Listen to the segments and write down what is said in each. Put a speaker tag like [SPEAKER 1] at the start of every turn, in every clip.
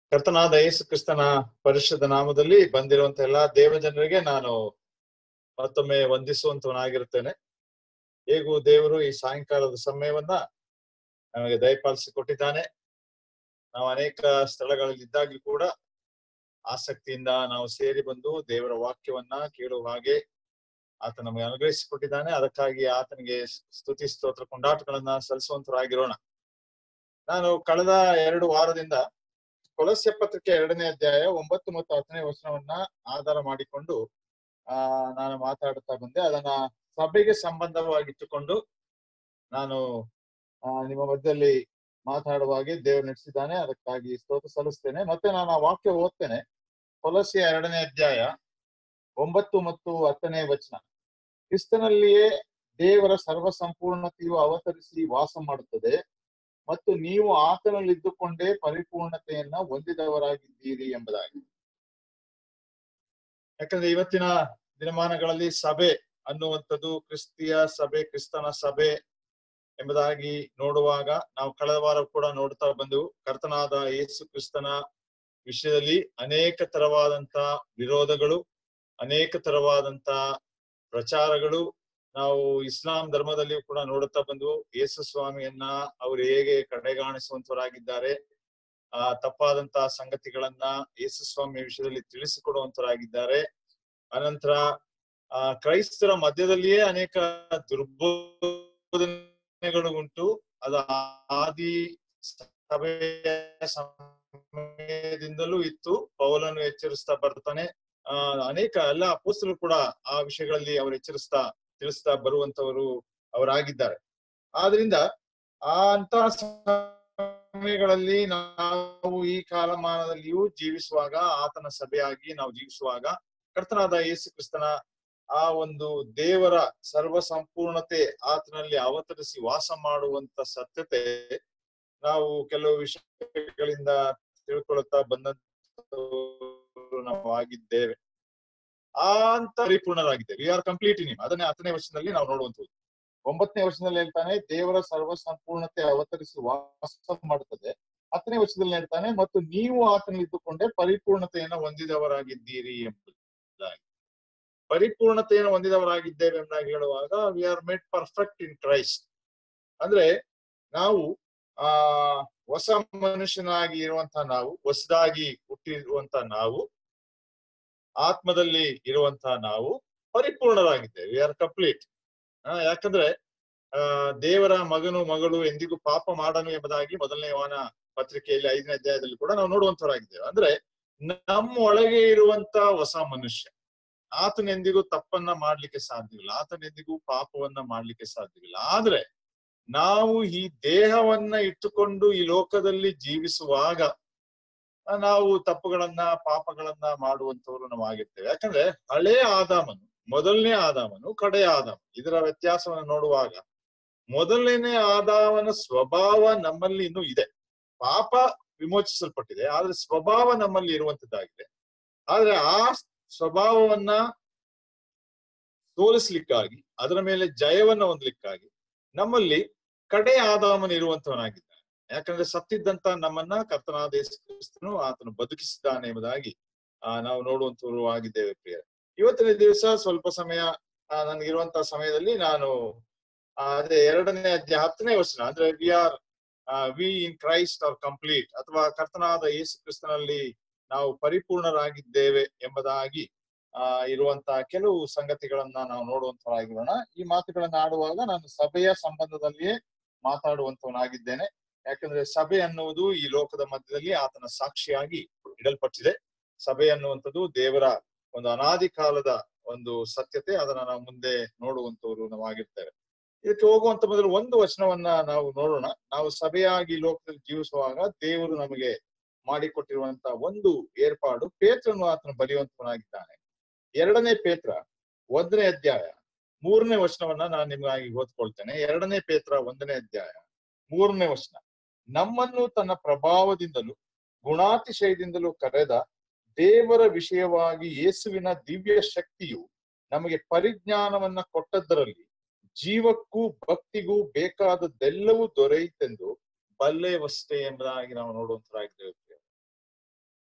[SPEAKER 1] ಕರ್ತನಾದ ಯೇಸು ಕ್ರಿಸ್ತನ ಪರಿಶುದ್ಧ ನಾಮದಲ್ಲಿ ಬಂದಿರುವಂತ ಎಲ್ಲಾ ದೇವಜನರಿಗೆ ನಾನು ಮತ್ತೊಮ್ಮೆ ವಂದಿಸುವಂತವನಾಗಿರುತ್ತೇನೆ ಹೇಗೂ ದೇವರು ಈ ಸಾಯಂಕಾಲದ ಸಮಯವನ್ನ ನಮಗೆ ದಯಪಾಲಿಸಿ ಕೊಟ್ಟಿದ್ದಾನೆ ನಾವು ಅನೇಕ ಸ್ಥಳಗಳಲ್ಲಿ ಇದ್ದಾಗ್ಲೂ ಕೂಡ ಆಸಕ್ತಿಯಿಂದ ನಾವು ಸೇರಿ ಬಂದು ದೇವರ ವಾಕ್ಯವನ್ನ ಕೇಳುವ ಹಾಗೆ ಆತ ನಮಗೆ ಅನುಗ್ರಹಿಸಿಕೊಟ್ಟಿದ್ದಾನೆ ಅದಕ್ಕಾಗಿ ಆತನಿಗೆ ಸ್ತುತಿ ಸ್ತೋತ್ರ ಕೊಂಡಾಟಗಳನ್ನ ಸಲ್ಲಿಸುವಂತರಾಗಿರೋಣ ನಾನು ಕಳೆದ ಎರಡು ವಾರದಿಂದ ಕೊಲಸ್ಯ ಪತ್ರಿಕೆ ಎರಡನೇ ಅಧ್ಯಾಯ ಒಂಬತ್ತು ಮತ್ತು ಹತ್ತನೇ ವಚನವನ್ನ ಆಧಾರ ಮಾಡಿಕೊಂಡು ಆ ನಾನು ಮಾತಾಡುತ್ತಾ ಬಂದೆ ಅದನ್ನ ಸಭೆಗೆ ಸಂಬಂಧವಾಗಿಟ್ಟುಕೊಂಡು ನಾನು ಆ ನಿಮ್ಮ ಮಧ್ಯದಲ್ಲಿ ಮಾತಾಡುವ ಹಾಗೆ ದೇವರು ನಡೆಸಿದ್ದಾನೆ ಅದಕ್ಕಾಗಿ ಸ್ತೋತ್ರ ಸಲ್ಲಿಸ್ತೇನೆ ಮತ್ತೆ ನಾನು ಆ ವಾಕ್ಯ ಓದ್ತೇನೆ ಕೊಲಸಿಯ ಎರಡನೇ ಅಧ್ಯಾಯ ಒಂಬತ್ತು ಮತ್ತು ಹತ್ತನೇ ವಚನ ಕ್ರಿಸ್ತನಲ್ಲಿಯೇ ದೇವರ ಸರ್ವ ಸಂಪೂರ್ಣತೆಯು ಅವತರಿಸಿ ವಾಸ ಮಾಡುತ್ತದೆ ಮತ್ತು ನೀವು ಆತನಲ್ಲಿದ್ದುಕೊಂಡೇ ಪರಿಪೂರ್ಣತೆಯನ್ನ ಹೊಂದಿದವರಾಗಿದ್ದೀರಿ ಎಂಬುದಾಗಿ ಯಾಕಂದ್ರೆ ಇವತ್ತಿನ ದಿನಮಾನಗಳಲ್ಲಿ ಸಭೆ ಅನ್ನುವಂಥದ್ದು ಕ್ರಿಸ್ತಿಯ ಸಭೆ ಕ್ರಿಸ್ತನ ಸಭೆ ಎಂಬುದಾಗಿ ನೋಡುವಾಗ ನಾವು ಕಳೆದ ವಾರ ಕೂಡ ನೋಡ್ತಾ ಬಂದು ಕರ್ತನಾದ ಯೇಸು ಕ್ರಿಸ್ತನ ವಿಷಯದಲ್ಲಿ ಅನೇಕ ತರವಾದಂತ ವಿರೋಧಗಳು ಅನೇಕ ತರವಾದಂತ ಪ್ರಚಾರಗಳು ನಾವು ಇಸ್ಲಾಂ ಧರ್ಮದಲ್ಲಿಯೂ ಕೂಡ ನೋಡುತ್ತಾ ಬಂದು ಯೇಸು ಸ್ವಾಮಿಯನ್ನ ಅವರು ಹೇಗೆ ಕಡೆಗಾಣಿಸುವಂತವರಾಗಿದ್ದಾರೆ ಆ ತಪ್ಪಾದಂತಹ ಸಂಗತಿಗಳನ್ನ ಯೇಸು ಸ್ವಾಮಿಯ ವಿಷಯದಲ್ಲಿ ತಿಳಿಸಿಕೊಡುವಂತರಾಗಿದ್ದಾರೆ ಅನಂತರ ಆ ಕ್ರೈಸ್ತರ ಮಧ್ಯದಲ್ಲಿಯೇ ಅನೇಕ ದುರ್ಬೋಧನೆಗಳು ಉಂಟು ಅದು ಆದಿ ಸಭೆಯ ಸಮಯದಿಂದಲೂ ಇತ್ತು ಪೌಲನ್ನು ಎಚ್ಚರಿಸ್ತಾ ಬರ್ತಾನೆ ಆ ಅನೇಕ ಎಲ್ಲ ಅಪೋಸ್ತರು ಕೂಡ ಆ ವಿಷಯಗಳಲ್ಲಿ ಅವರು ಎಚ್ಚರಿಸ್ತಾ ತಿಳಿಸ್ತಾ ಬರುವಂತವರು ಅವರಾಗಿದ್ದಾರೆ ಆದ್ರಿಂದ ಆ ಅಂತಹ ಸಮಯಗಳಲ್ಲಿ ನಾವು ಈ ಕಾಲಮಾನದಲ್ಲಿಯೂ ಜೀವಿಸುವಾಗ ಆತನ ಸಭೆಯಾಗಿ ನಾವು ಜೀವಿಸುವಾಗ ಕರ್ತನಾದ ಯೇಸು ಕ್ರಿಸ್ತನ ಆ ಒಂದು ದೇವರ ಸರ್ವ ಸಂಪೂರ್ಣತೆ ಆತನಲ್ಲಿ ಅವತರಿಸಿ ವಾಸ ಮಾಡುವಂತ ಸತ್ಯತೆ ನಾವು ಕೆಲವು ವಿಷಯಗಳಿಂದ ತಿಳ್ಕೊಳ್ಳುತ್ತಾ ಬಂದಂತ ನಾವು ಆಗಿದ್ದೇವೆ ಆ ಅಂತ ಪರಿಪೂರ್ಣರಾಗಿದ್ದೇವೆ ವಿ ಆರ್ ಕಂಪ್ಲೀಟ್ ಇನ್ ಅದನ್ನೇ ಹತ್ತನೇ ವರ್ಷದಲ್ಲಿ ನಾವು ನೋಡುವಂಥದ್ದು ಒಂಬತ್ತನೇ ವರ್ಷದಲ್ಲಿ ಹೇಳ್ತಾನೆ ದೇವರ ಸರ್ವ ಸಂಪೂರ್ಣತೆ ಅವತರಿಸಿ ವಾಸ ಮಾಡುತ್ತದೆ ಹತ್ತನೇ ವರ್ಷದಲ್ಲಿ ಹೇಳ್ತಾನೆ ಮತ್ತು ನೀವು ಆತನಲ್ಲಿ ಇದ್ದುಕೊಂಡೇ ಪರಿಪೂರ್ಣತೆಯನ್ನು ಹೊಂದಿದವರಾಗಿದ್ದೀರಿ ಎಂಬುದಾಗಿ ಪರಿಪೂರ್ಣತೆಯನ್ನು ಹೊಂದಿದವರಾಗಿದ್ದೇವೆ ಎಂಬುದಾಗಿ ಹೇಳುವಾಗ we are made perfect in Christ ಅಂದ್ರೆ ನಾವು ಆ ಹೊಸ ಮನುಷ್ಯನಾಗಿ ಇರುವಂತಹ ನಾವು ಹೊಸದಾಗಿ ಹುಟ್ಟಿರುವಂತ ನಾವು ಆತ್ಮದಲ್ಲಿ ಇರುವಂತಹ ನಾವು ಪರಿಪೂರ್ಣರಾಗಿದ್ದೇವೆ ವಿ ಆರ್ ಕಂಪ್ಲೀಟ್ ಯಾಕಂದ್ರೆ ಆ ದೇವರ ಮಗನು ಮಗಳು ಎಂದಿಗೂ ಪಾಪ ಮಾಡನು ಎಂಬುದಾಗಿ ಮೊದಲನೇ ವಾನ ಪತ್ರಿಕೆಯಲ್ಲಿ ಐದನೇ ಅಧ್ಯಾಯದಲ್ಲಿ ಕೂಡ ನಾವು ನೋಡುವಂತವರಾಗಿದ್ದೇವೆ ಅಂದ್ರೆ ನಮ್ಮ ಒಳಗೆ ಇರುವಂತ ಹೊಸ ಮನುಷ್ಯ ಆತನೆಂದಿಗೂ ತಪ್ಪನ್ನ ಮಾಡ್ಲಿಕ್ಕೆ ಸಾಧ್ಯವಿಲ್ಲ ಆತನೆಂದಿಗೂ ಪಾಪವನ್ನ ಮಾಡ್ಲಿಕ್ಕೆ ಸಾಧ್ಯವಿಲ್ಲ ಆದ್ರೆ ನಾವು ಈ ದೇಹವನ್ನ ಇಟ್ಟುಕೊಂಡು ಈ ಲೋಕದಲ್ಲಿ ಜೀವಿಸುವಾಗ ನಾವು ತಪ್ಪುಗಳನ್ನ ಪಾಪಗಳನ್ನ ಮಾಡುವಂತವ್ರು ನಾವು ಆಗಿರ್ತೇವೆ ಯಾಕಂದ್ರೆ ಹಳೇ ಆದಾಮನು ಮೊದಲನೇ ಆದಾಮನು ಕಡೆ ಆದಾಮ ಇದರ ವ್ಯತ್ಯಾಸವನ್ನು ನೋಡುವಾಗ ಮೊದಲನೇ ಆದಾಮನ ಸ್ವಭಾವ ನಮ್ಮಲ್ಲಿ ಇನ್ನೂ ಇದೆ ಪಾಪ ವಿಮೋಚಿಸಲ್ಪಟ್ಟಿದೆ ಆದ್ರೆ ಸ್ವಭಾವ ನಮ್ಮಲ್ಲಿ ಇರುವಂತದ್ದಾಗಿದೆ ಆದ್ರೆ ಆ ಸ್ವಭಾವವನ್ನ ಸೋಲಿಸ್ಲಿಕ್ಕಾಗಿ ಅದರ ಮೇಲೆ ಜಯವನ್ನ ಹೊಂದಲಿಕ್ಕಾಗಿ ನಮ್ಮಲ್ಲಿ ಕಡೆ ಆದಾಮನ ಇರುವಂತವನಾಗಿದ್ದಾನೆ ಯಾಕಂದ್ರೆ ಸತ್ತಿದ್ದಂತ ನಮ್ಮನ್ನ ಕರ್ತನಾದ ಯೇಸು ಕ್ರಿಸ್ತನು ಆತನು ಬದುಕಿಸಿದ್ದಾನೆ ಎಂಬುದಾಗಿ ಆ ನಾವು ನೋಡುವಂತವರು ಆಗಿದ್ದೇವೆ ಪ್ರಿಯ ಇವತ್ತಿನ ದಿವಸ ಸ್ವಲ್ಪ ಸಮಯ ನನಗಿರುವಂತಹ ಸಮಯದಲ್ಲಿ ನಾನು ಅದೇ ಎರಡನೇ ಅಧ್ಯಾಯ ಹತ್ತನೇ ವರ್ಷ ಅಂದ್ರೆ we are we in Christ are complete ಅಥವಾ ಕರ್ತನಾದ ಯೇಸು ಕ್ರಿಸ್ತನಲ್ಲಿ ನಾವು ಪರಿಪೂರ್ಣರಾಗಿದ್ದೇವೆ ಎಂಬುದಾಗಿ ಆ ಇರುವಂತಹ ಕೆಲವು ಸಂಗತಿಗಳನ್ನ ನಾವು ನೋಡುವಂತರಾಗಿರೋಣ ಈ ಮಾತುಗಳನ್ನ ಆಡುವಾಗ ನಾನು ಸಭೆಯ ಸಂಬಂಧದಲ್ಲಿಯೇ ಮಾತಾಡುವಂತವನಾಗಿದ್ದೇನೆ ಯಾಕಂದ್ರೆ ಸಭೆ ಅನ್ನುವುದು ಈ ಲೋಕದ ಮಧ್ಯದಲ್ಲಿ ಆತನ ಸಾಕ್ಷಿಯಾಗಿ ಇಡಲ್ಪಟ್ಟಿದೆ ಸಭೆ ಅನ್ನುವಂಥದ್ದು ದೇವರ ಒಂದು ಅನಾದಿ ಕಾಲದ ಒಂದು ಸತ್ಯತೆ ಅದನ್ನ ನಾವು ಮುಂದೆ ನೋಡುವಂತವ್ರು ನಾವು ಆಗಿರ್ತೇವೆ ಇದಕ್ಕೆ ಹೋಗುವಂತ ಮೊದಲು ಒಂದು ವಚನವನ್ನ ನಾವು ನೋಡೋಣ ನಾವು ಸಭೆಯಾಗಿ ಲೋಕದಲ್ಲಿ ಜೀವಿಸುವಾಗ ದೇವರು ನಮಗೆ ಮಾಡಿಕೊಟ್ಟಿರುವಂತ ಒಂದು ಏರ್ಪಾಡು ಪೇತ್ರನು ಆತನು ಬರೆಯುವಂತವನಾಗಿದ್ದಾನೆ ಎರಡನೇ ಪೇತ್ರ ಒಂದನೇ ಅಧ್ಯಾಯ ಮೂರನೇ ವಚನವನ್ನ ನಾನು ನಿಮಗಾಗಿ ಓದ್ಕೊಳ್ತೇನೆ ಎರಡನೇ ಪೇತ್ರ ಒಂದನೇ ಅಧ್ಯಾಯ ಮೂರನೇ ವಚನ ನಮ್ಮನ್ನು ತನ್ನ ಪ್ರಭಾವದಿಂದಲೂ ಗುಣಾತಿಶಯದಿಂದಲೂ ಕರೆದ ದೇವರ ವಿಷಯವಾಗಿ ಯೇಸುವಿನ ದಿವ್ಯ ಶಕ್ತಿಯು ನಮಗೆ ಪರಿಜ್ಞಾನವನ್ನ ಕೊಟ್ಟದ್ದರಲ್ಲಿ ಜೀವಕ್ಕೂ ಭಕ್ತಿಗೂ ಬೇಕಾದದ್ದೆಲ್ಲವೂ ದೊರೆಯಿತೆಂದು ಬಲ್ಲೇವಷ್ಟೇ ಎಂಬುದಾಗಿ ನಾವು ನೋಡುವಂತರಾಗಿದ್ದೇವೆ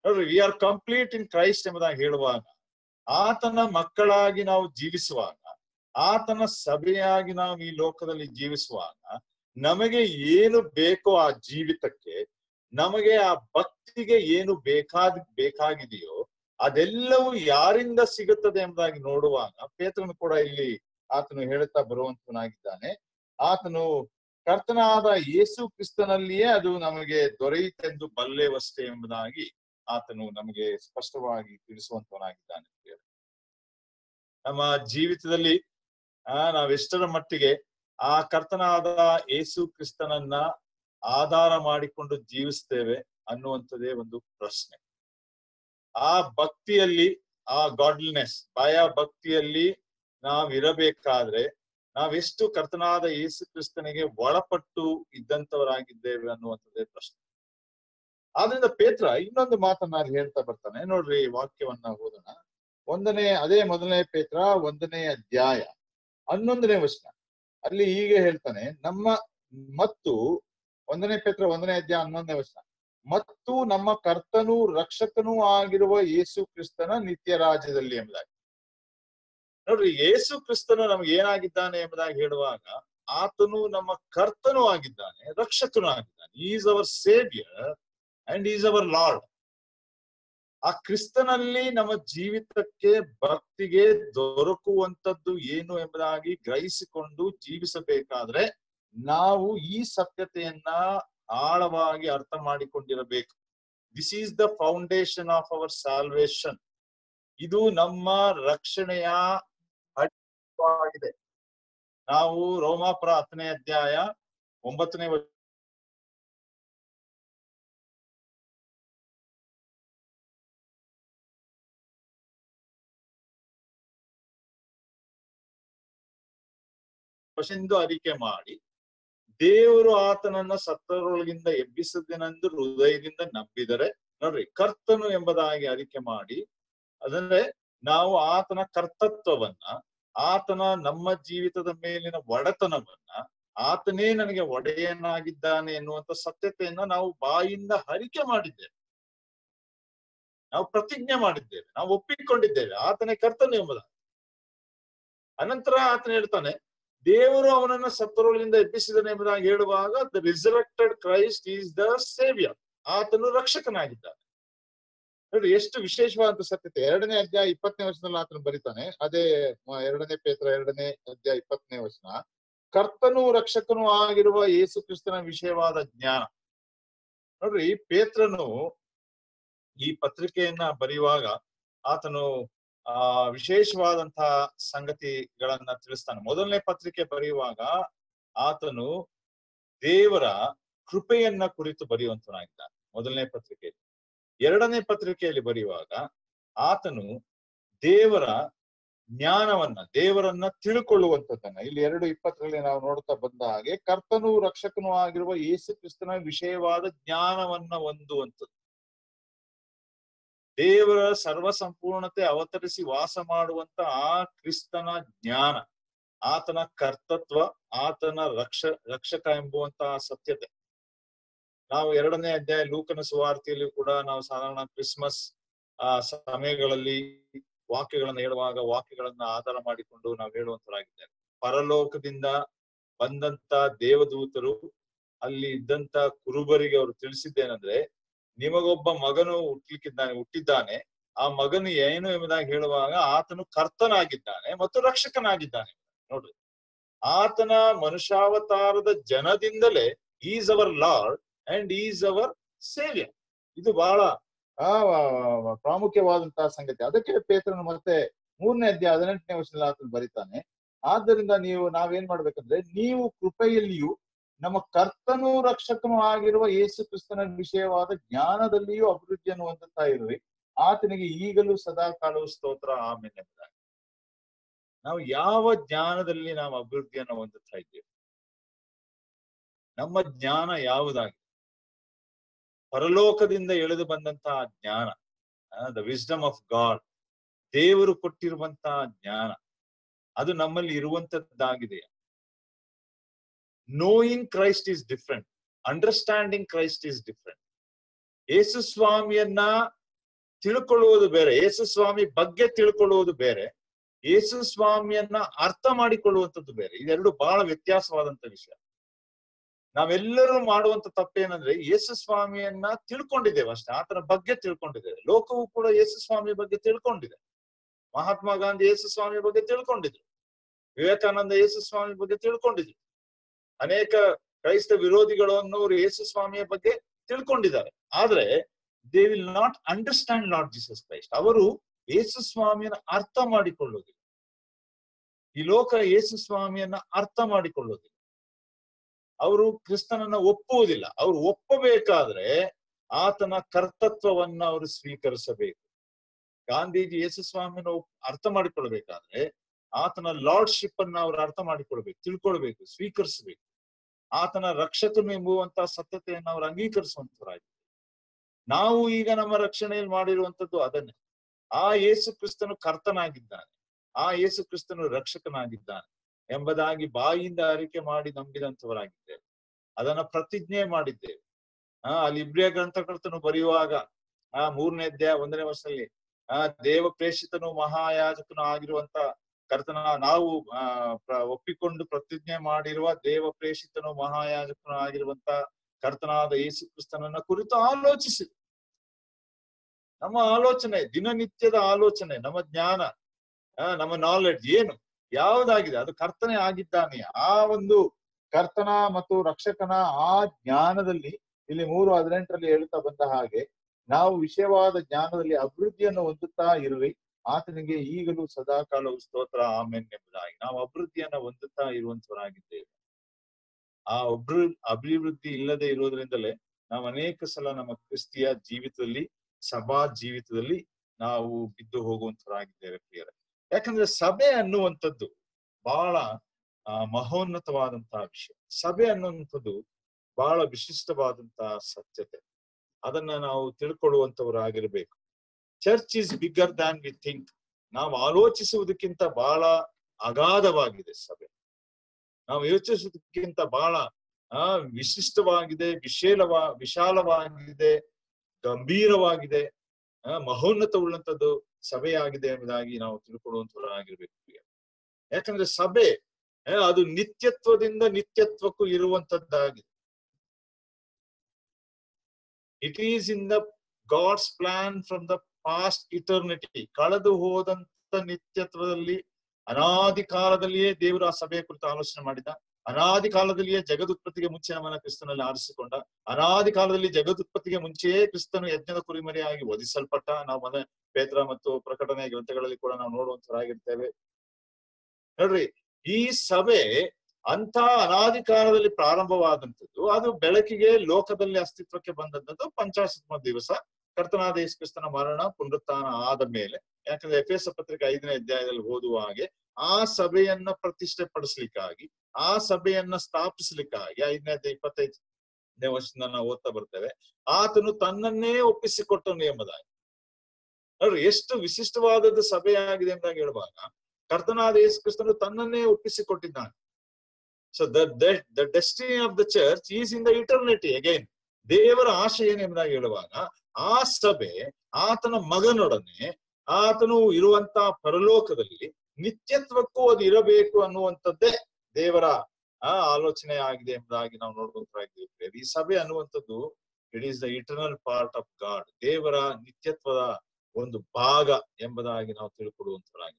[SPEAKER 1] ನೋಡ್ರಿ we are complete in Christ ಎಂಬುದಾಗಿ ಹೇಳುವಾಗ ಆತನ ಮಕ್ಕಳಾಗಿ ನಾವು ಜೀವಿಸುವಾಗ ಆತನ ಸಭೆಯಾಗಿ ನಾವು ಈ ಲೋಕದಲ್ಲಿ ಜೀವಿಸುವಾಗ ನಮಗೆ ಏನು ಬೇಕೋ ಆ ಜೀವಿತಕ್ಕೆ ನಮಗೆ ಆ ಭಕ್ತಿಗೆ ಏನು ಬೇಕಾದ ಬೇಕಾಗಿದೆಯೋ ಅದೆಲ್ಲವೂ ಯಾರಿಂದ ಸಿಗುತ್ತದೆ ಎಂಬುದಾಗಿ ನೋಡುವಾಗ ಪೇತ್ರನು ಕೂಡ ಇಲ್ಲಿ ಆತನು ಹೇಳುತ್ತಾ ಬರುವಂತನಾಗಿದ್ದಾನೆ ಆತನು ಕರ್ತನಾದ ಯೇಸು ಕ್ರಿಸ್ತನಲ್ಲಿಯೇ ಅದು ನಮಗೆ ದೊರೆಯಿತೆಂದು ಬಲ್ಲೆವಷ್ಟೇ ಎಂಬುದಾಗಿ ಆತನು ನಮಗೆ ಸ್ಪಷ್ಟವಾಗಿ ತಿಳಿಸುವಂತವನಾಗಿದ್ದಾನೆ ನಮ್ಮ ಜೀವಿತದಲ್ಲಿ ಆ ನಾವೆಷ್ಟರ ಮಟ್ಟಿಗೆ ಆ ಕರ್ತನಾದ ಯೇಸು ಕ್ರಿಸ್ತನನ್ನ ಆಧಾರ ಮಾಡಿಕೊಂಡು ಜೀವಿಸ್ತೇವೆ ಅನ್ನುವಂಥದ್ದೇ ಒಂದು ಪ್ರಶ್ನೆ ಆ ಭಕ್ತಿಯಲ್ಲಿ ಆ ಗಾಡ್ಲಿನೆಸ್ ಭಯ ಭಕ್ತಿಯಲ್ಲಿ ನಾವಿರಬೇಕಾದ್ರೆ ನಾವೆಷ್ಟು ಕರ್ತನಾದ ಯೇಸು ಕ್ರಿಸ್ತನಿಗೆ ಒಳಪಟ್ಟು ಇದ್ದಂತವರಾಗಿದ್ದೇವೆ ಅನ್ನುವಂಥದ್ದೇ ಪ್ರಶ್ನೆ ಆದ್ರಿಂದ ಪೇತ್ರ ಇನ್ನೊಂದು ಮಾತನ್ನ ಅಲ್ಲಿ ಹೇಳ್ತಾ ಬರ್ತಾನೆ ನೋಡ್ರಿ ವಾಕ್ಯವನ್ನ ಓದೋಣ ಒಂದನೇ ಅದೇ ಮೊದಲನೇ ಪೇತ್ರ ಒಂದನೇ ಅಧ್ಯಾಯ ಹನ್ನೊಂದನೇ ವಚನ ಅಲ್ಲಿ ಹೀಗೆ ಹೇಳ್ತಾನೆ ನಮ್ಮ ಮತ್ತು ಒಂದನೇ ಪೇತ್ರ ಒಂದನೇ ಅಧ್ಯಾಯ ಹನ್ನೊಂದನೇ ವಚನ ಮತ್ತು ನಮ್ಮ ಕರ್ತನೂ ರಕ್ಷಕನೂ ಆಗಿರುವ ಯೇಸು ಕ್ರಿಸ್ತನ ನಿತ್ಯ ರಾಜ್ಯದಲ್ಲಿ ಎಂಬುದಾಗಿ ನೋಡ್ರಿ ಯೇಸು ಕ್ರಿಸ್ತನು ನಮ್ಗೆ ಏನಾಗಿದ್ದಾನೆ ಎಂಬುದಾಗಿ ಹೇಳುವಾಗ ಆತನು ನಮ್ಮ ಕರ್ತನೂ ಆಗಿದ್ದಾನೆ ರಕ್ಷಕನೂ ಆಗಿದ್ದಾನೆ is our saviour and is our lord ಆ ಕ್ರಿಸ್ತನಲ್ಲಿ ನಮ್ಮ ಜೀವಿತಕ್ಕೆ ಭಕ್ತಿಗೆ ದೊರಕುವಂತದ್ದು ಏನು ಎಂಬುದಾಗಿ ಗ್ರಹಿಸಿಕೊಂಡು ಜೀವಿಸಬೇಕಾದ್ರೆ ನಾವು ಈ ಸತ್ಯತೆಯನ್ನ ಆಳವಾಗಿ ಅರ್ಥ ಮಾಡಿಕೊಂಡಿರಬೇಕು this is the foundation of our salvation ಇದು ನಮ್ಮ ರಕ್ಷಣೆಯ ಅಡಿಪಾಯವಾಗಿದೆ ನಾವು ರೋಮಾಪುರ ಹತ್ತನೇ ಅಧ್ಯಾಯ ಒಂಬತ್ತನೇ ವಶೆಂದು ಅರಿಕೆ ಮಾಡಿ ದೇವರು ಆತನನ್ನ ಸತ್ತರೊಳಗಿಂದ ಎಬ್ಬಿಸದೆನೆಂದು ಹೃದಯದಿಂದ ನಂಬಿದರೆ ನೋಡ್ರಿ ಕರ್ತನು ಎಂಬುದಾಗಿ ಅರಿಕೆ ಮಾಡಿ ಅದಂದ್ರೆ ನಾವು ಆತನ ಕರ್ತತ್ವವನ್ನ ಆತನ ನಮ್ಮ ಜೀವಿತದ ಮೇಲಿನ ಒಡೆತನವನ್ನ ಆತನೇ ನನಗೆ ಒಡೆಯನಾಗಿದ್ದಾನೆ ಎನ್ನುವಂತ ಸತ್ಯತೆಯನ್ನ ನಾವು ಬಾಯಿಂದ ಹರಿಕೆ ಮಾಡಿದ್ದೇವೆ ನಾವು ಪ್ರತಿಜ್ಞೆ ಮಾಡಿದ್ದೇವೆ ನಾವು ಒಪ್ಪಿಕೊಂಡಿದ್ದೇವೆ ಆತನೇ ಕರ್ತನು ಎಂಬುದಾಗಿ ಅನಂತರ ಆತನ ಹೇಳ್ತಾನೆ ದೇವರು ಅವನನ್ನ ಸತ್ತರುಗಳಿಂದ ಎಬ್ಬಿಸಿದನು ಎಂಬುದಾಗಿ ಹೇಳುವಾಗ the resurrected Christ is the saviour ಆತನು ರಕ್ಷಕನಾಗಿದ್ದಾನೆ ನೋಡಿ ಎಷ್ಟು ವಿಶೇಷವಾದ ಸತ್ಯತೆ ಎರಡನೇ ಅಧ್ಯಾಯ ಇಪ್ಪತ್ತನೇ ವರ್ಷದಲ್ಲಿ ಆತನು ಬರಿತಾನೆ ಅದೇ ಎರಡನೇ ಪೇತ್ರ ಎರಡನೇ ಅಧ್ಯಾಯ ಇಪ್ಪತ್ತನೇ ವರ್ಷನ ಕರ್ತನು ರಕ್ಷಕನು ಆಗಿರುವ ಯೇಸು ಕ್ರಿಸ್ತನ ವಿಷಯವಾದ ಜ್ಞಾನ ನೋಡ್ರಿ ಪೇತ್ರನು ಈ ಪತ್ರಿಕೆಯನ್ನ ಬರೆಯುವಾಗ ಆತನು ಆ ವಿಶೇಷವಾದಂತಹ ಸಂಗತಿಗಳನ್ನ ತಿಳಿಸ್ತಾನೆ ಮೊದಲನೇ ಪತ್ರಿಕೆ ಬರೆಯುವಾಗ ಆತನು ದೇವರ ಕೃಪೆಯನ್ನ ಕುರಿತು ಬರೆಯುವಂತನಾಗಿದ್ದಾನೆ ಮೊದಲನೇ ಪತ್ರಿಕೆ ಎರಡನೇ ಪತ್ರಿಕೆಯಲ್ಲಿ ಬರೆಯುವಾಗ ಆತನು ದೇವರ ಜ್ಞಾನವನ್ನ ದೇವರನ್ನ ತಿಳ್ಕೊಳ್ಳುವಂಥದ್ದನ್ನ ಇಲ್ಲಿ ಎರಡು ಇಪ್ಪತ್ತರಲ್ಲಿ ನಾವು ನೋಡ್ತಾ ಬಂದ ಹಾಗೆ ಕರ್ತನು ರಕ್ಷಕನೂ ಆಗಿರುವ ಯೇಸು ಕ್ರಿಸ್ತನ ವಿಷಯವಾದ ಜ್ಞಾನವನ್ನ ಹೊಂದುವಂಥದ್ದು ದೇವರ ಸರ್ವ ಸಂಪೂರ್ಣತೆ ಅವತರಿಸಿ ವಾಸ ಮಾಡುವಂತ ಆ ಕ್ರಿಸ್ತನ ಜ್ಞಾನ ಆತನ ಕರ್ತತ್ವ ಆತನ ರಕ್ಷ ರಕ್ಷಕ ಎಂಬುವಂತಹ ಸತ್ಯತೆ ನಾವು ಎರಡನೇ ಅಧ್ಯಾಯ ಲೂಕನ ಸುವಾರ್ತೆಯಲ್ಲಿ ಕೂಡ ನಾವು ಸಾಧಾರಣ ಕ್ರಿಸ್ಮಸ್ ಆ ಸಮಯಗಳಲ್ಲಿ ವಾಕ್ಯಗಳನ್ನ ಹೇಳುವಾಗ ವಾಕ್ಯಗಳನ್ನ ಆಧಾರ ಮಾಡಿಕೊಂಡು ನಾವು ಹೇಳುವಂತರಾಗಿದ್ದೇವೆ ಪರಲೋಕದಿಂದ ಬಂದಂತ ದೇವದೂತರು ಅಲ್ಲಿ ಇದ್ದಂತ ಕುರುಬರಿಗೆ ಅವರು ತಿಳಿಸಿದ್ದೇನೆಂದ್ರೆ ನಿಮಗೊಬ್ಬ ಮಗನು ಹುಟ್ಲಿಕ್ಕಿದ್ದಾನೆ ಹುಟ್ಟಿದ್ದಾನೆ ಆ ಮಗನು ಏನು ಎಂಬುದಾಗಿ ಹೇಳುವಾಗ ಆತನು ಕರ್ತನಾಗಿದ್ದಾನೆ ಮತ್ತು ರಕ್ಷಕನಾಗಿದ್ದಾನೆ ನೋಡ್ರಿ ಆತನ ಮನುಷ್ಯಾವತಾರದ ಜನದಿಂದಲೇ is our lord and is our saviour ಇದು ಬಹಳ ಆ ಪ್ರಾಮುಖ್ಯವಾದಂತಹ ಸಂಗತಿ ಅದಕ್ಕೆ ಪೇತ್ರನು ಮತ್ತೆ ಮೂರನೇ ಅಧ್ಯಾಯ ಹದಿನೆಂಟನೇ ವರ್ಷದಲ್ಲಿ ಆತನು ಬರೀತಾನೆ ಆದ್ದರಿಂದ ನೀವು ನಾವೇನ್ ಮಾಡ್ಬೇಕಂದ್ರೆ ನೀವು ಕೃಪೆಯಲ್ಲಿಯೂ ನಮ್ಮ ಕರ್ತನೂ ರಕ್ಷಕನೂ ಆಗಿರುವ ಯೇಸು ಕ್ರಿಸ್ತನ ವಿಷಯವಾದ ಜ್ಞಾನದಲ್ಲಿಯೂ ಅಭಿವೃದ್ಧಿಯನ್ನು ಹೊಂದುತ್ತಾ ಇರುವೆ ಆತನಿಗೆ ಈಗಲೂ ಸದಾ ಕಾಲವು ಸ್ತೋತ್ರ ಆಮೇಲೆ ಎಂಬುದಾಗಿ ನಾವು ಯಾವ ಜ್ಞಾನದಲ್ಲಿ ನಾವು ಅಭಿವೃದ್ಧಿಯನ್ನು ಹೊಂದುತ್ತಾ ಇದ್ದೇವೆ ನಮ್ಮ ಜ್ಞಾನ ಯಾವುದಾಗಿದೆ ಪರಲೋಕದಿಂದ ಎಳೆದು ಬಂದಂತಹ ಜ್ಞಾನ ದ ವಿಸ್ಡಮ್ ಆಫ್ ಗಾಡ್ ದೇವರು ಕೊಟ್ಟಿರುವಂತಹ ಜ್ಞಾನ ಅದು ನಮ್ಮಲ್ಲಿ ಇರುವಂತದ್ದಾಗಿದೆ knowing Christ is different understanding Christ is different Yesu ಸ್ವಾಮಿಯನ್ನ ತಿಳ್ಕೊಳ್ಳುವುದು ಬೇರೆ ಯೇಸು ಸ್ವಾಮಿ ಬಗ್ಗೆ ತಿಳ್ಕೊಳ್ಳುವುದು ಬೇರೆ ಯೇಸು ಸ್ವಾಮಿಯನ್ನ ಅರ್ಥ ಮಾಡಿಕೊಳ್ಳುವಂಥದ್ದು ಬೇರೆ ಇದೆರಡು ಬಹಳ ವ್ಯತ್ಯಾಸವಾದಂತ ವಿಷಯ ನಾವೆಲ್ಲರೂ ಮಾಡುವಂತ ತಪ್ಪೇನಂದ್ರೆ ಯೇಸು ಸ್ವಾಮಿಯನ್ನ ತಿಳ್ಕೊಂಡಿದ್ದೇವೆ ಅಷ್ಟೇ ಆತನ ಬಗ್ಗೆ ತಿಳ್ಕೊಂಡಿದ್ದೇವೆ ಲೋಕವು ಕೂಡ ಯೇಸು ಸ್ವಾಮಿ ಬಗ್ಗೆ ತಿಳ್ಕೊಂಡಿದೆ ಮಹಾತ್ಮ ಗಾಂಧಿ ಯೇಸು ಸ್ವಾಮಿ ಬಗ್ಗೆ ತಿಳ್ಕೊಂಡಿದ್ರು ವಿವೇಕಾನಂದ ಯೇಸು ಸ್ವಾಮಿ ಬಗ್ಗೆ ತಿಳ್ಕೊಂಡಿದ್ರು ಅನೇಕ ಕ್ರೈಸ್ತ ವಿರೋಧಿಗಳನ್ನು ಅವರು ಯೇಸು ಸ್ವಾಮಿಯ ಬಗ್ಗೆ ತಿಳ್ಕೊಂಡಿದ್ದಾರೆ ಆದ್ರೆ they will not understand Lord Jesus Christ ಅವರು ಯೇಸು ಸ್ವಾಮಿಯನ್ನ ಅರ್ಥ ಮಾಡಿಕೊಳ್ಳುವುದಿಲ್ಲ ಈ ಲೋಕ ಯೇಸು ಸ್ವಾಮಿಯನ್ನ ಅರ್ಥ ಮಾಡಿಕೊಳ್ಳುವುದಿಲ್ಲ ಅವರು ಕ್ರಿಸ್ತನನ್ನ ಒಪ್ಪುವುದಿಲ್ಲ ಅವರು ಒಪ್ಪಬೇಕಾದ್ರೆ ಆತನ ಕರ್ತತ್ವವನ್ನ ಅವರು ಸ್ವೀಕರಿಸಬೇಕು ಗಾಂಧೀಜಿ ಯೇಸು ಸ್ವಾಮಿನ ಅರ್ಥ ಮಾಡಿಕೊಳ್ಬೇಕಾದ್ರೆ ಆತನ ಲಾರ್ಡ್ಶಿಪ್ ಅನ್ನ ಅವರು ಅರ್ಥ ಮಾಡಿಕೊಳ್ಬೇಕು ತಿಳ್ಕೊಳ್ಬೇಕು ಸ್ವೀಕರಿಸಬೇಕು ಆತನ ರಕ್ಷಕನು ಎಂಬುವಂತ ಸತ್ಯತೆಯನ್ನು ಅವರು ಅಂಗೀಕರಿಸುವಂತವರಾಗಿ ನಾವು ಈಗ ನಮ್ಮ ರಕ್ಷಣೆಯಲ್ಲಿ ಮಾಡಿರುವಂತದ್ದು ಅದನ್ನೇ ಆ ಯೇಸು ಕ್ರಿಸ್ತನು ಕರ್ತನಾಗಿದ್ದಾನೆ ಆ ಯೇಸು ಕ್ರಿಸ್ತನು ರಕ್ಷಕನಾಗಿದ್ದಾನೆ ಎಂಬುದಾಗಿ ಬಾಯಿಂದ ಅರಿಕೆ ಮಾಡಿ ನಂಬಿದಂತವರಾಗಿದ್ದೇವೆ ಅದನ್ನ ಪ್ರತಿಜ್ಞೆ ಮಾಡಿದ್ದೇವೆ ಆ ಅಲ್ಲಿ ಇಬ್ರಿಯ ಗ್ರಂಥಕರ್ತನು ಬರೆಯುವಾಗ ಆ ಮೂರನೇ ಅಧ್ಯಾಯ ಒಂದನೇ ವರ್ಷದಲ್ಲಿ ಆ ದೇವ ಪ್ರೇಷಿತನು ಮಹಾಯಾಜಕನು ಆಗಿರುವಂತ ಕರ್ತನ ನಾವು ಆ ಒಪ್ಪಿಕೊಂಡು ಪ್ರತಿಜ್ಞೆ ಮಾಡಿರುವ ದೇವ ಪ್ರೇಷಿತನು ಮಹಾಯಾಜಕನು ಆಗಿರುವಂತ ಕರ್ತನಾದ ಯೇಸು ಕ್ರಿಸ್ತನನ್ನ ಕುರಿತು ಆಲೋಚಿಸಿ ನಮ್ಮ ಆಲೋಚನೆ ದಿನನಿತ್ಯದ ಆಲೋಚನೆ ನಮ್ಮ ಜ್ಞಾನ ನಮ್ಮ ನಾಲೆಡ್ಜ್ ಏನು ಯಾವುದಾಗಿದೆ ಅದು ಕರ್ತನೆ ಆಗಿದ್ದಾನೆ ಆ ಒಂದು ಕರ್ತನ ಮತ್ತು ರಕ್ಷಕನ ಆ ಜ್ಞಾನದಲ್ಲಿ ಇಲ್ಲಿ ಮೂರು ಹದಿನೆಂಟರಲ್ಲಿ ಹೇಳ್ತಾ ಬಂದ ಹಾಗೆ ನಾವು ವಿಷಯವಾದ ಜ್ಞಾನದಲ್ಲಿ ಅಭಿವೃದ್ಧಿಯನ್ನು ಹೊಂದುತ್ತಾ ಇರುವಿ ಆತನಿಗೆ ಈಗಲೂ ಸದಾಕಾಲವು ಸ್ತೋತ್ರ ಆಮೇನ್ ಎಂಬುದಾಗಿ ನಾವು ಅಭಿವೃದ್ಧಿಯನ್ನ ಹೊಂದುತ್ತಾ ಇರುವಂತವರಾಗಿದ್ದೇವೆ ಆ ಒಬ್ರು ಅಭಿವೃದ್ಧಿ ಇಲ್ಲದೆ ಇರುವುದರಿಂದಲೇ ನಾವು ಅನೇಕ ಸಲ ನಮ್ಮ ಕ್ರಿಸ್ತಿಯ ಜೀವಿತದಲ್ಲಿ ಸಭಾ ಜೀವಿತದಲ್ಲಿ ನಾವು ಬಿದ್ದು ಹೋಗುವಂತವರಾಗಿದ್ದೇವೆ ಪ್ರಿಯರೇ ಯಾಕಂದ್ರೆ ಸಭೆ ಅನ್ನುವಂಥದ್ದು ಬಹಳ ಆ ಮಹೋನ್ನತವಾದಂತಹ ವಿಷಯ ಸಭೆ ಅನ್ನುವಂಥದ್ದು ಬಹಳ ವಿಶಿಷ್ಟವಾದಂತಹ ಸತ್ಯತೆ ಅದನ್ನ ನಾವು ತಿಳ್ಕೊಳ್ಳುವಂತವರಾಗಿರ್ಬೇಕು church is bigger than we think ನಾವು ಆಲೋಚಿಸುವುದಕ್ಕಿಂತ ಬಹಳ ಅಗಾಧವಾಗಿದೆ ಸಭೆ ನಾವು ಯೋಚಿಸುವುದಕ್ಕಿಂತ ಬಹಳ ಆ ವಿಶಿಷ್ಟವಾಗಿದೆ ವಿಶೇಲವಾ ವಿಶಾಲವಾಗಿದೆ ಗಂಭೀರವಾಗಿದೆ ಮಹೋನ್ನತ ಉಳ್ಳಂತದ್ದು ಸಭೆಯಾಗಿದೆ ಎಂಬುದಾಗಿ ನಾವು ತಿಳ್ಕೊಳ್ಳುವಂತವರಾಗಿರ್ಬೇಕು ಯಾಕಂದ್ರೆ ಸಭೆ ಅದು ನಿತ್ಯತ್ವದಿಂದ ನಿತ್ಯತ್ವಕ್ಕೂ ಇರುವಂತದ್ದಾಗಿದೆ it is in the God's plan from the past eternity ಕಳೆದು ಹೋದಂತ ನಿತ್ಯತ್ವದಲ್ಲಿ ಅನಾದಿ ಕಾಲದಲ್ಲಿಯೇ ದೇವರು ಆ ಸಭೆಯ ಕುರಿತು ಆಲೋಚನೆ ಮಾಡಿದ ಅನಾದಿ ಕಾಲದಲ್ಲಿಯೇ ಜಗದುತ್ಪತ್ತಿಗೆ ಮುಂಚೆ ನಮ್ಮನ್ನ ಕ್ರಿಸ್ತನಲ್ಲಿ ಆರಿಸಿಕೊಂಡ ಅನಾದಿ ಕಾಲದಲ್ಲಿ ಜಗದುತ್ಪತ್ತಿಗೆ ಮುಂಚೆಯೇ ಕ್ರಿಸ್ತನು ಯಜ್ಞದ ಕುರಿಮರಿಯಾಗಿ ವಧಿಸಲ್ಪಟ್ಟ ನಾವು ಮನೆ ಪೇತ್ರ ಮತ್ತು ಪ್ರಕಟಣೆ ಗ್ರಂಥಗಳಲ್ಲಿ ಕೂಡ ನಾವು ನೋಡುವಂತರಾಗಿರ್ತೇವೆ ನೋಡ್ರಿ ಈ ಸಭೆ ಅಂತ ಅನಾದಿ ಕಾಲದಲ್ಲಿ ಪ್ರಾರಂಭವಾದಂಥದ್ದು ಅದು ಬೆಳಕಿಗೆ ಲೋಕದಲ್ಲಿ ಅಸ್ತಿತ್ವಕ್ಕೆ ಬಂದದ್ದು ಪಂಚಾಶತ್ಮ ದಿವಸ ಕರ್ತನಾದ ಯೇಸು ಕ್ರಿಸ್ತನ ಮರಣ ಪುನರುತ್ಥಾನ ಆದ ಮೇಲೆ ಯಾಕಂದ್ರೆ ಎಫ್ ಎಸ್ ಪತ್ರಿಕೆ ಐದನೇ ಅಧ್ಯಾಯದಲ್ಲಿ ಓದುವ ಹಾಗೆ ಆ ಸಭೆಯನ್ನ ಪ್ರತಿಷ್ಠೆ ಪಡಿಸ್ಲಿಕ್ಕಾಗಿ ಆ ಸಭೆಯನ್ನ ಸ್ಥಾಪಿಸ್ಲಿಕ್ಕಾಗಿ ಐದನೇ ಅಧ್ಯಾಯ ಇಪ್ಪತ್ತೈದನೇ ವರ್ಷದಿಂದ ನಾವು ಓದ್ತಾ ಬರ್ತೇವೆ ಆತನು ತನ್ನನ್ನೇ ಒಪ್ಪಿಸಿಕೊಟ್ಟನು ಎಂಬುದಾಗಿ ನೋಡ್ರಿ ಎಷ್ಟು ವಿಶಿಷ್ಟವಾದದ್ದು ಸಭೆಯಾಗಿದೆ ಎಂಬುದಾಗಿ ಹೇಳುವಾಗ ಕರ್ತನಾದ ಯೇಸು ಕ್ರಿಸ್ತನು ತನ್ನನ್ನೇ ಒಪ್ಪಿಸಿಕೊಟ್ಟಿದ್ದಾನೆ so the the destiny of the church is in the eternity again ದೇವರ ಆಶೆ ಏನೆಂಬುದಾಗಿ ಹೇಳುವಾಗ ಆ ಸಭೆ ಆತನ ಮಗನೊಡನೆ ಆತನು ಇರುವಂತ ಪರಲೋಕದಲ್ಲಿ ನಿತ್ಯತ್ವಕ್ಕೂ ಅದು ಇರಬೇಕು ಅನ್ನುವಂಥದ್ದೇ ದೇವರ ಆ ಆಲೋಚನೆ ಆಗಿದೆ ಎಂಬುದಾಗಿ ನಾವು ನೋಡುವಂತರಾಗಿದ್ದೇವೆ ಈ ಸಭೆ ಅನ್ನುವಂಥದ್ದು it is the eternal part of God ದೇವರ ನಿತ್ಯತ್ವದ ಒಂದು ಭಾಗ ಎಂಬುದಾಗಿ ನಾವು ತಿಳ್ಕೊಡುವಂತರಾಗಿದೆ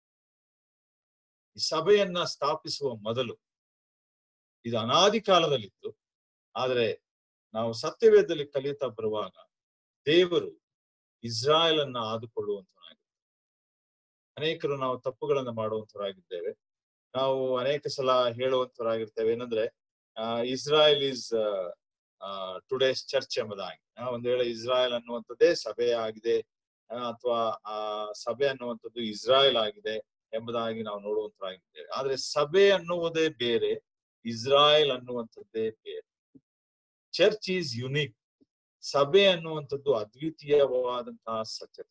[SPEAKER 1] ಈ ಸಭೆಯನ್ನ ಸ್ಥಾಪಿಸುವ ಮೊದಲು ಇದು ಅನಾದಿ ಕಾಲದಲ್ಲಿತ್ತು ಆದರೆ ನಾವು ಸತ್ಯವೇದದಲ್ಲಿ ಕಲಿಯುತ್ತಾ ಬರುವಾಗ ದೇವರು ಇಸ್ರಾಯೇಲ್ ಅನ್ನ ಆದುಕೊಳ್ಳುವಂತವರಾಗಿದ್ದಾರೆ ಅನೇಕರು ನಾವು ತಪ್ಪುಗಳನ್ನ ಮಾಡುವಂತವರಾಗಿದ್ದೇವೆ ನಾವು ಅನೇಕ ಸಲ ಹೇಳುವಂತವರಾಗಿರ್ತೇವೆ ಏನಂದ್ರೆ ಇಸ್ರಾಯೇಲ್ ಇಸ್ ಟುಡೇಸ್ ಚರ್ಚ್ ಎಂಬುದಾಗಿ ಒಂದ್ ವೇಳೆ ಇಸ್ರಾಯೇಲ್ ಅನ್ನುವಂಥದ್ದೇ ಸಭೆ ಆಗಿದೆ ಅಥವಾ ಆ ಸಭೆ ಅನ್ನುವಂಥದ್ದು ಇಸ್ರಾಯೇಲ್ ಆಗಿದೆ ಎಂಬುದಾಗಿ ನಾವು ನೋಡುವಂತರಾಗಿದ್ದೇವೆ ಆದ್ರೆ ಸಭೆ ಅನ್ನುವುದೇ ಬೇರೆ ಇಸ್ರಾಯೇಲ್ ಅನ್ನುವಂಥದ್ದೇ ಬೇರೆ ಚರ್ಚ್ ಈಸ್ ಯುನಿಕ್ ಸಭೆ ಅನ್ನುವಂಥದ್ದು ಅದ್ವಿತೀಯವಾದಂತಹ ಸತ್ಯತೆ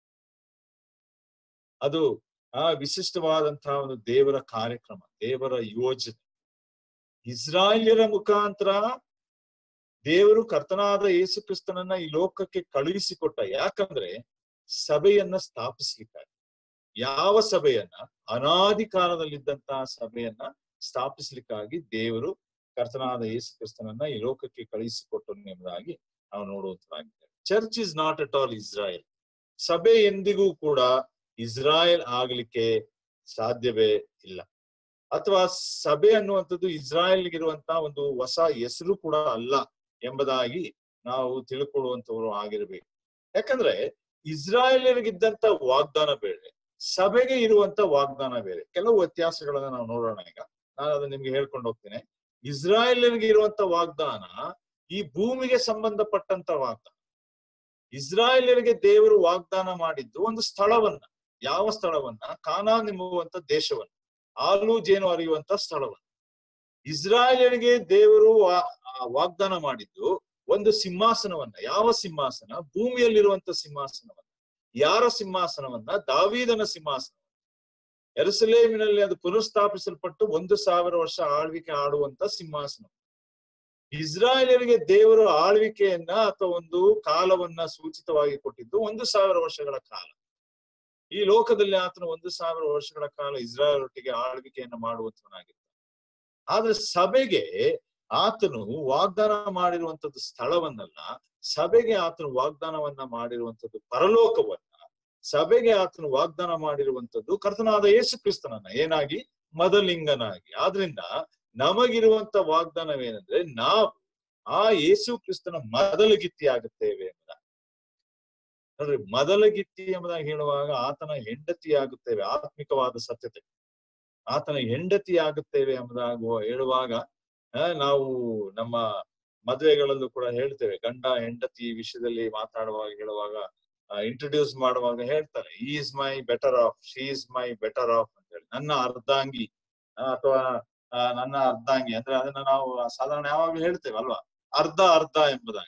[SPEAKER 1] ಅದು ಆ ವಿಶಿಷ್ಟವಾದಂತಹ ಒಂದು ದೇವರ ಕಾರ್ಯಕ್ರಮ ದೇವರ ಯೋಜನೆ ಇಸ್ರಾಯೇಲ್ಯರ ಮುಖಾಂತರ ದೇವರು ಕರ್ತನಾದ ಯೇಸು ಕ್ರಿಸ್ತನನ್ನ ಈ ಲೋಕಕ್ಕೆ ಕಳುಹಿಸಿಕೊಟ್ಟ ಯಾಕಂದ್ರೆ ಸಭೆಯನ್ನ ಸ್ಥಾಪಿಸ್ಲಿಕ್ಕಾಗಿ ಯಾವ ಸಭೆಯನ್ನ ಅನಾದಿ ಕಾಲದಲ್ಲಿದ್ದಂತಹ ಸಭೆಯನ್ನ ಸ್ಥಾಪಿಸ್ಲಿಕ್ಕಾಗಿ ದೇವರು ಕರ್ತನಾದ ಯೇಸು ಕ್ರಿಸ್ತನನ್ನ ಈ ಲೋಕಕ್ಕೆ ಕಳುಹಿಸಿಕೊಟ್ಟನು ಎಂಬುದಾಗಿ ನಾವು ನೋಡುವಂತರಾಗಿದ್ದೇವೆ church is not at all Israel ಸಭೆ ಎಂದಿಗೂ ಕೂಡ ಇಸ್ರಾಯೇಲ್ ಆಗ್ಲಿಕ್ಕೆ ಸಾಧ್ಯವೇ ಇಲ್ಲ ಅಥವಾ ಸಭೆ ಅನ್ನುವಂಥದ್ದು ಇಸ್ರಾಯೇಲ್ಗಿರುವಂತಹ ಒಂದು ಹೊಸ ಹೆಸರು ಕೂಡ ಅಲ್ಲ ಎಂಬುದಾಗಿ ನಾವು ತಿಳ್ಕೊಳ್ಳುವಂತವರು ಆಗಿರ್ಬೇಕು ಯಾಕಂದ್ರೆ ಇಸ್ರಾಯೇಲರಿಗಿದ್ದಂತ ವಾಗ್ದಾನ ಬೇರೆ ಸಭೆಗೆ ಇರುವಂತ ವಾಗ್ದಾನ ಬೇರೆ ಕೆಲವು ವ್ಯತ್ಯಾಸಗಳನ್ನ ನಾವು ನೋಡೋಣ ಈಗ ನಾನು ಅದನ್ನ ನಿಮ್ಗೆ ಹೇಳ್ಕೊಂಡು ಹೋಗ್ತೇನೆ ಇಸ್ರಾಯೇಲರಿಗೆ ಇರುವಂತ ವಾಗ್ದಾನ ಈ ಭೂಮಿಗೆ ಸಂಬಂಧಪಟ್ಟಂತ ವಾಗ್ದಾನ ಇಸ್ರಾಯೇಲರಿಗೆ ದೇವರು ವಾಗ್ದಾನ ಮಾಡಿದ್ದು ಒಂದು ಸ್ಥಳವನ್ನ ಯಾವ ಸ್ಥಳವನ್ನ ಕಾನಾನ್ ಎಂಬುವಂತ ದೇಶವನ್ನ ಹಾಲು ಜೇನು ಹರಿಯುವಂತ ಸ್ಥಳವನ್ನ ಇಸ್ರಾಯೇಲರಿಗೆ ದೇವರು ವಾ- ಆ ವಾಗ್ದಾನ ಮಾಡಿದ್ದು ಒಂದು ಸಿಂಹಾಸನವನ್ನ ಯಾವ ಸಿಂಹಾಸನ ಭೂಮಿಯಲ್ಲಿರುವಂತ ಸಿಂಹಾಸನವನ್ನ ಯಾರ ಸಿಂಹಾಸನವನ್ನ ದಾವೀದನ ಸಿಂಹಾಸನ ಎರುಸಲೇಮಿನಲ್ಲಿ ಅದು ಪುನಃಸ್ಥಾಪಿಸಲ್ಪಟ್ಟು ಒಂದು ಸಾವಿರ ವರ್ಷ ಆಳ್ವಿಕೆ ಆಡುವಂತ ಸಿಂಹಾಸನ ಇಸ್ರಾಯೇಲರಿಗೆ ದೇವರು ಆಳ್ವಿಕೆಯನ್ನ ಅಥವಾ ಒಂದು ಕಾಲವನ್ನ ಸೂಚಿತವಾಗಿ ಕೊಟ್ಟಿದ್ದು ಒಂದು ಸಾವಿರ ವರ್ಷಗಳ ಕಾಲ ಈ ಲೋಕದಲ್ಲಿ ಆತನು ಒಂದು ಸಾವಿರ ವರ್ಷಗಳ ಕಾಲ ಇಸ್ರಾಯೇಲ್ ಒಟ್ಟಿಗೆ ಆಳ್ವಿಕೆಯನ್ನ ಮಾಡುವಂತವನಾಗಿರ್ತಾನೆ ಆದ್ರೆ ಸಭೆಗೆ ಆತನು ವಾಗ್ದಾನ ಮಾಡಿರುವಂತದ್ದು ಸ್ಥಳವನ್ನಲ್ಲ ಸಭೆಗೆ ಆತನು ವಾಗ್ದಾನವನ್ನ ಮಾಡಿರುವಂತದ್ದು ಪರಲೋಕವನ್ನ ಸಭೆಗೆ ಆತನು ವಾಗ್ದಾನ ಮಾಡಿರುವಂತದ್ದು ಕರ್ತನಾದ ಯೇಸು ಕ್ರಿಸ್ತನನ್ನ ಏನಾಗಿ ಮದಲಿಂಗನಾಗಿ ಆದ್ರಿಂದ ನಮಗಿರುವಂತ ವಾಗ್ದಾನವೇನೆಂದ್ರೆ ನಾವು ಆ ಯೇಸು ಕ್ರಿಸ್ತನ ಮೊದಲಗಿತ್ತಿ ಆಗುತ್ತೇವೆ ಎಂಬುದಾಗಿ ನೋಡ್ರಿ ಮೊದಲಗಿತ್ತಿ ಎಂಬುದಾಗಿ ಹೇಳುವಾಗ ಆತನ ಹೆಂಡತಿ ಆಗುತ್ತೇವೆ ಆತ್ಮಿಕವಾದ ಸತ್ಯತೆ ಆತನ ಹೆಂಡತಿ ಆಗುತ್ತೇವೆ ಎಂಬುದಾಗುವ ಹೇಳುವಾಗ ಆ, ನಾವು ನಮ್ಮ ಮದುವೆಗಳಲ್ಲೂ ಕೂಡ ಹೇಳ್ತೇವೆ ಗಂಡ ಹೆಂಡತಿ ವಿಷಯದಲ್ಲಿ ಮಾತಾಡುವಾಗ ಹೇಳುವಾಗ ಇಂಟ್ರೊಡ್ಯೂಸ್ ಮಾಡುವಾಗ ಹೇಳ್ತಾರೆ he is my better half she is my better half ಅಂತ ಹೇಳಿ ನನ್ನ ಅರ್ಧಾಂಗಿ ಆ, ಅಥವಾ ಆ, ನನ್ನ ಅರ್ಧಾಂಗಿ ಅಂದ್ರೆ ಅದನ್ನ ನಾವು ಸಾಧಾರಣ ಯಾವಾಗ್ಲೂ ಹೇಳ್ತೇವೆ ಅಲ್ವಾ ಅರ್ಧ ಅರ್ಧ ಎಂಬುದಾಗಿ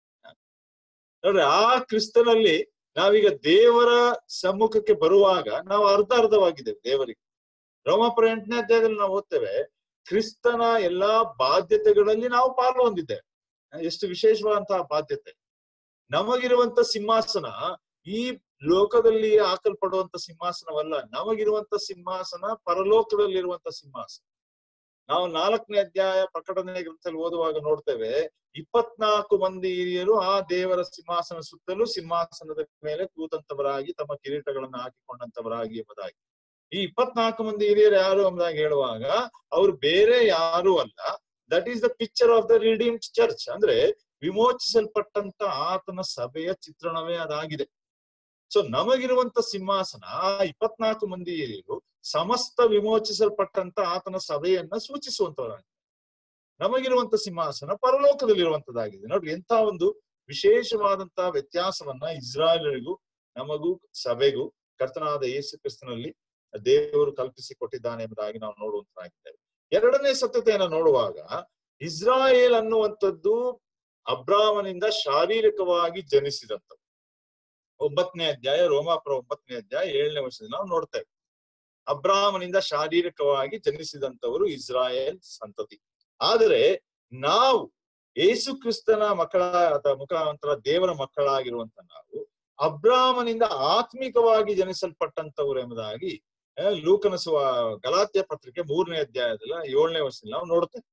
[SPEAKER 1] ನೋಡ್ರಿ ಆ ಕ್ರಿಸ್ತನಲ್ಲಿ ನಾವೀಗ ದೇವರ ಸಮ್ಮುಖಕ್ಕೆ ಬರುವಾಗ ನಾವು ಅರ್ಧ ಅರ್ಧವಾಗಿದ್ದೇವೆ ದೇವರಿಗೆ ರೋಮಾಪುರ ಎಂಟನೇ ಅಧ್ಯಾಯದಲ್ಲಿ ನಾವು ಓದ್ತೇವೆ ಕ್ರಿಸ್ತನ ಎಲ್ಲಾ ಬಾಧ್ಯತೆಗಳಲ್ಲಿ ನಾವು ಪಾಲು ಹೊಂದಿದ್ದೇವೆ ಎಷ್ಟು ವಿಶೇಷವಾದಂತಹ ಬಾಧ್ಯತೆ ನಮಗಿರುವಂತ ಸಿಂಹಾಸನ ಈ ಲೋಕದಲ್ಲಿ ಹಾಕಲ್ಪಡುವಂತ ಸಿಂಹಾಸನವಲ್ಲ ನಮಗಿರುವಂತ ಸಿಂಹಾಸನ ಪರಲೋಕದಲ್ಲಿರುವಂತ ಸಿಂಹಾಸನ ನಾವು ನಾಲ್ಕನೇ ಅಧ್ಯಾಯ ಪ್ರಕಟಣೆ ಗ್ರಂಥದಲ್ಲಿ ಓದುವಾಗ ನೋಡ್ತೇವೆ ಇಪ್ಪತ್ನಾಲ್ಕು ಮಂದಿ ಹಿರಿಯರು ಆ ದೇವರ ಸಿಂಹಾಸನ ಸುತ್ತಲೂ ಸಿಂಹಾಸನದ ಮೇಲೆ ಕೂತಂತವರಾಗಿ ತಮ್ಮ ಕಿರೀಟಗಳನ್ನು ಹಾಕಿಕೊಂಡಂತವರಾಗಿ ಎಂಬುದಾಗಿ ಈ ಇಪ್ಪತ್ನಾಲ್ಕು ಮಂದಿ ಹಿರಿಯರು ಯಾರು ಎಂಬುದಾಗಿ ಹೇಳುವಾಗ ಅವ್ರು ಬೇರೆ ಯಾರು ಅಲ್ಲ that is the picture of the redeem church ಅಂದ್ರೆ ವಿಮೋಚಿಸಲ್ಪಟ್ಟಂತ ಆತನ ಸಭೆಯ ಚಿತ್ರಣವೇ ಅದಾಗಿದೆ ಸೊ ನಮಗಿರುವಂತ ಸಿಂಹಾಸನ ಆ ಇಪ್ಪತ್ನಾಲ್ಕು ಮಂದಿ ಹಿರಿಯರು ಸಮಸ್ತ ವಿಮೋಚಿಸಲ್ಪಟ್ಟಂತ ಆತನ ಸಭೆಯನ್ನ ಸೂಚಿಸುವಂತವರಾಗಿದೆ ನಮಗಿರುವಂತ ಸಿಂಹಾಸನ ಪರಲೋಕದಲ್ಲಿರುವಂತದ್ದಾಗಿದೆ ನೋಡ್ರಿ ಎಂತ ಒಂದು ವಿಶೇಷವಾದಂತಹ ವ್ಯತ್ಯಾಸವನ್ನ ಇಸ್ರಾಯೇಲರಿಗೂ ನಮಗೂ ಸಭೆಗೂ ಕರ್ತನಾದ ಯೇಸು ಕ್ರಿಸ್ತನಲ್ಲಿ ದೇವರು ಕಲ್ಪಿಸಿ ಕೊಟ್ಟಿದ್ದಾನೆ ಎಂಬುದಾಗಿ ನಾವು ನೋಡುವಂತರಾಗಿದ್ದೇವೆ ಎರಡನೇ ಸತ್ಯತೆಯನ್ನ ನೋಡುವಾಗ ಇಸ್ರಾಯೇಲ್ ಅನ್ನುವಂಥದ್ದು ಅಬ್ರಾಮನಿಂದ ಶಾರೀರಿಕವಾಗಿ ಜನಿಸಿದಂಥದ್ದು ಒಂಬತ್ತನೇ ಅಧ್ಯಾಯ ರೋಮಾಪುರ ಒಂಬತ್ತನೇ ಅಧ್ಯಾಯ ಏಳನೇ ವರ್ಷದಲ್ಲಿ ನಾವು ನೋಡ್ತೇವೆ ಅಬ್ರಾಮನಿಂದ ಶಾರೀರಿಕವಾಗಿ ಜನಿಸಿದಂತವರು ಇಸ್ರಾಯೇಲ್ ಸಂತತಿ ಆದರೆ ನಾವು ಯೇಸು ಕ್ರಿಸ್ತನ ಮಕ್ಕಳ ಅಥವಾ ಮುಖಾಂತರ ದೇವರ ಮಕ್ಕಳಾಗಿರುವಂತ ನಾವು ಅಬ್ರಾಮನಿಂದ ಆತ್ಮಿಕವಾಗಿ ಜನಿಸಲ್ಪಟ್ಟಂತವರು ಎಂಬುದಾಗಿ ಆ, ಲೂಕನ ಸುವ ಗಲಾತ್ಯ ಪತ್ರಿಕೆ ಮೂರನೇ ಅಧ್ಯಾಯದಲ್ಲಿ ಏಳನೇ ವರ್ಷದಲ್ಲಿ ನಾವು ನೋಡ್ತೇವೆ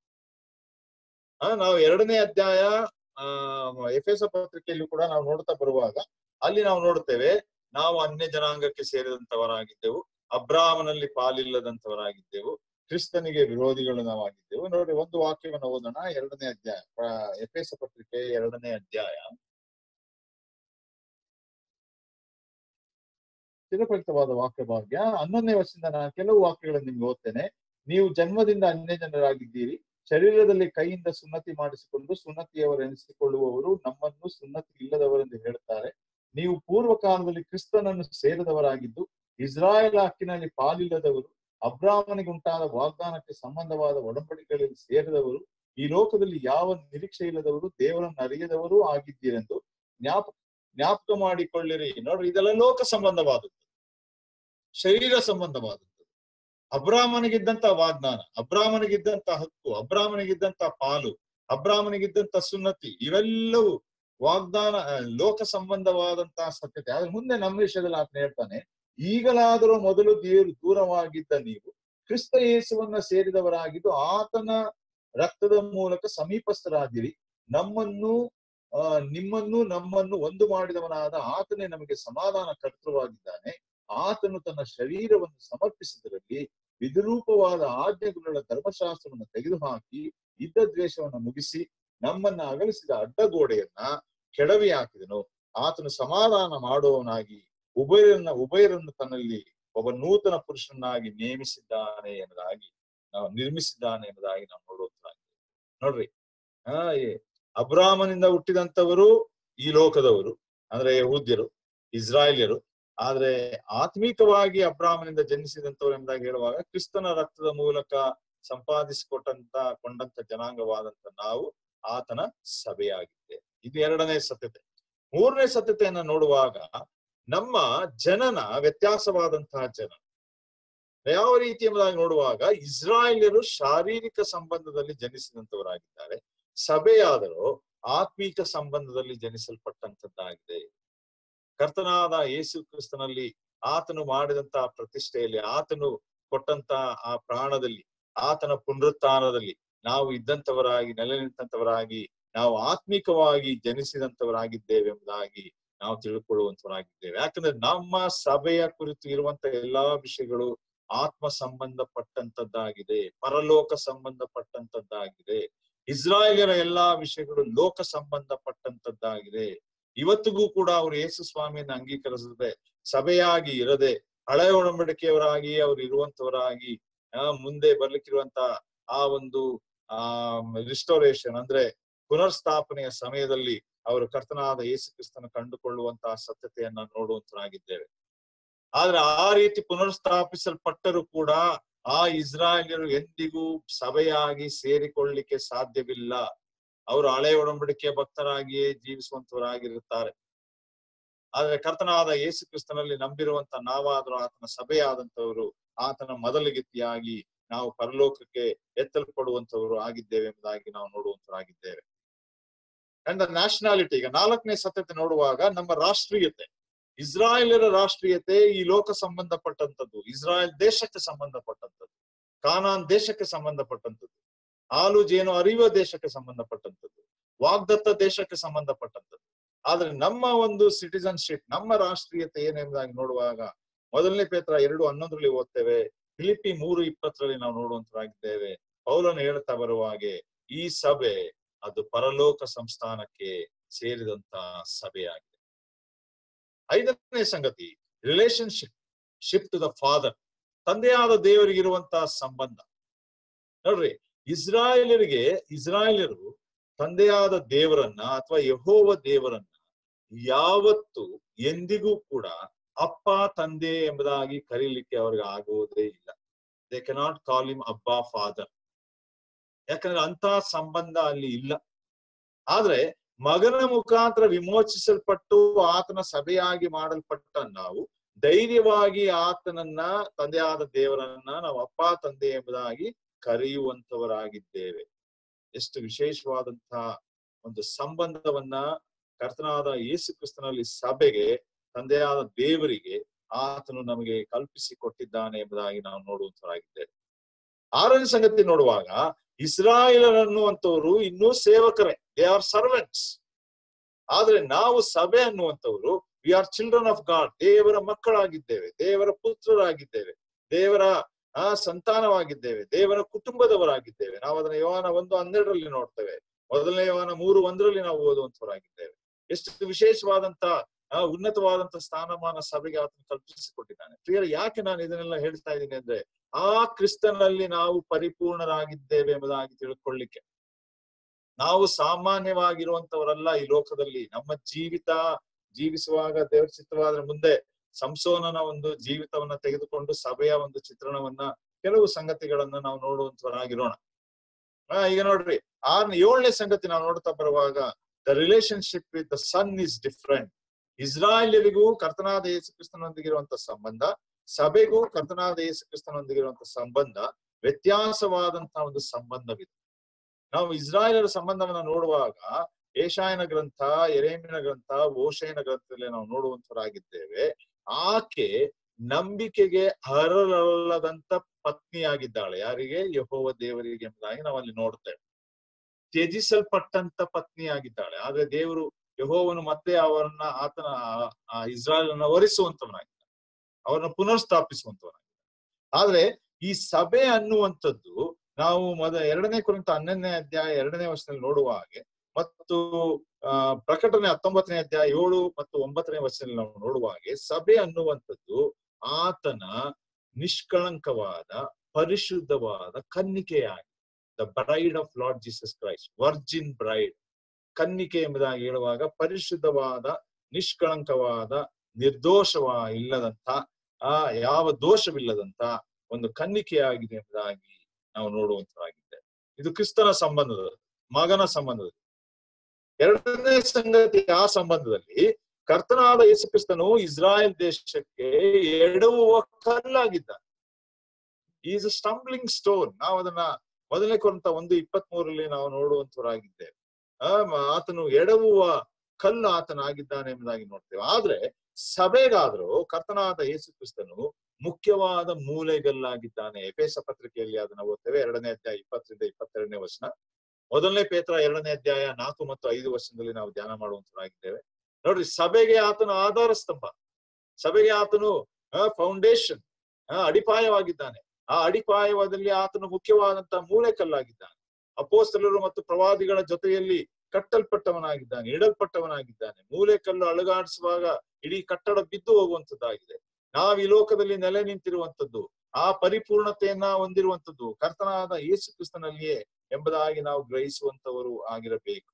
[SPEAKER 1] ಆ ನಾವು ಎರಡನೇ ಅಧ್ಯಾಯ ಆ ಎಫೆಸ ಪತ್ರಿಕೆಯಲ್ಲೂ ಕೂಡ ನಾವು ನೋಡ್ತಾ ಬರುವಾಗ ಅಲ್ಲಿ ನಾವು ನೋಡ್ತೇವೆ ನಾವು ಅನ್ಯ ಜನಾಂಗಕ್ಕೆ ಸೇರಿದಂತವರಾಗಿದ್ದೆವು ಅಬ್ರಾಮನಲ್ಲಿ ಪಾಲಿಲ್ಲದಂತವರಾಗಿದ್ದೆವು ಕ್ರಿಸ್ತನಿಗೆ ವಿರೋಧಿಗಳು ನಾವಾಗಿದ್ದೆವು ನೋಡಿ ಒಂದು ವಾಕ್ಯವನ್ನು ಓದೋಣ ಎರಡನೇ ಅಧ್ಯಾಯ ಪ್ರ- ಎಫೆಸ ಪತ್ರಿಕೆ ಎರಡನೇ ಅಧ್ಯಾಯ ಚಿರಪರಿತವಾದ ವಾಕ್ಯ ಭಾಗ್ಯ ಹನ್ನೊಂದನೇ ವರ್ಷದಿಂದ ನಾನು ಕೆಲವು ವಾಕ್ಯಗಳನ್ನು ನಿಮ್ಗೆ ಓದ್ತೇನೆ ನೀವು ಜನ್ಮದಿಂದ ಅನ್ಯ ಜನರಾಗಿದ್ದೀರಿ ಶರೀರದಲ್ಲಿ ಕೈಯಿಂದ ಸುನ್ನತಿ ಮಾಡಿಸಿಕೊಂಡು ಸುನ್ನತಿಯವರು ಎನಿಸಿಕೊಳ್ಳುವವರು ನಮ್ಮನ್ನು ಸುನ್ನತಿ ಇಲ್ಲದವರೆಂದು ಹೇಳುತ್ತಾರೆ ನೀವು ಪೂರ್ವ ಕಾಲದಲ್ಲಿ ಕ್ರಿಸ್ತನನ್ನು ಸೇರಿದವರಾಗಿದ್ದು ಇಸ್ರಾಯೇಲ್ ಹಕ್ಕಿನಲ್ಲಿ ಪಾಲಿಲ್ಲದವರು ಅಬ್ರಾಹ್ಮನಿಗೆ ಉಂಟಾದ ವಾಗ್ದಾನಕ್ಕೆ ಸಂಬಂಧವಾದ ಒಡಂಬಡಿಕೆಗಳಲ್ಲಿ ಸೇರಿದವರು ಈ ಲೋಕದಲ್ಲಿ ಯಾವ ನಿರೀಕ್ಷೆ ಇಲ್ಲದವರು ದೇವರನ್ನು ಅರಿಯದವರೂ ಆಗಿದ್ದೀರೆಂದು ಜ್ಞಾಪ ಜ್ಞಾಪಕ ಮಾಡಿಕೊಳ್ಳಿರಿ ನೋಡ್ರಿ ಇದೆಲ್ಲ ಲೋಕ ಸಂಬಂಧವಾದದ್ದು ಶರೀರ ಸಂಬಂಧವಾದದ್ದು ಅಬ್ರಾಹ್ಮನಿಗಿದ್ದಂತ ವಾಗ್ದಾನ ಅಬ್ರಾಹ್ಮನಿಗಿದ್ದಂತ ಹಕ್ಕು ಅಬ್ರಾಹ್ಮನಿಗಿದ್ದಂತ ಪಾಲು ಅಬ್ರಾಹ್ಮನಿಗಿದ್ದಂತ ಸುನ್ನತಿ ಇವೆಲ್ಲವೂ ವಾಗ್ದಾನ ಆ, ಲೋಕ ಸಂಬಂಧವಾದಂತಹ ಸತ್ಯತೆ ಆದ್ರೆ ಮುಂದೆ ನಮ್ಮ ವಿಷಯದಲ್ಲಿ ಆತನ ಹೇಳ್ತಾನೆ ಈಗಲಾದರೂ ಮೊದಲು ದೇವರು ದೂರವಾಗಿದ್ದ ನೀವು ಕ್ರಿಸ್ತ ಯೇಸುವನ್ನ ಸೇರಿದವರಾಗಿದ್ದು ಆತನ ರಕ್ತದ ಮೂಲಕ ಸಮೀಪಸ್ಥರಾದಿರಿ ನಮ್ಮನ್ನು ಆ ನಿಮ್ಮನ್ನು ನಮ್ಮನ್ನು ಒಂದು ಮಾಡಿದವನಾದ ಆತನೇ ನಮಗೆ ಸಮಾಧಾನ ಕರ್ತೃವಾಗಿದ್ದಾನೆ ಆತನು ತನ್ನ ಶರೀರವನ್ನು ಸಮರ್ಪಿಸಿದರಲ್ಲಿ ವಿಧಿರೂಪವಾದ ಆಜ್ಞೆಗಳ ಧರ್ಮಶಾಸ್ತ್ರವನ್ನು ತೆಗೆದುಹಾಕಿ ಇದ್ದ ದ್ವೇಷವನ್ನು ಮುಗಿಸಿ ನಮ್ಮನ್ನ ಅಗಲಿಸಿದ ಅಡ್ಡಗೋಡೆಯನ್ನ ಕೆಡವಿ ಹಾಕಿದನು ಆತನು ಸಮಾಧಾನ ಮಾಡುವವನಾಗಿ ಉಭಯರನ್ನ ಉಭಯರನ್ನು ತನ್ನಲ್ಲಿ ಒಬ್ಬ ನೂತನ ಪುರುಷನಾಗಿ ನೇಮಿಸಿದ್ದಾನೆ ಎಂಬುದಾಗಿ ನಾವು ನಿರ್ಮಿಸಿದ್ದಾನೆ ಎಂಬುದಾಗಿ ನಾವು ನೋಡುವಂತಾಗಿದೆ ನೋಡ್ರಿ ಆ ಈ ಅಬ್ರಾಮನಿಂದ ಹುಟ್ಟಿದಂತವರು ಈ ಲೋಕದವರು ಅಂದ್ರೆ ಯಹೂದ್ಯರು ಇಸ್ರಾಯೇಲ್ಯರು ಆದ್ರೆ ಆತ್ಮೀಕವಾಗಿ ಅಬ್ರಾಮನಿಂದ ಜನಿಸಿದಂತವ್ರು ಎಂಬುದಾಗಿ ಹೇಳುವಾಗ ಕ್ರಿಸ್ತನ ರಕ್ತದ ಮೂಲಕ ಸಂಪಾದಿಸಿಕೊಟ್ಟಂತ ಕೊಂಡಂತ ಜನಾಂಗವಾದಂತ ನಾವು ಆತನ ಸಭೆಯಾಗಿದೆ ಇದು ಎರಡನೇ ಸತ್ಯತೆ ಮೂರನೇ ಸತ್ಯತೆಯನ್ನ ನೋಡುವಾಗ ನಮ್ಮ ಜನನ ವ್ಯತ್ಯಾಸವಾದಂತಹ ಜನ ಯಾವ ರೀತಿ ಎಂಬುದಾಗಿ ನೋಡುವಾಗ ಇಸ್ರಾಯೇಲ್ಯರು ಶಾರೀರಿಕ ಸಂಬಂಧದಲ್ಲಿ ಜನಿಸಿದಂತವರಾಗಿದ್ದಾರೆ ಸಭೆಯಾದರೂ ಆತ್ಮೀಕ ಸಂಬಂಧದಲ್ಲಿ ಜನಿಸಲ್ಪಟ್ಟಂತದ್ದಾಗಿದೆ ಕರ್ತನಾದ ಯೇಸು ಕ್ರಿಸ್ತನಲ್ಲಿ ಆತನು ಮಾಡಿದಂತಹ ಪ್ರತಿಷ್ಠೆಯಲ್ಲಿ ಆತನು ಕೊಟ್ಟಂತ ಆ ಪ್ರಾಣದಲ್ಲಿ ಆತನ ಪುನರುತ್ಥಾನದಲ್ಲಿ ನಾವು ಇದ್ದಂತವರಾಗಿ ನೆಲೆ ನಿಂತಂತವರಾಗಿ ನಾವು ಆತ್ಮಿಕವಾಗಿ ಜನಿಸಿದಂತವರಾಗಿದ್ದೇವೆ ಎಂಬುದಾಗಿ ನಾವು ತಿಳ್ಕೊಳ್ಳುವಂತವರಾಗಿದ್ದೇವೆ ಯಾಕಂದ್ರೆ ನಮ್ಮ ಸಭೆಯ ಕುರಿತು ಇರುವಂತ ಎಲ್ಲಾ ವಿಷಯಗಳು ಆತ್ಮ ಸಂಬಂಧಪಟ್ಟಂತದ್ದಾಗಿದೆ ಪರಲೋಕ ಸಂಬಂಧಪಟ್ಟಂತದ್ದಾಗಿದೆ ಇಸ್ರಾಯೇಲರ ಎಲ್ಲಾ ವಿಷಯಗಳು ಲೋಕ ಸಂಬಂಧಪಟ್ಟಂತದ್ದಾಗಿದೆ ಇವತ್ತಿಗೂ ಕೂಡ ಅವರು ಯೇಸು ಸ್ವಾಮಿಯನ್ನು ಅಂಗೀಕರಿಸದೆ ಸಭೆಯಾಗಿ ಇರದೆ ಹಳೆಯ ಒಡಂಬಡಿಕೆಯವರಾಗಿ ಅವ್ರು ಇರುವಂತವರಾಗಿ ಆ ಮುಂದೆ ಬರ್ಲಿಕ್ಕಿರುವಂತ ಆ ಒಂದು ಆ ರಿಸ್ಟೋರೇಷನ್ ಅಂದ್ರೆ ಪುನರ್ಸ್ಥಾಪನೆಯ ಸಮಯದಲ್ಲಿ ಅವರು ಕರ್ತನಾದ ಯೇಸು ಕ್ರಿಸ್ತನ ಕಂಡುಕೊಳ್ಳುವಂತಹ ಸತ್ಯತೆಯನ್ನ ನೋಡುವಂತರಾಗಿದ್ದೇವೆ ಆದ್ರೆ ಆ ರೀತಿ ಪುನರ್ಸ್ಥಾಪಿಸಲ್ಪಟ್ಟರೂ ಕೂಡ ಆ ಇಸ್ರಾಯೇಲ್ಯರು ಎಂದಿಗೂ ಸಭೆಯಾಗಿ ಸೇರಿಕೊಳ್ಳಿಕ್ಕೆ ಸಾಧ್ಯವಿಲ್ಲ ಅವರು ಹಳೆ ಒಡಂಬಡಿಕೆಯ ಭಕ್ತರಾಗಿಯೇ ಜೀವಿಸುವಂತವರಾಗಿರುತ್ತಾರೆ ಆದ್ರೆ ಕರ್ತನಾದ ಯೇಸು ಕ್ರಿಸ್ತನಲ್ಲಿ ನಂಬಿರುವಂತ ನಾವಾದರೂ ಆತನ ಸಭೆಯಾದಂತವರು ಆತನ ಮೊದಲಿಗಿತ್ತಿಯಾಗಿ ನಾವು ಪರಲೋಕಕ್ಕೆ ಎತ್ತಲ್ಪಡುವಂತವರು ಆಗಿದ್ದೇವೆ ಎಂಬುದಾಗಿ ನಾವು ನೋಡುವಂತರಾಗಿದ್ದೇವೆ ಅಂಡ್ ನ್ಯಾಷನಾಲಿಟಿ ಈಗ ನಾಲ್ಕನೇ ಸತ್ಯತೆ ನೋಡುವಾಗ ನಮ್ಮ ರಾಷ್ಟ್ರೀಯತೆ ಇಸ್ರಾಯೇಲರ ರಾಷ್ಟ್ರೀಯತೆ ಈ ಲೋಕ ಸಂಬಂಧಪಟ್ಟಂತದ್ದು ಇಸ್ರಾಯೇಲ್ ದೇಶಕ್ಕೆ ಸಂಬಂಧಪಟ್ಟಂತದ್ದು ಕಾನಾನ್ ದೇಶಕ್ಕೆ ಸಂಬಂಧಪಟ್ಟಂತದ್ದು ಹಾಲು ಜೇನು ಅರಿಯುವ ದೇಶಕ್ಕೆ ಸಂಬಂಧಪಟ್ಟಂತದ್ದು ವಾಗ್ದತ್ತ ದೇಶಕ್ಕೆ ಸಂಬಂಧಪಟ್ಟಂತದ್ದು ಆದ್ರೆ ನಮ್ಮ ಒಂದು ಸಿಟಿಸನ್ಶಿಪ್ ನಮ್ಮ ರಾಷ್ಟ್ರೀಯತೆ ಏನೆಂಬುದಾಗಿ ನೋಡುವಾಗ ಮೊದಲನೇ ಪೇತ್ರ ಎರಡು ಹನ್ನೊಂದರಲ್ಲಿ ಓದ್ತೇವೆ ಫಿಲಿಪಿ ಮೂರು ಇಪ್ಪತ್ತರಲ್ಲಿ ನಾವು ನೋಡುವಂತರಾಗಿದ್ದೇವೆ ಪೌಲನು ಹೇಳ್ತಾ ಬರುವ ಹಾಗೆ ಈ ಸಭೆ ಅದು ಪರಲೋಕ ಸಂಸ್ಥಾನಕ್ಕೆ ಸೇರಿದಂತ ಸಭೆಯಾಗಿದೆ ಐದನೇ ಸಂಗತಿ relationship ship to the father ತಂದೆಯಾದ ದೇವರಿಗಿರುವಂತಹ ಸಂಬಂಧ ನೋಡ್ರಿ ಇಸ್ರಾಯೇಲರಿಗೆ ಇಸ್ರಾಯೇಲರು ತಂದೆಯಾದ ದೇವರನ್ನ ಅಥವಾ ಯಹೋವ ದೇವರನ್ನ ಯಾವತ್ತು ಎಂದಿಗೂ ಕೂಡ ಅಪ್ಪ ತಂದೆ ಎಂಬುದಾಗಿ ಕರೀಲಿಕ್ಕೆ ಅವ್ರಿಗೆ ಆಗುವುದೇ ಇಲ್ಲ ದೇ ಕೆನಾಟ್ ಕಾಲ್ ಇಮ್ ಅಬ್ಬಾ ಫಾದರ್ ಯಾಕಂದ್ರೆ ಅಂತ ಸಂಬಂಧ ಅಲ್ಲಿ ಇಲ್ಲ ಆದ್ರೆ ಮಗನ ಮುಖಾಂತರ ವಿಮೋಚಿಸಲ್ಪಟ್ಟು ಆತನ ಸಭೆಯಾಗಿ ಮಾಡಲ್ಪಟ್ಟ ನಾವು ಧೈರ್ಯವಾಗಿ ಆತನನ್ನ ತಂದೆಯಾದ ದೇವರನ್ನ ನಾವು ಅಪ್ಪ ತಂದೆ ಎಂಬುದಾಗಿ ಕರೆಯುವಂತವರಾಗಿದ್ದೇವೆ ಎಷ್ಟು ವಿಶೇಷವಾದಂತಹ ಒಂದು ಸಂಬಂಧವನ್ನ ಕರ್ತನಾದ ಯೇಸು ಕ್ರಿಸ್ತನಲ್ಲಿ ಸಭೆಗೆ ತಂದೆಯಾದ ದೇವರಿಗೆ ಆತನು ನಮಗೆ ಕಲ್ಪಿಸಿ ಕೊಟ್ಟಿದ್ದಾನೆ ಎಂಬುದಾಗಿ ನಾವು ನೋಡುವಂತವರಾಗಿದ್ದೇವೆ ಆರನೇ ಸಂಗತಿ ನೋಡುವಾಗ ಇಸ್ರಾಯೇಲರ್ ಅನ್ನುವಂಥವ್ರು ಇನ್ನೂ ಸೇವಕರೇ ದೇ ಆರ್ ಸರ್ವೆಂಟ್ಸ್ ಆದ್ರೆ ನಾವು ಸಭೆ ಅನ್ನುವಂಥವ್ರು we are children of God ದೇವರ ಮಕ್ಕಳಾಗಿದ್ದೇವೆ ದೇವರ ಪುತ್ರರಾಗಿದ್ದೇವೆ ದೇವರ ಆ ಸಂತಾನವಾಗಿದ್ದೇವೆ ದೇವರ ಕುಟುಂಬದವರಾಗಿದ್ದೇವೆ ನಾವು ಅದನ್ನ ಯೋಹಾನ ಒಂದು ಹನ್ನೆರಡರಲ್ಲಿ ನೋಡ್ತೇವೆ ಮೊದಲನೇ ಯೋಹಾನ ಮೂರು ಒಂದರಲ್ಲಿ ನಾವು ಓದುವಂತವರಾಗಿದ್ದೇವೆ ಎಷ್ಟು ವಿಶೇಷವಾದಂತ ಆ ಉನ್ನತವಾದಂತ ಸ್ಥಾನಮಾನ ಸಭೆಗೆ ಆತನು ಕಲ್ಪಿಸಿಕೊಟ್ಟಿದ್ದಾನೆ ಪ್ರಿಯರ ಯಾಕೆ ನಾನು ಇದನ್ನೆಲ್ಲ ಹೇಳ್ತಾ ಇದ್ದೀನಿ ಅಂದ್ರೆ ಆ ಕ್ರಿಸ್ತನಲ್ಲಿ ನಾವು ಪರಿಪೂರ್ಣರಾಗಿದ್ದೇವೆ ಎಂಬುದಾಗಿ ತಿಳ್ಕೊಳ್ಳಿಕ್ಕೆ ನಾವು ಸಾಮಾನ್ಯವಾಗಿರುವಂತವರಲ್ಲ ಈ ಲೋಕದಲ್ಲಿ ನಮ್ಮ ಜೀವಿತ ಜೀವಿಸುವಾಗ ದೇವರ ಚಿತ್ರವಾದ್ರೆ ಮುಂದೆ ಸಂಸೋನನ ಒಂದು ಜೀವಿತವನ್ನ ತೆಗೆದುಕೊಂಡು ಸಭೆಯ ಒಂದು ಚಿತ್ರಣವನ್ನ ಕೆಲವು ಸಂಗತಿಗಳನ್ನ ನಾವು ನೋಡುವಂತವರಾಗಿರೋಣ ಆ ಈಗ ನೋಡ್ರಿ ಆರ್ ಏಳನೇ ಸಂಗತಿ ನಾವು ನೋಡ್ತಾ ಬರುವಾಗ the relationship with the son is different ಇಸ್ರಾಯೇಲರಿಗೂ ಕರ್ತನಾದ ಯೇಸು ಕ್ರಿಸ್ತನೊಂದಿಗಿರುವಂತ ಸಂಬಂಧ ಸಭೆಗೂ ಕರ್ತನಾದ ಯೇಸು ಕ್ರಿಸ್ತನೊಂದಿಗಿರುವಂತ ಸಂಬಂಧ ವ್ಯತ್ಯಾಸವಾದಂತಹ ಒಂದು ಸಂಬಂಧವಿದೆ ನಾವು ಇಸ್ರಾಯೇಲರ ಸಂಬಂಧವನ್ನ ನೋಡುವಾಗ ಏಷಾಯನ ಗ್ರಂಥ ಎರೇಮಿನ ಗ್ರಂಥ ಓಶಯನ ಗ್ರಂಥದಲ್ಲಿ ನಾವು ನೋಡುವಂತವರಾಗಿದ್ದೇವೆ ಆಕೆ ನಂಬಿಕೆಗೆ ಅರ್ಹರಲ್ಲದಂತ ಪತ್ನಿಯಾಗಿದ್ದಾಳೆ ಯಾರಿಗೆ ಯಹೋವ ದೇವರಿಗೆ ಎಂಬುದಾಗಿ ನಾವು ಅಲ್ಲಿ ನೋಡ್ತೇವೆ ತ್ಯಜಿಸಲ್ಪಟ್ಟಂತ ಪತ್ನಿಯಾಗಿದ್ದಾಳೆ ಆದ್ರೆ ದೇವರು ಯಹೋವನು ಮತ್ತೆ ಅವರನ್ನ ಆತನ ಆ ಇಸ್ರಾಯಲ್ ಅನ್ನ ವರಿಸುವಂತವನಾಗಿದ್ದಾನೆ ಅವರನ್ನ ಪುನರ್ಸ್ಥಾಪಿಸುವಂತವನಾಗಿದ್ದಾನೆ ಆದ್ರೆ ಈ ಸಭೆ ಅನ್ನುವಂಥದ್ದು ನಾವು ಮೊದ ಎರಡನೇ ಕುರಿತ ಹನ್ನೊಂದನೇ ಅಧ್ಯಾಯ ಎರಡನೇ ವರ್ಷದಲ್ಲಿ ನೋಡುವ ಹಾಗೆ ಮತ್ತು ಆ ಪ್ರಕಟಣೆ ಹತ್ತೊಂಬತ್ತನೇ ಅಧ್ಯಾಯ ಏಳು ಮತ್ತು ಒಂಬತ್ತನೇ ವರ್ಷದಲ್ಲಿ ನಾವು ನೋಡುವ ಹಾಗೆ ಸಭೆ ಅನ್ನುವಂಥದ್ದು ಆತನ ನಿಷ್ಕಳಂಕವಾದ ಪರಿಶುದ್ಧವಾದ ಕನ್ನಿಕೆಯಾಗಿ the bride of Lord Jesus Christ virgin bride ಕನ್ನಿಕೆ ಎಂಬುದಾಗಿ ಹೇಳುವಾಗ ಪರಿಶುದ್ಧವಾದ ನಿಷ್ಕಳಂಕವಾದ ನಿರ್ದೋಷವ ಇಲ್ಲದಂತ ಆ ಯಾವ ದೋಷವಿಲ್ಲದಂತ ಒಂದು ಕನ್ನಿಕೆಯಾಗಿದೆ ಎಂಬುದಾಗಿ ನಾವು ನೋಡುವಂತರಾಗಿದ್ದೇವೆ ಇದು ಕ್ರಿಸ್ತನ ಸಂಬಂಧದ ಮಗನ ಸಂಬಂಧದಲ್ಲಿ ಎರಡನೇ ಸಂಗತಿ ಆ ಸಂಬಂಧದಲ್ಲಿ ಕರ್ತನಾದ ಯೇಸು ಕ್ರಿಸ್ತನು ಇಸ್ರಾಯೇಲ್ ದೇಶಕ್ಕೆ ಎಡವುವ ಕಲ್ಲಾಗಿದ್ದಾನೆ ಈಸ್ ಅ ಸ್ಟಂಬ್ಲಿಂಗ್ ಸ್ಟೋನ್ ನಾವು ಅದನ್ನ ಮೊದಲನೇ ಕೊರಂತ ಒಂದು ಇಪ್ಪತ್ತ್ ಮೂರಲ್ಲಿ ನಾವು ನೋಡುವಂತವರಾಗಿದ್ದೇವೆ ಆ ಆತನು ಎಡವುವ ಕಲ್ಲು ಆತನಾಗಿದ್ದಾನೆ ಎಂಬುದಾಗಿ ನೋಡ್ತೇವೆ ಆದ್ರೆ ಸಭೆಗಾದ್ರೂ ಕರ್ತನಾದ ಯೇಸು ಕ್ರಿಸ್ತನು ಮುಖ್ಯವಾದ ಮೂಲೆಗಲ್ಲಾಗಿದ್ದಾನೆ ಎಪೇಸ ಪತ್ರಿಕೆಯಲ್ಲಿ ಅದನ್ನ ಓದ್ತೇವೆ ಎರಡನೇ ಅಧ್ಯಾಯ ಇಪ್ಪತ್ತರಿಂದ ಇಪ್ಪತ್ತೆರಡನೇ ವರ್ಷ ಮೊದಲನೇ ಪೇತ್ರ ಎರಡನೇ ಅಧ್ಯಾಯ ನಾಲ್ಕು ಮತ್ತು ಐದು ವರ್ಷದಲ್ಲಿ ನಾವು ಧ್ಯಾನ ಮಾಡುವಂತರಾಗಿದ್ದೇವೆ ನೋಡ್ರಿ ಸಭೆಗೆ ಆತನು ಆಧಾರ ಸ್ತಂಭ ಸಭೆಗೆ ಆತನು ಫೌಂಡೇಶನ್ ಅಡಿಪಾಯವಾಗಿದ್ದಾನೆ ಆ ಅಡಿಪಾಯವಾದಲ್ಲಿ ಆತನು ಮುಖ್ಯವಾದಂತ ಮೂಲೆಕಲ್ಲಾಗಿದ್ದಾನೆ ಅಪೋಸ್ತಲರು ಮತ್ತು ಪ್ರವಾದಿಗಳ ಜೊತೆಯಲ್ಲಿ ಕಟ್ಟಲ್ಪಟ್ಟವನಾಗಿದ್ದಾನೆ ಇಡಲ್ಪಟ್ಟವನಾಗಿದ್ದಾನೆ ಮೂಲೆಕಲ್ಲು ಅಲುಗಾಡಿಸುವಾಗ ಇಡೀ ಕಟ್ಟಡ ಬಿದ್ದು ಹೋಗುವಂತದ್ದಾಗಿದೆ ನಾವ್ ಈ ಲೋಕದಲ್ಲಿ ನೆಲೆ ನಿಂತಿರುವಂತದ್ದು ಆ ಪರಿಪೂರ್ಣತೆಯನ್ನ ಹೊಂದಿರುವಂತದ್ದು ಕರ್ತನಾದ ಯೇಸು ಕ್ರಿಸ್ತನಲ್ಲಿಯೇ ಎಂಬುದಾಗಿ ನಾವು ಗ್ರಹಿಸುವಂತವರು ಆಗಿರಬೇಕು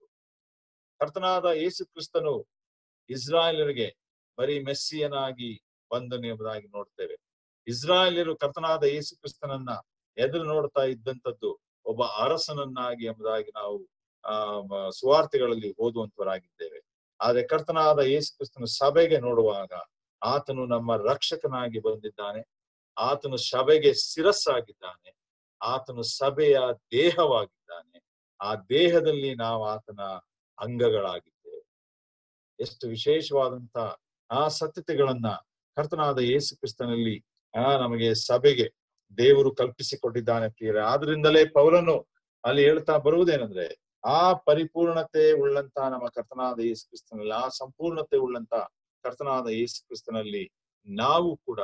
[SPEAKER 1] ಕರ್ತನಾದ ಯೇಸು ಕ್ರಿಸ್ತನು ಇಸ್ರಾಯೇಲರಿಗೆ ಬರೀ ಮೆಸ್ಸಿಯನಾಗಿ ಬಂದನು ಎಂಬುದಾಗಿ ನೋಡ್ತೇವೆ ಇಸ್ರಾಯೇಲರು ಕರ್ತನಾದ ಯೇಸು ಕ್ರಿಸ್ತನನ್ನ ಎದುರು ನೋಡ್ತಾ ಇದ್ದಂಥದ್ದು ಒಬ್ಬ ಅರಸನನ್ನಾಗಿ ಎಂಬುದಾಗಿ ನಾವು ಆ ಸುವಾರ್ತೆಗಳಲ್ಲಿ ಓದುವಂತವರಾಗಿದ್ದೇವೆ ಆದ್ರೆ ಕರ್ತನಾದ ಯೇಸು ಕ್ರಿಸ್ತನು ಸಭೆಗೆ ನೋಡುವಾಗ ಆತನು ನಮ್ಮ ರಕ್ಷಕನಾಗಿ ಬಂದಿದ್ದಾನೆ ಆತನು ಸಭೆಗೆ ಶಿರಸ್ಸಾಗಿದ್ದಾನೆ ಆತನು ಸಭೆಯ ದೇಹವಾಗಿದ್ದಾನೆ ಆ ದೇಹದಲ್ಲಿ ನಾವು ಆತನ ಅಂಗಗಳಾಗಿದ್ದೇವೆ ಎಷ್ಟು ವಿಶೇಷವಾದಂತ ಆ ಸತ್ಯತೆಗಳನ್ನ ಕರ್ತನಾದ ಯೇಸು ಕ್ರಿಸ್ತನಲ್ಲಿ ಆ ನಮಗೆ ಸಭೆಗೆ ದೇವರು ಕಲ್ಪಿಸಿಕೊಟ್ಟಿದ್ದಾನೆ ಪ್ರಿಯರೇ ಆದ್ರಿಂದಲೇ ಪೌಲನು ಅಲ್ಲಿ ಹೇಳ್ತಾ ಬರುವುದೇನಂದ್ರೆ ಆ ಪರಿಪೂರ್ಣತೆ ಉಳ್ಳಂತ ನಮ್ಮ ಕರ್ತನಾದ ಯೇಸು ಕ್ರಿಸ್ತನಲ್ಲಿ ಆ ಸಂಪೂರ್ಣತೆ ಉಳ್ಳಂತ ಕರ್ತನಾದ ಯೇಸು ಕ್ರಿಸ್ತನಲ್ಲಿ ನಾವು ಕೂಡ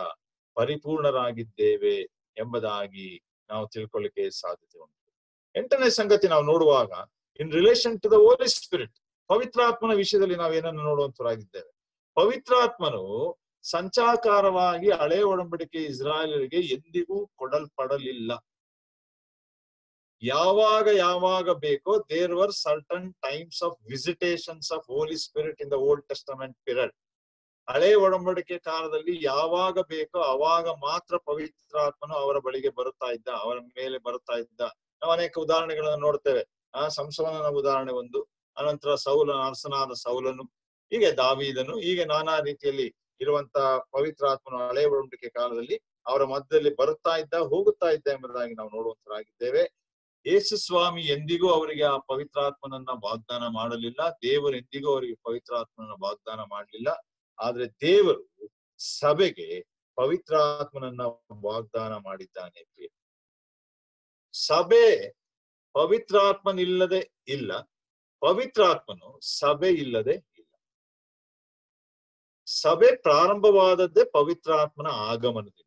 [SPEAKER 1] ಪರಿಪೂರ್ಣರಾಗಿದ್ದೇವೆ ಎಂಬುದಾಗಿ ನಾವು ತಿಳ್ಕೊಳ್ಳಿಕ್ಕೆ ಸಾಧ್ಯತೆ ಉಂಟು ಎಂಟನೇ ಸಂಗತಿ ನಾವು ನೋಡುವಾಗ in relation to the holy spirit ಪವಿತ್ರಾತ್ಮನ ವಿಷಯದಲ್ಲಿ ನಾವು ಏನನ್ನು ನೋಡುವಂತರಾಗಿದ್ದೇವೆ ಪವಿತ್ರಾತ್ಮನು ಸಂಚಾಕಾರವಾಗಿ ಹಳೆ ಒಡಂಬಡಿಕೆ ಇಸ್ರಾಯೇಲರಿಗೆ ಎಂದಿಗೂ ಕೊಡಲ್ಪಡಲಿಲ್ಲ ಯಾವಾಗ ಯಾವಾಗ ಬೇಕೋ there were certain times of visitations of holy spirit in the old testament period ಹಳೆ ಒಡಂಬಡಿಕೆ ಕಾಲದಲ್ಲಿ ಯಾವಾಗ ಬೇಕೋ ಅವಾಗ ಮಾತ್ರ ಪವಿತ್ರಾತ್ಮನು ಅವರ ಬಳಿಗೆ ಬರುತ್ತಾ ಇದ್ದ ಅವರ ಮೇಲೆ ಬರುತ್ತಾ ಇದ್ದ ನಾವು ಅನೇಕ ಉದಾಹರಣೆಗಳನ್ನು ನೋಡ್ತೇವೆ ಆ ಸಂಸವನನ ಉದಾಹರಣೆ ಒಂದು ಅನಂತರ ಸೌಲನ ಅರಸನಾದ ಸೌಲನು ಹೀಗೆ ದಾವೀದನು ಹೀಗೆ ನಾನಾ ರೀತಿಯಲ್ಲಿ ಇರುವಂತ ಪವಿತ್ರಾತ್ಮನು ಹಳೆ ಒಡಂಬಡಿಕೆ ಕಾಲದಲ್ಲಿ ಅವರ ಮಧ್ಯದಲ್ಲಿ ಬರುತ್ತಾ ಇದ್ದ ಹೋಗುತ್ತಾ ಇದ್ದ ಎಂಬುದಾಗಿ ನಾವು ನೋಡುವಂತರಾಗಿದ್ದೇವೆ ಯೇಸು ಸ್ವಾಮಿ ಎಂದಿಗೂ ಅವರಿಗೆ ಆ ಪವಿತ್ರಾತ್ಮನನ್ನ ವಾಗ್ದಾನ ಮಾಡಲಿಲ್ಲ ದೇವರು ಎಂದಿಗೂ ಅವರಿಗೆ ಪವಿತ್ರಾತ್ಮನನ್ನ ವಾಗ್ದಾನ ಮಾಡಲಿಲ್ಲ ಆದ್ರೆ ದೇವರು ಸಭೆಗೆ ಪವಿತ್ರಾತ್ಮನನ್ನ ವಾಗ್ದಾನ ಮಾಡಿದ್ದಾನೆ ಸಭೆ ಪವಿತ್ರಾತ್ಮನಿಲ್ಲದೆ ಇಲ್ಲ ಪವಿತ್ರಾತ್ಮನು ಸಭೆ ಇಲ್ಲದೆ ಇಲ್ಲ ಸಭೆ ಪ್ರಾರಂಭವಾದದ್ದೇ ಪವಿತ್ರಾತ್ಮನ ಆಗಮನದಿಂದ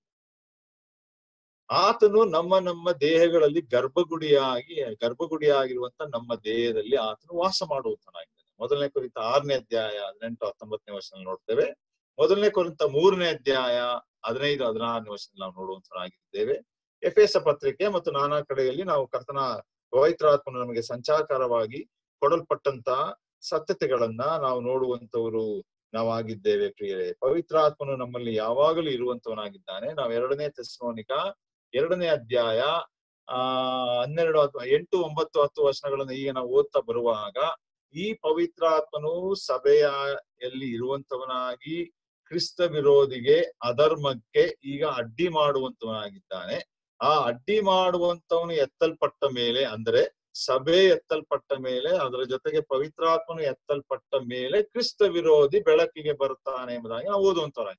[SPEAKER 1] ಆತನು ನಮ್ಮ ನಮ್ಮ ದೇಹಗಳಲ್ಲಿ ಗರ್ಭಗುಡಿಯಾಗಿ ಗರ್ಭಗುಡಿಯಾಗಿರುವಂತ ನಮ್ಮ ದೇಹದಲ್ಲಿ ಆತನು ವಾಸ ಮಾಡುವಂತನಾಗಿದ್ದಾನೆ ಮೊದಲನೇ ಕುರಿತ ಆರನೇ ಅಧ್ಯಾಯ ಹದಿನೆಂಟು ಹತ್ತೊಂಬತ್ತನೇ ವರ್ಷದಲ್ಲಿ ನೋಡ್ತೇವೆ ಮೊದಲನೇ ಕುರಿತ ಮೂರನೇ ಅಧ್ಯಾಯ ಹದಿನೈದು ಹದಿನಾರನೇ ವರ್ಷದಲ್ಲಿ ನಾವು ನೋಡುವಂತರಾಗಿದ್ದೇವೆ ಎಫೆಸ ಪತ್ರಿಕೆ ಮತ್ತು ನಾನಾ ಕಡೆಯಲ್ಲಿ ನಾವು ಕರ್ತನ ಪವಿತ್ರಾತ್ಮನು ನಮಗೆ ಸಂಚಾರವಾಗಿ ಕೊಡಲ್ಪಟ್ಟಂತ ಸತ್ಯತೆಗಳನ್ನ ನಾವು ನೋಡುವಂತವರು ನಾವಾಗಿದ್ದೇವೆ ಪ್ರಿಯರೇ ಪವಿತ್ರಾತ್ಮನು ನಮ್ಮಲ್ಲಿ ಯಾವಾಗಲೂ ಇರುವಂತವನಾಗಿದ್ದಾನೆ ನಾವು ಎರಡನೇ ತೆಸ್ನೋನಿಕ ಎರಡನೇ ಅಧ್ಯಾಯ ಆ ಹನ್ನೆರಡು ಎಂಟು ಒಂಬತ್ತು ಹತ್ತು ವರ್ಷಗಳನ್ನು ಈಗ ನಾವು ಓದ್ತಾ ಬರುವಾಗ ಈ ಪವಿತ್ರಾತ್ಮನು ಸಭೆಯಲ್ಲಿ ಇರುವಂತವನಾಗಿ ಕ್ರಿಸ್ತ ವಿರೋಧಿಗೆ ಅಧರ್ಮಕ್ಕೆ ಈಗ ಅಡ್ಡಿ ಮಾಡುವಂತವನಾಗಿದ್ದಾನೆ ಆ ಅಡ್ಡಿ ಮಾಡುವಂತವನು ಎತ್ತಲ್ಪಟ್ಟ ಮೇಲೆ ಅಂದ್ರೆ ಸಭೆ ಎತ್ತಲ್ಪಟ್ಟ ಮೇಲೆ ಅದರ ಜೊತೆಗೆ ಪವಿತ್ರಾತ್ಮನು ಎತ್ತಲ್ಪಟ್ಟ ಮೇಲೆ ಕ್ರಿಸ್ತ ವಿರೋಧಿ ಬೆಳಕಿಗೆ ಬರುತ್ತಾನೆ ಎಂಬುದಾಗಿ ನಾವು ಓದುವಂತವ್ರಾಗಿ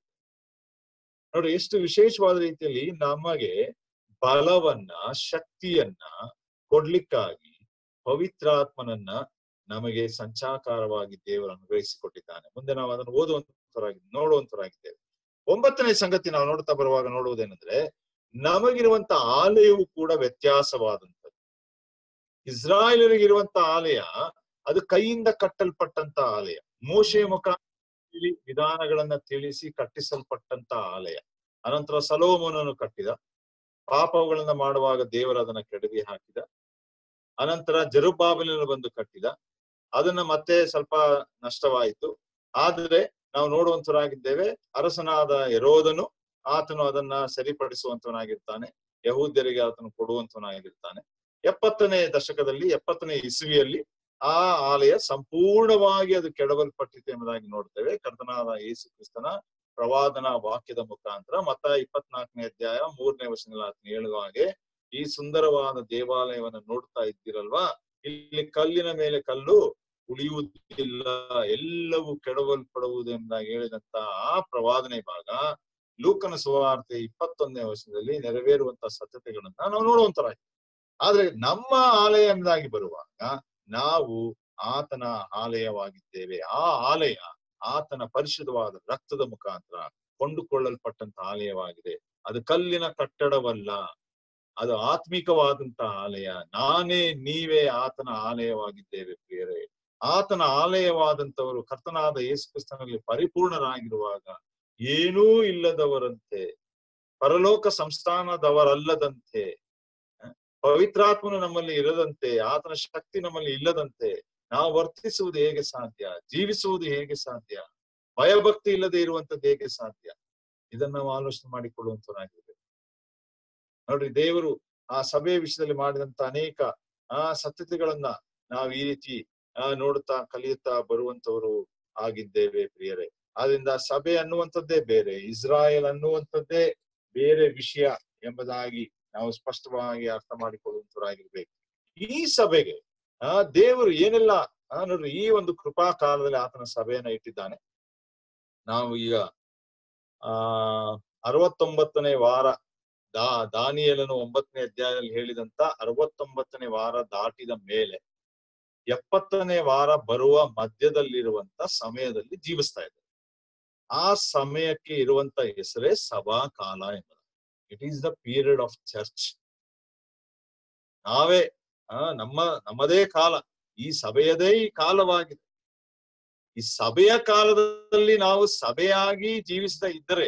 [SPEAKER 1] ನೋಡಿ ಎಷ್ಟು ವಿಶೇಷವಾದ ರೀತಿಯಲ್ಲಿ ನಮಗೆ ಬಲವನ್ನ ಶಕ್ತಿಯನ್ನ ಕೊಡ್ಲಿಕ್ಕಾಗಿ ಪವಿತ್ರಾತ್ಮನನ್ನ ನಮಗೆ ಸಂಚಾಕಾರವಾಗಿ ದೇವರು ಅನುಗ್ರಹಿಸಿಕೊಟ್ಟಿದ್ದಾನೆ ಮುಂದೆ ನಾವು ಅದನ್ನು ಓದುವಂತರಾಗಿ ನೋಡುವಂತರಾಗಿದ್ದೇವೆ ಒಂಬತ್ತನೇ ಸಂಗತಿ ನಾವು ನೋಡ್ತಾ ಬರುವಾಗ ನೋಡುವುದೇನೆಂದ್ರೆ ನಮಗಿರುವಂತ ಆಲಯವು ಕೂಡ ವ್ಯತ್ಯಾಸವಾದಂಥದ್ದು ಇಸ್ರಾಯೇಲರಿಗಿರುವಂತ ಆಲಯ ಅದು ಕೈಯಿಂದ ಕಟ್ಟಲ್ಪಟ್ಟಂತ ಆಲಯ ಮೋಶೆ ಮುಖ ವಿಧಾನಗಳನ್ನ ತಿಳಿಸಿ ಕಟ್ಟಿಸಲ್ಪಟ್ಟಂತ ಆಲಯ ಅನಂತರ ಸಲೋಮನನ್ನು ಕಟ್ಟಿದ ಪಾಪಗಳನ್ನ ಮಾಡುವಾಗ ದೇವರು ಅದನ್ನ ಕೆಡವಿ ಹಾಕಿದ ಅನಂತರ ಜರುಬಾಬಲನ್ನು ಬಂದು ಕಟ್ಟಿದ ಅದನ್ನ ಮತ್ತೆ ಸ್ವಲ್ಪ ನಷ್ಟವಾಯಿತು ಆದ್ರೆ ನಾವು ನೋಡುವಂತರಾಗಿದ್ದೇವೆ ಅರಸನಾದ ಯರೋದನು ಆತನು ಅದನ್ನ ಸರಿಪಡಿಸುವಂತವನಾಗಿರ್ತಾನೆ ಯಹೂದ್ಯರಿಗೆ ಆತನು ಕೊಡುವಂತವನಾಗಿರ್ತಾನೆ ಎಪ್ಪತ್ತನೇ ದಶಕದಲ್ಲಿ ಎಪ್ಪತ್ತನೇ ಇಸುವಿಯಲ್ಲಿ ಆ ಆಲಯ ಸಂಪೂರ್ಣವಾಗಿ ಅದು ಕೆಡವಲ್ಪಟ್ಟಿತು ಎಂಬುದಾಗಿ ನೋಡ್ತೇವೆ ಕರ್ತನಾದ ಯೇಸು ಕ್ರಿಸ್ತನ ಪ್ರವಾದನ ವಾಕ್ಯದ ಮುಖಾಂತರ ಮತ್ತ ಇಪ್ಪತ್ನಾಲ್ಕನೇ ಅಧ್ಯಾಯ ಮೂರನೇ ವರ್ಷದಲ್ಲಿ ಆತನು ಹೇಳುವ ಹಾಗೆ ಈ ಸುಂದರವಾದ ದೇವಾಲಯವನ್ನ ನೋಡ್ತಾ ಇದ್ದೀರಲ್ವಾ ಇಲ್ಲಿ ಕಲ್ಲಿನ ಮೇಲೆ ಕಲ್ಲು ಉಳಿಯುವುದಿಲ್ಲ ಎಲ್ಲವೂ ಕೆಡವಲ್ಪಡುವುದು ಎಂಬುದಾಗಿ ಹೇಳಿದಂತ ಆ ಪ್ರವಾದನೆ ಭಾಗ ಲೂಕನ ಸುವಾರ್ತೆ ಇಪ್ಪತ್ತೊಂದನೇ ವರ್ಷದಲ್ಲಿ ನೆರವೇರುವಂತ ಸತ್ಯತೆಗಳನ್ನ ನಾವು ನೋಡುವಂತರಾಗಿ ಆದ್ರೆ ನಮ್ಮ ಆಲಯ ಎಂಬುದಾಗಿ ಬರುವಾಗ ನಾವು ಆತನ ಆಲಯವಾಗಿದ್ದೇವೆ ಆ ಆಲಯ ಆತನ ಪರಿಶುದ್ಧವಾದ ರಕ್ತದ ಮುಖಾಂತರ ಕೊಂಡುಕೊಳ್ಳಲ್ಪಟ್ಟಂತ ಆಲಯವಾಗಿದೆ ಅದು ಕಲ್ಲಿನ ಕಟ್ಟಡವಲ್ಲ ಅದು ಆತ್ಮಿಕವಾದಂತ ಆಲಯ ನಾನೇ ನೀವೇ ಆತನ ಆಲಯವಾಗಿದ್ದೇವೆ ಪ್ರಿಯರೇ ಆತನ ಆಲಯವಾದಂತವರು ಕರ್ತನಾದ ಯೇಸು ಕ್ರಿಸ್ತನಲ್ಲಿ ಪರಿಪೂರ್ಣರಾಗಿರುವಾಗ ಏನೂ ಇಲ್ಲದವರಂತೆ ಪರಲೋಕ ಸಂಸ್ಥಾನದವರಲ್ಲದಂತೆ ಪವಿತ್ರಾತ್ಮನು ನಮ್ಮಲ್ಲಿ ಇರದಂತೆ ಆತನ ಶಕ್ತಿ ನಮ್ಮಲ್ಲಿ ಇಲ್ಲದಂತೆ ನಾವು ವರ್ತಿಸುವುದು ಹೇಗೆ ಸಾಧ್ಯ ಜೀವಿಸುವುದು ಹೇಗೆ ಸಾಧ್ಯ ಭಯಭಕ್ತಿ ಇಲ್ಲದೆ ಇರುವಂತದ್ದು ಹೇಗೆ ಸಾಧ್ಯ ಇದನ್ನ ನಾವು ಆಲೋಚನೆ ಮಾಡಿಕೊಳ್ಳುವಂತವರಾಗಿರ್ಬೇಕು ನೋಡ್ರಿ ದೇವರು ಆ ಸಭೆಯ ವಿಷಯದಲ್ಲಿ ಮಾಡಿದಂತ ಅನೇಕ ಆ ಸತ್ಯತೆಗಳನ್ನ ನಾವು ಈ ರೀತಿ ಆ ನೋಡುತ್ತಾ ಕಲಿಯುತ್ತಾ ಬರುವಂತವರು ಆಗಿದ್ದೇವೆ ಪ್ರಿಯರೇ ಆದ್ರಿಂದ ಸಭೆ ಅನ್ನುವಂಥದ್ದೇ ಬೇರೆ ಇಸ್ರಾಯೇಲ್ ಅನ್ನುವಂಥದ್ದೇ ಬೇರೆ ವಿಷಯ ಎಂಬುದಾಗಿ ನಾವು ಸ್ಪಷ್ಟವಾಗಿ ಅರ್ಥ ಮಾಡಿಕೊಳ್ಳುವಂತವರಾಗಿರ್ಬೇಕು ಈ ಸಭೆಗೆ ಆ ದೇವರು ಏನೆಲ್ಲ ಆ ನೋಡ್ರಿ ಈ ಒಂದು ಕೃಪಾ ಕಾಲದಲ್ಲಿ ಆತನ ಸಭೆಯನ್ನ ಇಟ್ಟಿದ್ದಾನೆ ನಾವು ಈಗ ಆ ಅರವತ್ತೊಂಬತ್ತನೇ ವಾರ ದಾ ದಾನಿಯಲನು ಒಂಬತ್ತನೇ ಅಧ್ಯಾಯದಲ್ಲಿ ಹೇಳಿದಂತ ಅರವತ್ತೊಂಬತ್ತನೇ ವಾರ ದಾಟಿದ ಮೇಲೆ ಎಪ್ಪತ್ತನೇ ವಾರ ಬರುವ ಮಧ್ಯದಲ್ಲಿರುವಂತ ಸಮಯದಲ್ಲಿ ಜೀವಿಸ್ತಾ ಇದ್ದಾರೆ ಆ ಸಮಯಕ್ಕೆ ಇರುವಂತ ಹೆಸರೇ ಸಭಾ ಕಾಲ ಎಂಬುದು it is the period of church ನಾವೇ ಆ ನಮ್ಮ ನಮ್ಮದೇ ಕಾಲ ಈ ಸಭೆಯದೇ ಈ ಕಾಲವಾಗಿದೆ ಈ ಸಭೆಯ ಕಾಲದಲ್ಲಿ ನಾವು ಸಭೆಯಾಗಿ ಜೀವಿಸದ ಇದ್ದರೆ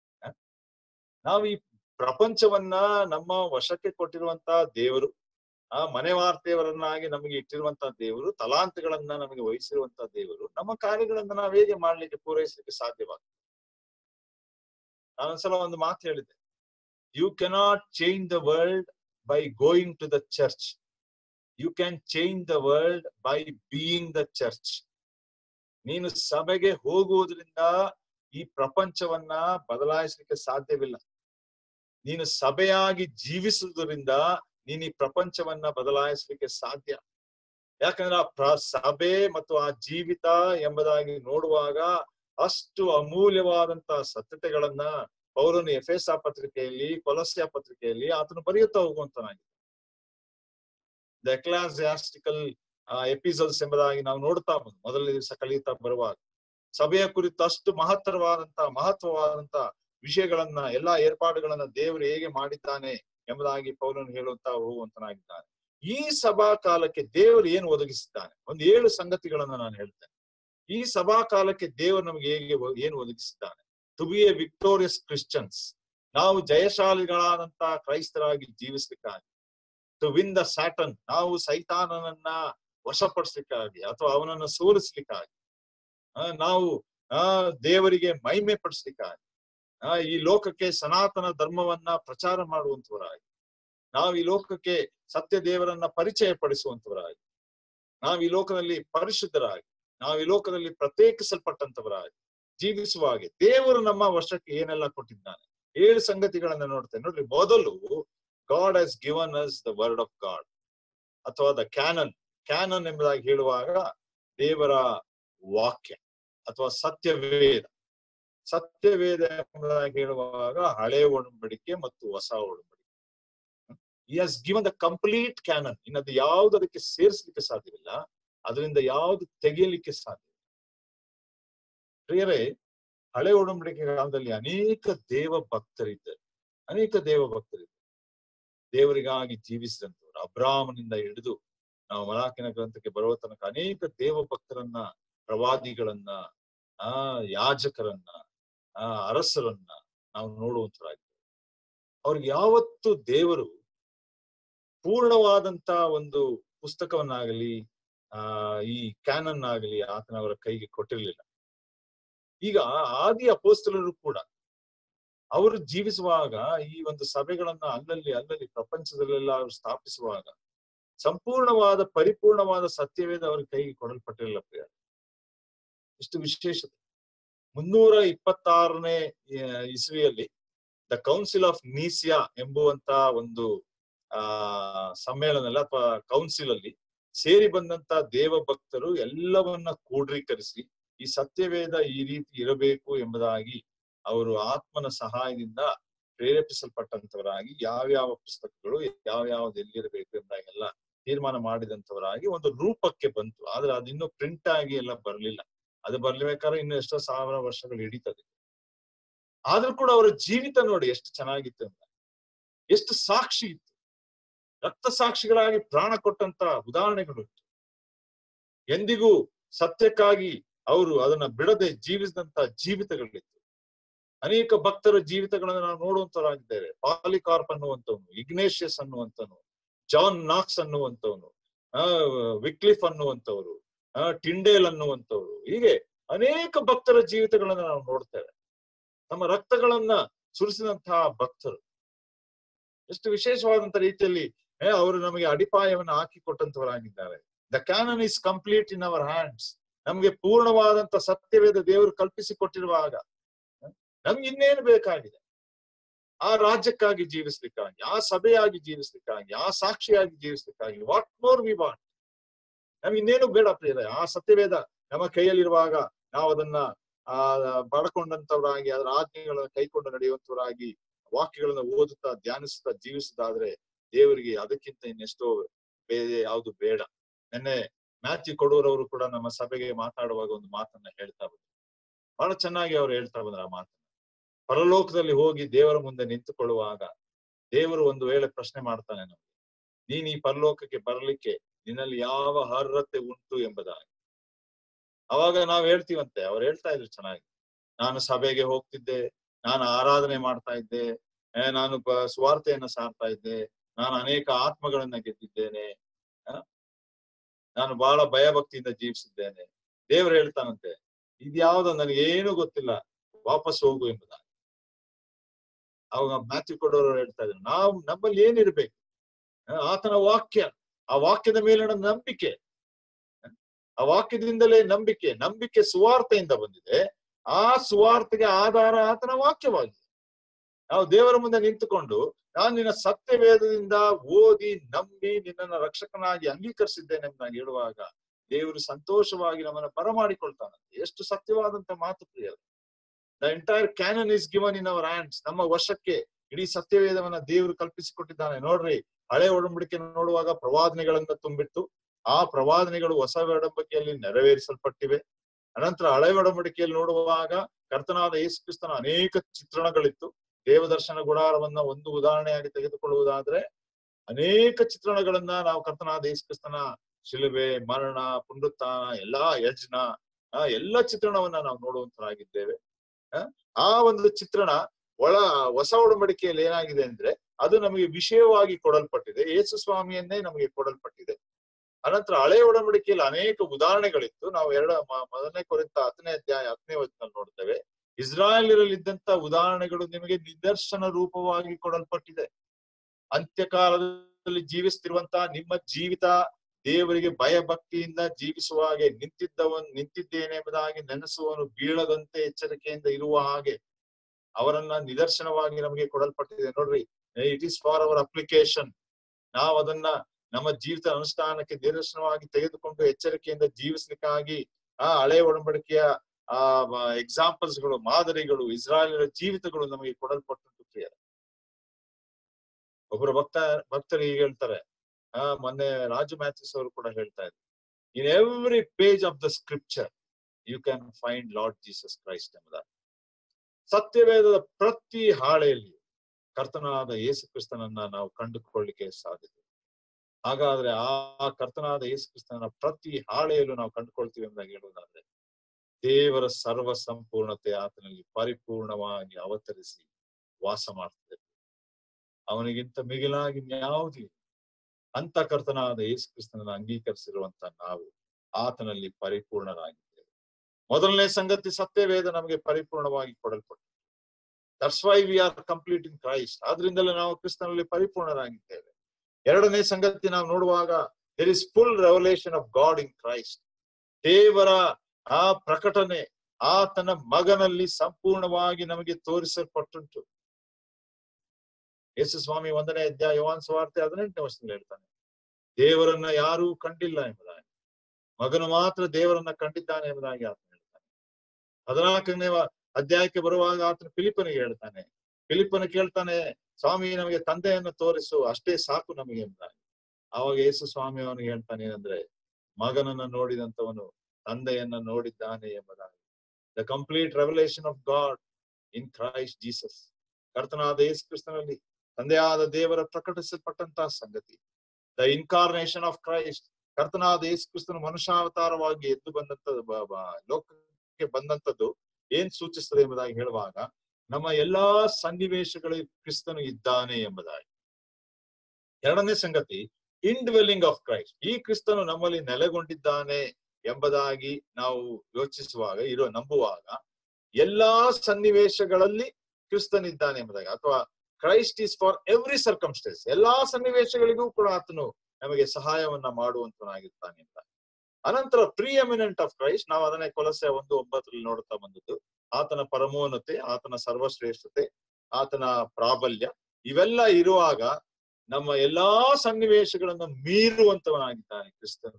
[SPEAKER 1] ನಾವು ಈ ಪ್ರಪಂಚವನ್ನ ನಮ್ಮ ವಶಕ್ಕೆ ಕೊಟ್ಟಿರುವಂತ ದೇವರು ಆ ಮನೆ ವಾರ್ತೆಯವರನ್ನಾಗಿ ನಮಗೆ ಇಟ್ಟಿರುವಂತ ದೇವರು ತಲಾಂತಗಳನ್ನ ನಮಗೆ ವಹಿಸಿರುವಂತ ದೇವರು ನಮ್ಮ ಕಾರ್ಯಗಳನ್ನ ನಾವು ಹೇಗೆ ಮಾಡ್ಲಿಕ್ಕೆ ಪೂರೈಸಲಿಕ್ಕೆ ಸಾಧ್ಯವಾಗ್ತದೆ ನಾನೊಂದ್ಸಲ ಒಂದು ಮಾತು ಹೇಳಿದ್ದೆ you cannot change the world by going to the church you can change the world by being the church ನೀನು ಸಭೆಗೆ ಹೋಗುವುದರಿಂದ ಈ ಪ್ರಪಂಚವನ್ನ ಬದಲಾಯಿಸಲಿಕ್ಕೆ ಸಾಧ್ಯವಿಲ್ಲ ನೀನು ಸಭೆಯಾಗಿ ಜೀವಿಸುವುದರಿಂದ ನೀನ್ ಈ ಪ್ರಪಂಚವನ್ನ ಬದಲಾಯಿಸಲಿಕ್ಕೆ ಸಾಧ್ಯ ಯಾಕಂದ್ರೆ ಆ ಪ್ರ ಸಭೆ ಮತ್ತು ಆ ಜೀವಿತ ಎಂಬುದಾಗಿ ನೋಡುವಾಗ ಅಷ್ಟು ಅಮೂಲ್ಯವಾದಂತಹ ಸತ್ಯತೆಗಳನ್ನ ಪೌರನು ಎಫೆಸ ಪತ್ರಿಕೆಯಲ್ಲಿ ಕೊಲಸ್ಯ ಪತ್ರಿಕೆಯಲ್ಲಿ ಆತನು ಬರೆಯುತ್ತಾ ಹೋಗುವಂತನಾಗಿದೆ ದ ಎಕ್ಲಾಸಿಯಾಸ್ಟಿಕಲ್ ಎಪಿಸೋಡ್ಸ್ ಎಂಬುದಾಗಿ ನಾವು ನೋಡ್ತಾ ಬಂದು ಮೊದಲನೇ ದಿವಸ ಕಲಿಯುತ್ತಾ ಬರುವಾಗ ಸಭೆಯ ಕುರಿತು ಅಷ್ಟು ಮಹತ್ತರವಾದಂತ ಮಹತ್ವವಾದಂತ ವಿಷಯಗಳನ್ನ ಎಲ್ಲಾ ಏರ್ಪಾಡುಗಳನ್ನ ದೇವರು ಹೇಗೆ ಮಾಡಿದ್ದಾನೆ ಎಂಬುದಾಗಿ ಪೌಲನು ಹೇಳುತ್ತಾ ಹೋಗುವಂತನಾಗಿದ್ದಾನೆ ಈ ಸಭಾ ಕಾಲಕ್ಕೆ ದೇವರು ಏನು ಒದಗಿಸಿದ್ದಾನೆ ಒಂದು ಏಳು ಸಂಗತಿಗಳನ್ನ ನಾನು ಹೇಳ್ತೇನೆ ಈ ಸಭಾ ಕಾಲಕ್ಕೆ ದೇವರು ನಮಗೆ ಹೇಗೆ ಏನು ಒದಗಿಸಿದ್ದಾನೆ to be a victorious Christians ನಾವು ಜಯಶಾಲಿಗಳಾದಂತ ಕ್ರೈಸ್ತರಾಗಿ ಜೀವಿಸ್ಲಿಕ್ಕಾಗಿ ಟು ವಿನ್ ದ ಸ್ಯಾಟನ್ ನಾವು ಸೈತಾನನನ್ನ ವಶಪಡಿಸ್ಲಿಕ್ಕಾಗಿ ಅಥವಾ ಅವನನ್ನ ಸೋಲಿಸ್ಲಿಕ್ಕಾಗಿ ನಾವು ಆ ದೇವರಿಗೆ ಮಹಿಮೆ ಪಡಿಸ್ಲಿಕ್ಕಾಗಿ ಆ ಈ ಲೋಕಕ್ಕೆ ಸನಾತನ ಧರ್ಮವನ್ನ ಪ್ರಚಾರ ಮಾಡುವಂತವರಾಗಿ ನಾವು ಈ ಲೋಕಕ್ಕೆ ಸತ್ಯ ದೇವರನ್ನ ಪರಿಚಯ ಪಡಿಸುವಂತವರಾಗಿ ನಾವು ಈ ಲೋಕದಲ್ಲಿ ಪರಿಶುದ್ಧರಾಗಿ ನಾವು ಈ ಲೋಕದಲ್ಲಿ ಪ್ರತ್ಯೇಕಿಸಲ್ಪಟ್ಟಂತವರಾಗಿ ಜೀವಿಸುವ ಹಾಗೆ ದೇವರು ನಮ್ಮ ವರ್ಷಕ್ಕೆ ಏನೆಲ್ಲ ಕೊಟ್ಟಿದ್ದಾನೆ ಏಳು ಸಂಗತಿಗಳನ್ನ ನೋಡ್ತೇನೆ ನೋಡ್ರಿ ಮೊದಲು God has given us the word of God ಅಥವಾ ದ ಕ್ಯಾನನ್ ಕ್ಯಾನನ್ ಎಂಬುದಾಗಿ ಹೇಳುವಾಗ ದೇವರ ವಾಕ್ಯ ಅಥವಾ ಸತ್ಯವೇದ ಸತ್ಯವೇದ ಎಂಬುದಾಗಿ ಹೇಳುವಾಗ ಹಳೆ ಒಡಂಬಡಿಕೆ ಮತ್ತು ಹೊಸ ಒಡಂಬಡಿಕೆ ಈ has given the complete canon ಇನ್ನದು ಯಾವ್ದು ಅದಕ್ಕೆ ಸೇರಿಸಲಿಕ್ಕೆ ಸಾಧ್ಯವಿಲ್ಲ ಅದರಿಂದ ಯಾವ್ದು ತೆಗೆಯಲಿಕ್ಕೆ ಸಾಧ್ಯ ಪ್ರಿಯರೇ ಹಳೆ ಒಡಂಬಡಿಕೆ ಕಾಲದಲ್ಲಿ ಅನೇಕ ದೇವ ಭಕ್ತರಿದ್ದರು ಅನೇಕ ದೇವ ಭಕ್ತರಿದ್ದರು ದೇವರಿಗಾಗಿ ಜೀವಿಸಿದಂತವರು ಅಬ್ರಾಹ್ಮನಿಂದ ಹಿಡಿದು ನಾವು ಮಲಾಕಿನ ಗ್ರಂಥಕ್ಕೆ ಬರುವ ತನಕ ಅನೇಕ ದೇವ ಭಕ್ತರನ್ನ ಪ್ರವಾದಿಗಳನ್ನ ಆ ಯಾಜಕರನ್ನ ಆ ಅರಸರನ್ನ ನಾವು ನೋಡುವಂತರಾಗಿದ್ದೇವೆ ಅವ್ರಿಗೆ ಯಾವತ್ತು ದೇವರು ಪೂರ್ಣವಾದಂತ ಒಂದು ಪುಸ್ತಕವನ್ನಾಗಲಿ ಆ ಈ ಕ್ಯಾನನ್ ಆಗಲಿ ಆತನವರ ಕೈಗೆ ಕೊಟ್ಟಿರಲಿಲ್ಲ ಈಗ ಆದಿ ಅಪೋಸ್ತಲರು ಕೂಡ ಅವರು ಜೀವಿಸುವಾಗ ಈ ಒಂದು ಸಭೆಗಳನ್ನ ಅಲ್ಲಲ್ಲಿ ಅಲ್ಲಲ್ಲಿ ಪ್ರಪಂಚದಲ್ಲೆಲ್ಲ ಅವರು ಸ್ಥಾಪಿಸುವಾಗ ಸಂಪೂರ್ಣವಾದ ಪರಿಪೂರ್ಣವಾದ ಸತ್ಯವೇದ ಅವರ ಕೈಗೆ ಕೊಡಲ್ಪಟ್ಟಿರಲಿಲ್ಲ ಪ್ರಿಯ ಇಷ್ಟು ವಿಶೇಷತೆ ಮುನ್ನೂರ ಇಪ್ಪತ್ತಾರನೇ ಇಸ್ವಿಯಲ್ಲಿ ದ ಕೌನ್ಸಿಲ್ ಆಫ್ ನೀಸಿಯಾ ಎಂಬುವಂತ ಒಂದು ಆ ಸಮ್ಮೇಳನ ಅಥವಾ ಕೌನ್ಸಿಲ್ ಅಲ್ಲಿ ಸೇರಿ ಬಂದಂತ ದೇವ ಭಕ್ತರು ಎಲ್ಲವನ್ನ ಕೂಡ್ರೀಕರಿಸಿ ಈ ಸತ್ಯವೇದ ಈ ರೀತಿ ಇರಬೇಕು ಎಂಬುದಾಗಿ ಅವರು ಆತ್ಮನ ಸಹಾಯದಿಂದ ಪ್ರೇರೇಪಿಸಲ್ಪಟ್ಟಂತವರಾಗಿ ಯಾವ್ಯಾವ ಪುಸ್ತಕಗಳು ಯಾವ್ಯಾವ್ದು ಎಲ್ಲಿರಬೇಕು ಎಂಬುದಾಗೆಲ್ಲ ತೀರ್ಮಾನ ಮಾಡಿದಂತವರಾಗಿ ಒಂದು ರೂಪಕ್ಕೆ ಬಂತು ಆದ್ರೆ ಅದಿನ್ನೂ ಪ್ರಿಂಟ್ ಆಗಿ ಎಲ್ಲ ಬರ್ಲಿಲ್ಲ ಅದು ಬರ್ಲಿಬೇಕಾದ್ರೆ ಇನ್ನು ಎಷ್ಟೋ ಸಾವಿರ ವರ್ಷಗಳು ಹಿಡಿತದೆ ಆದ್ರೂ ಕೂಡ ಅವರ ಜೀವಿತ ನೋಡಿ ಎಷ್ಟು ಚೆನ್ನಾಗಿತ್ತು ಅಂತ ಎಷ್ಟು ಸಾಕ್ಷಿ ಇತ್ತು ರಕ್ತ ಸಾಕ್ಷಿಗಳಾಗಿ ಪ್ರಾಣ ಕೊಟ್ಟಂತ ಉದಾಹರಣೆಗಳು ಇತ್ತು ಎಂದಿಗೂ ಸತ್ಯಕ್ಕಾಗಿ ಅವರು ಅದನ್ನ ಬಿಡದೆ ಜೀವಿಸಿದಂತ ಜೀವಿತಗಳಿತ್ತು ಅನೇಕ ಭಕ್ತರ ಜೀವಿತಗಳನ್ನು ನಾವು ನೋಡುವಂತವರಾಗಿದ್ದೇವೆ ಪಾಲಿಕಾರ್ಪ್ ಅನ್ನುವಂಥವನು ಇಗ್ನೇಷಿಯಸ್ ಅನ್ನುವಂಥವನು ಜಾನ್ ನಾಕ್ಸ್ ಅನ್ನುವಂಥವನು ಆ ವಿಕ್ಲಿಫ್ ಅನ್ನುವಂಥವ್ರು ಆ ಟಿಂಡೇಲ್ ಅನ್ನುವಂಥವ್ರು ಹೀಗೆ ಅನೇಕ ಭಕ್ತರ ಜೀವಿತಗಳನ್ನ ನಾವು ನೋಡ್ತೇವೆ ತಮ್ಮ ರಕ್ತಗಳನ್ನ ಸುರಿಸಿದಂತಹ ಭಕ್ತರು ಎಷ್ಟು ವಿಶೇಷವಾದಂತ ರೀತಿಯಲ್ಲಿ ಅವರು ನಮಗೆ ಅಡಿಪಾಯವನ್ನು ಹಾಕಿ ಕೊಟ್ಟಂತವರಾಗಿದ್ದಾರೆ the canon is complete in our hands ನಮ್ಗೆ ಪೂರ್ಣವಾದಂತ ಸತ್ಯವೇದ ದೇವರು ಕಲ್ಪಿಸಿ ಕೊಟ್ಟಿರುವಾಗ ನಮ್ಗೆ ಇನ್ನೇನು ಬೇಕಾಗಿದೆ ಆ ರಾಜ್ಯಕ್ಕಾಗಿ ಜೀವಿಸ್ಲಿಕ್ಕಾಗಿ ಆ ಸಭೆಯಾಗಿ ಜೀವಿಸ್ಲಿಕ್ಕಾಗಿ ಆ ಸಾಕ್ಷಿಯಾಗಿ ಜೀವಿಸ್ಲಿಕ್ಕಾಗಿ ವಾಟ್ ಮೋರ್ ವಿ ವಾಂಟ್ ನಮ್ಗೆ ಇನ್ನೇನು ಬೇಡ ಪ್ರಿಯರೇ ಆ ಸತ್ಯವೇದ ನಮ್ಮ ಕೈಯಲ್ಲಿರುವಾಗ ನಾವು ಅದನ್ನ ಆ ಪಡ್ಕೊಂಡಂತವರಾಗಿ ಅದರ ಆಜ್ಞೆಗಳನ್ನು ಕೈಕೊಂಡು ನಡೆಯುವಂತವರಾಗಿ ವಾಕ್ಯಗಳನ್ನ ಓದುತ್ತಾ ಧ್ಯಾನಿಸುತ್ತಾ ಜೀವಿಸುದಾದ್ರೆ ದೇವರಿಗೆ ಅದಕ್ಕಿಂತ ಇನ್ನೆಷ್ಟೋ ಬೇರೆ ಯಾವುದು ಬೇಡ ನಿನ್ನೆ ಮ್ಯಾಥ್ಯೂ ಕೊಡೂರವರು ಕೂಡ ನಮ್ಮ ಸಭೆಗೆ ಮಾತಾಡುವಾಗ ಒಂದು ಮಾತನ್ನ ಹೇಳ್ತಾ ಬಂದ್ರು ಬಹಳ ಚೆನ್ನಾಗಿ ಅವ್ರು ಹೇಳ್ತಾ ಬಂದ್ರ ಆ ಮಾತನ್ನ ಪರಲೋಕದಲ್ಲಿ ಹೋಗಿ ದೇವರ ಮುಂದೆ ನಿಂತುಕೊಳ್ಳುವಾಗ ದೇವರು ಒಂದು ವೇಳೆ ಪ್ರಶ್ನೆ ಮಾಡ್ತಾನೆ ನಮ್ಗೆ ನೀನ್ ಈ ಪರಲೋಕಕ್ಕೆ ಬರಲಿಕ್ಕೆ ನಿನ್ನಲ್ಲಿ ಯಾವ ಅರ್ಹತೆ ಉಂಟು ಎಂಬುದಾಗಿ ಅವಾಗ ನಾವ್ ಹೇಳ್ತೀವಂತೆ ಅವ್ರು ಹೇಳ್ತಾ ಇದ್ರು ಚೆನ್ನಾಗಿ ನಾನು ಸಭೆಗೆ ಹೋಗ್ತಿದ್ದೆ ನಾನು ಆರಾಧನೆ ಮಾಡ್ತಾ ಇದ್ದೆ ನಾನು ಸ್ವಾರ್ಥೆಯನ್ನ ಸಾರ್ತಾ ಇದ್ದೆ ನಾನು ಅನೇಕ ಆತ್ಮಗಳನ್ನ ಗೆದ್ದಿದ್ದೇನೆ ನಾನು ಬಹಳ ಭಯಭಕ್ತಿಯಿಂದ ಜೀವಿಸಿದ್ದೇನೆ ದೇವರು ಹೇಳ್ತಾನಂತೆ ಇದ್ಯಾವ್ದು ನನಗೆ ಏನು ಗೊತ್ತಿಲ್ಲ ವಾಪಸ್ ಹೋಗು ಎಂಬುದಾಗಿ ಅವಾಗ ಮ್ಯಾಥ್ಯೂ ಕೊಡೋರು ಹೇಳ್ತಾ ಇದ್ರು ನಾವು ನಮ್ಮಲ್ಲಿ ಏನಿರ್ಬೇಕು ಆತನ ವಾಕ್ಯ ಆ ವಾಕ್ಯದ ಮೇಲಿನ ನಂಬಿಕೆ ಆ ವಾಕ್ಯದಿಂದಲೇ ನಂಬಿಕೆ ನಂಬಿಕೆ ಸುವಾರ್ತೆಯಿಂದ ಬಂದಿದೆ ಆ ಸುವಾರ್ತೆಗೆ ಆಧಾರ ಆತನ ವಾಕ್ಯವಾಗಿದೆ ನಾವು ದೇವರ ಮುಂದೆ ನಿಂತುಕೊಂಡು ನಾನು ನಿನ್ನ ಸತ್ಯವೇದದಿಂದ ಓದಿ ನಂಬಿ ನಿನ್ನನ್ನು ರಕ್ಷಕನಾಗಿ ಅಂಗೀಕರಿಸಿದ್ದೇನೆ ಎಂದು ನಾನು ಹೇಳುವಾಗ ದೇವರು ಸಂತೋಷವಾಗಿ ನಮ್ಮನ್ನ ಬರಮಾಡಿಕೊಳ್ತಾನಂತೆ ಎಷ್ಟು ಸತ್ಯವಾದಂತ ಮಾತು ಪ್ರಿಯ the entire canon is given in our hands ನಮ್ಮ ವಶಕ್ಕೆ ಇಡೀ ಸತ್ಯವೇದವನ್ನ ದೇವರು ಕಲ್ಪಿಸಿಕೊಟ್ಟಿದ್ದಾನೆ ನೋಡ್ರಿ ಹಳೆ ಒಡಂಬಡಿಕೆ ನೋಡುವಾಗ ಪ್ರವಾದನೆಗಳನ್ನ ತುಂಬಿಟ್ಟು ಆ ಪ್ರವಾದನೆಗಳು ಹೊಸ ಒಡಂಬಡಿಕೆಯಲ್ಲಿ ನೆರವೇರಿಸಲ್ಪಟ್ಟಿವೆ ಅನಂತರ ಹಳೆ ಒಡಂಬಡಿಕೆಯಲ್ಲಿ ನೋಡುವಾಗ ಕರ್ತನಾದ ಯೇಸು ಕ್ರಿಸ್ತನ ಅನೇಕ ಚಿತ್ರಣಗಳಿತ್ತು ದೇವದರ್ಶನ ಗುಡಾರವನ್ನ ಒಂದು ಉದಾಹರಣೆಯಾಗಿ ತೆಗೆದುಕೊಳ್ಳುವುದಾದ್ರೆ ಅನೇಕ ಚಿತ್ರಣಗಳನ್ನ ನಾವು ಕರ್ತನಾದ ಯೇಸು ಕ್ರಿಸ್ತನ ಶಿಲುಬೆ ಮರಣ ಪುನರುತ್ಥಾನ ಎಲ್ಲಾ ಯಜ್ನ ಎಲ್ಲ ಚಿತ್ರಣವನ್ನ ನಾವು ನೋಡುವಂತರಾಗಿದ್ದೇವೆ ಆ ಒಂದು ಚಿತ್ರಣ ಒಳ ಹೊಸ ಒಡಂಬಡಿಕೆಯಲ್ಲಿ ಏನಾಗಿದೆ ಅಂದ್ರೆ ಅದು ನಮಗೆ ವಿಷಯವಾಗಿ ಕೊಡಲ್ಪಟ್ಟಿದೆ ಯೇಸು ಸ್ವಾಮಿಯನ್ನೇ ನಮಗೆ ಕೊಡಲ್ಪಟ್ಟಿದೆ ಅನಂತರ ಹಳೆ ಒಡಂಬಡಿಕೆಯಲ್ಲಿ ಅನೇಕ ಉದಾಹರಣೆಗಳಿತ್ತು ನಾವು ಎರಡ ಮೊದಲನೇ ಕೊರಿಂತ ಹತ್ತನೇ ಅಧ್ಯಾಯ ಹತ್ತನೇ ವಚನ ನೋಡ್ತೇವೆ ಇಸ್ರಾಯೇಲರಲ್ಲಿದ್ದಂತ ಉದಾಹರಣೆಗಳು ನಿಮಗೆ ನಿದರ್ಶನ ರೂಪವಾಗಿ ಕೊಡಲ್ಪಟ್ಟಿದೆ ಅಂತ್ಯಕಾಲದಲ್ಲಿ ಜೀವಿಸ್ತಿರುವಂತಹ ನಿಮ್ಮ ಜೀವಿತ ದೇವರಿಗೆ ಭಯ ಭಕ್ತಿಯಿಂದ ಜೀವಿಸುವ ಹಾಗೆ ನಿಂತಿದ್ದವನ್ ನಿಂತಿದ್ದೇನೆ ಎಂಬುದಾಗಿ ನೆನೆಸುವವನು ಬೀಳದಂತೆ ಎಚ್ಚರಿಕೆಯಿಂದ ಇರುವ ಹಾಗೆ ಅವರನ್ನ ನಿದರ್ಶನವಾಗಿ ನಮಗೆ ಕೊಡಲ್ಪಟ್ಟಿದೆ ನೋಡ್ರಿ it is for our application ನಾವು ಅದನ್ನ ನಮ್ಮ ಜೀವಿತ ಅನುಷ್ಠಾನಕ್ಕೆ ನಿದರ್ಶನವಾಗಿ ತೆಗೆದುಕೊಂಡು ಎಚ್ಚರಿಕೆಯಿಂದ ಜೀವಿಸ್ಲಿಕ್ಕಾಗಿ ಆ ಹಳೆ ಒಡಂಬಡಿಕೆಯ ಆ ಎಕ್ಸಾಂಪಲ್ಸ್ ಗಳು ಮಾದರಿಗಳು ಇಸ್ರಾಯೇಲರ ಜೀವಿತಗಳು ನಮಗೆ ಕೊಡಲ್ಪಟ್ಟುಂಟು ಪ್ರಿಯರ ಒಬ್ಬರು ಭಕ್ತ ಭಕ್ತರು ಹೀಗೆ ಹೇಳ್ತಾರೆ ಆ ಮೊನ್ನೆ ರಾಜು ಮ್ಯಾಥಿಸ್ ಅವರು ಕೂಡ ಹೇಳ್ತಾ ಇದ್ರು in every page of the scripture you can find Lord Jesus Christ ಎಂಬುದಾಗಿ ಸತ್ಯವೇದದ ಪ್ರತಿ ಹಾಳೆಯಲ್ಲಿ ಕರ್ತನಾದ ಯೇಸು ಕ್ರಿಸ್ತನನ್ನ ನಾವು ಕಂಡುಕೊಳ್ಳಿಕ್ಕೆ ಸಾಧ್ಯತೆ ಹಾಗಾದ್ರೆ ಆ ಕರ್ತನಾದ ಯೇಸು ಕ್ರಿಸ್ತನ ಪ್ರತಿ ಹಾಳೆಯಲ್ಲೂ ನಾವು ಕಂಡುಕೊಳ್ತೀವಿ ಎಂಬುದಾಗಿ ಹೇಳುವುದಾದ್ರೆ ದೇವರ ಸರ್ವ ಸಂಪೂರ್ಣತೆ ಆತನಲ್ಲಿ ಪರಿಪೂರ್ಣವಾಗಿ ಅವತರಿಸಿ ವಾಸ ಮಾಡ್ತದೆ ಅವನಿಗಿಂತ ಮಿಗಿಲಾಗಿ ಯಾವುದಿಲ್ಲ ಅಂತ ಕರ್ತನಾದ ಯೇಸು ಕ್ರಿಸ್ತನನ್ನು ಅಂಗೀಕರಿಸಿರುವಂತ ನಾವು ಆತನಲ್ಲಿ ಪರಿಪೂರ್ಣರಾಗಿದ್ದೇವೆ ಮೊದಲನೇ ಸಂಗತಿ ಸತ್ಯವೇದ ನಮಗೆ ಪರಿಪೂರ್ಣವಾಗಿ ಕೊಡಲ್ಪಟ್ಟು that's why we are complete in Christ ಆದ್ರಿಂದಲೇ ನಾವು ಕ್ರಿಸ್ತನಲ್ಲಿ ಪರಿಪೂರ್ಣರಾಗಿದ್ದೇವೆ ಎರಡನೇ ಸಂಗತಿ ನಾವು ನೋಡುವಾಗ there is full revelation of God in Christ ದೇವರ ಆ ಪ್ರಕಟಣೆ ಆತನ ಮಗನಲ್ಲಿ ಸಂಪೂರ್ಣವಾಗಿ ನಮಗೆ ತೋರಿಸಲ್ಪಟ್ಟುಂಟು ಯೇಸು ಸ್ವಾಮಿ ಒಂದನೇ ಅಧ್ಯಾಯ ಯೋಹಾನ್ ಸ್ವಾರ್ತೆ ಹದಿನೆಂಟನೇ ವರ್ಷದಲ್ಲಿ ಹೇಳ್ತಾನೆ ದೇವರನ್ನ ಯಾರೂ ಕಂಡಿಲ್ಲ ಎಂಬುದಾಗಿ ಮಗನು ಮಾತ್ರ ದೇವರನ್ನ ಕಂಡಿದ್ದಾನೆ ಎಂಬುದಾಗಿ ಆತನ ಹೇಳ್ತಾನೆ ಹದಿನಾಲ್ಕನೇ ಅಧ್ಯಾಯಕ್ಕೆ ಬರುವಾಗ ಆತನ ಫಿಲಿಪನಿಗೆ ಹೇಳ್ತಾನೆ ಫಿಲಿಪನ ಕೇಳ್ತಾನೆ ಸ್ವಾಮಿ ನಮಗೆ ತಂದೆಯನ್ನು ತೋರಿಸು ಅಷ್ಟೇ ಸಾಕು ನಮಗೆ ಎಂಬುದಾಗಿ ಅವಾಗ ಯೇಸು ಸ್ವಾಮಿ ಅವನಿಗೆ ಹೇಳ್ತಾನೆ ಏನಂದ್ರೆ ಮಗನನ್ನ ನೋಡಿದಂತವನು ತಂದೆಯನ್ನ ನೋಡಿದ್ದಾನೆ ಎಂಬುದಾಗಿ the complete revelation of God in Christ Jesus ಕರ್ತನಾದ ಯೇಸು ಕ್ರಿಸ್ತನಲ್ಲಿ ತಂದೆಯಾದ ದೇವರ ಪ್ರಕಟಿಸಲ್ಪಟ್ಟಂತಹ ಸಂಗತಿ ದ ಇನ್ಕಾರ್ನೇಷನ್ ಆಫ್ ಕ್ರೈಸ್ಟ್ ಕರ್ತನಾದ ಯೇಸು ಕ್ರಿಸ್ತನ ಮನುಷ್ಯಾವತಾರವಾಗಿ ಎದ್ದು ಬಂದಂತ ಲೋಕಕ್ಕೆ ಬಂದಂತದ್ದು ಏನ್ ಸೂಚಿಸ್ತದೆ ಎಂಬುದಾಗಿ ಹೇಳುವಾಗ ನಮ್ಮ ಎಲ್ಲಾ ಸನ್ನಿವೇಶಗಳಲ್ಲಿ ಕ್ರಿಸ್ತನು ಇದ್ದಾನೆ ಎಂಬುದಾಗಿ ಎರಡನೇ ಸಂಗತಿ ಇನ್ ಡ್ವೆಲ್ಲಿಂಗ್ ಆಫ್ ಕ್ರೈಸ್ಟ್ ಈ ಕ್ರಿಸ್ತನು ನಮ್ಮಲ್ಲಿ ನೆಲೆಗೊಂಡಿದ್ದಾನೆ ಎಂಬುದಾಗಿ ನಾವು ಯೋಚಿಸುವಾಗ ಇರೋ ನಂಬುವಾಗ ಎಲ್ಲಾ ಸನ್ನಿವೇಶಗಳಲ್ಲಿ ಕ್ರಿಸ್ತನಿದ್ದಾನೆ ಎಂಬುದಾಗಿ ಅಥವಾ Christ is for every circumstance ಎಲ್ಲಾ ಸನ್ನಿವೇಶಗಳಿಗೂ ಕೂಡ ಆತನು ನಮಗೆ ಸಹಾಯವನ್ನ ಮಾಡುವಂತನಾಗಿರ್ತಾನೆ ಅಂತ ಅನಂತರ ಪ್ರೀ ಎಮಿನೆಂಟ್ ಆಫ್ ಕ್ರೈಸ್ಟ್ ನಾವು ಅದನ್ನೇ ಕೊಲಸೆ ಒಂದು ಒಂಬತ್ತರಲ್ಲಿ ನೋಡ್ತಾ ಬಂದದ್ದು ಆತನ ಪರಮೋನ್ನತೆ ಆತನ ಸರ್ವಶ್ರೇಷ್ಠತೆ ಆತನ ಪ್ರಾಬಲ್ಯ ಇವೆಲ್ಲ ಇರುವಾಗ ನಮ್ಮ ಎಲ್ಲಾ ಸನ್ನಿವೇಶಗಳನ್ನು ಮೀರುವಂತವನಾಗಿದ್ದಾನೆ ಕ್ರಿಸ್ತನು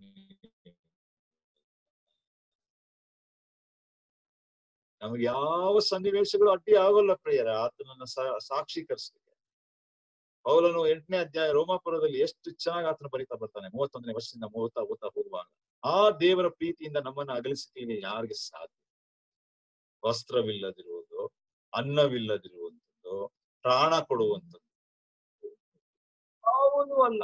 [SPEAKER 1] ನಮಗೆ ಯಾವ ಸನ್ನಿವೇಶಗಳು ಅಡ್ಡಿ ಆಗೋಲ್ಲ ಪ್ರಿಯರ ಆತನನ್ನ ಸಾಕ್ಷೀಕರಿಸಲಿಕ್ಕೆ ಪೌಲನು ಎಂಟನೇ ಅಧ್ಯಾಯ ರೋಮಾಪುರದಲ್ಲಿ ಎಷ್ಟು ಚೆನ್ನಾಗಿ ಆತನ ಬರಿತಾ ಬರ್ತಾನೆ ಮೂವತ್ತೊಂದನೇ ವರ್ಷದಿಂದ ಮೂವತ್ತ ಓದ್ತಾ ಹೋಗುವಾಗ ಆ ದೇವರ ಪ್ರೀತಿಯಿಂದ ನಮ್ಮನ್ನ ಅಗಲಿಸಲಿಕ್ಕೆ ಯಾರಿಗೆ ಸಾಧ್ಯ ವಸ್ತ್ರವಿಲ್ಲದಿರುವುದು ಅನ್ನವಿಲ್ಲದಿರುವಂಥದ್ದು ಪ್ರಾಣ ಕೊಡುವಂಥದ್ದು ಯಾವುದೂ ಅಲ್ಲ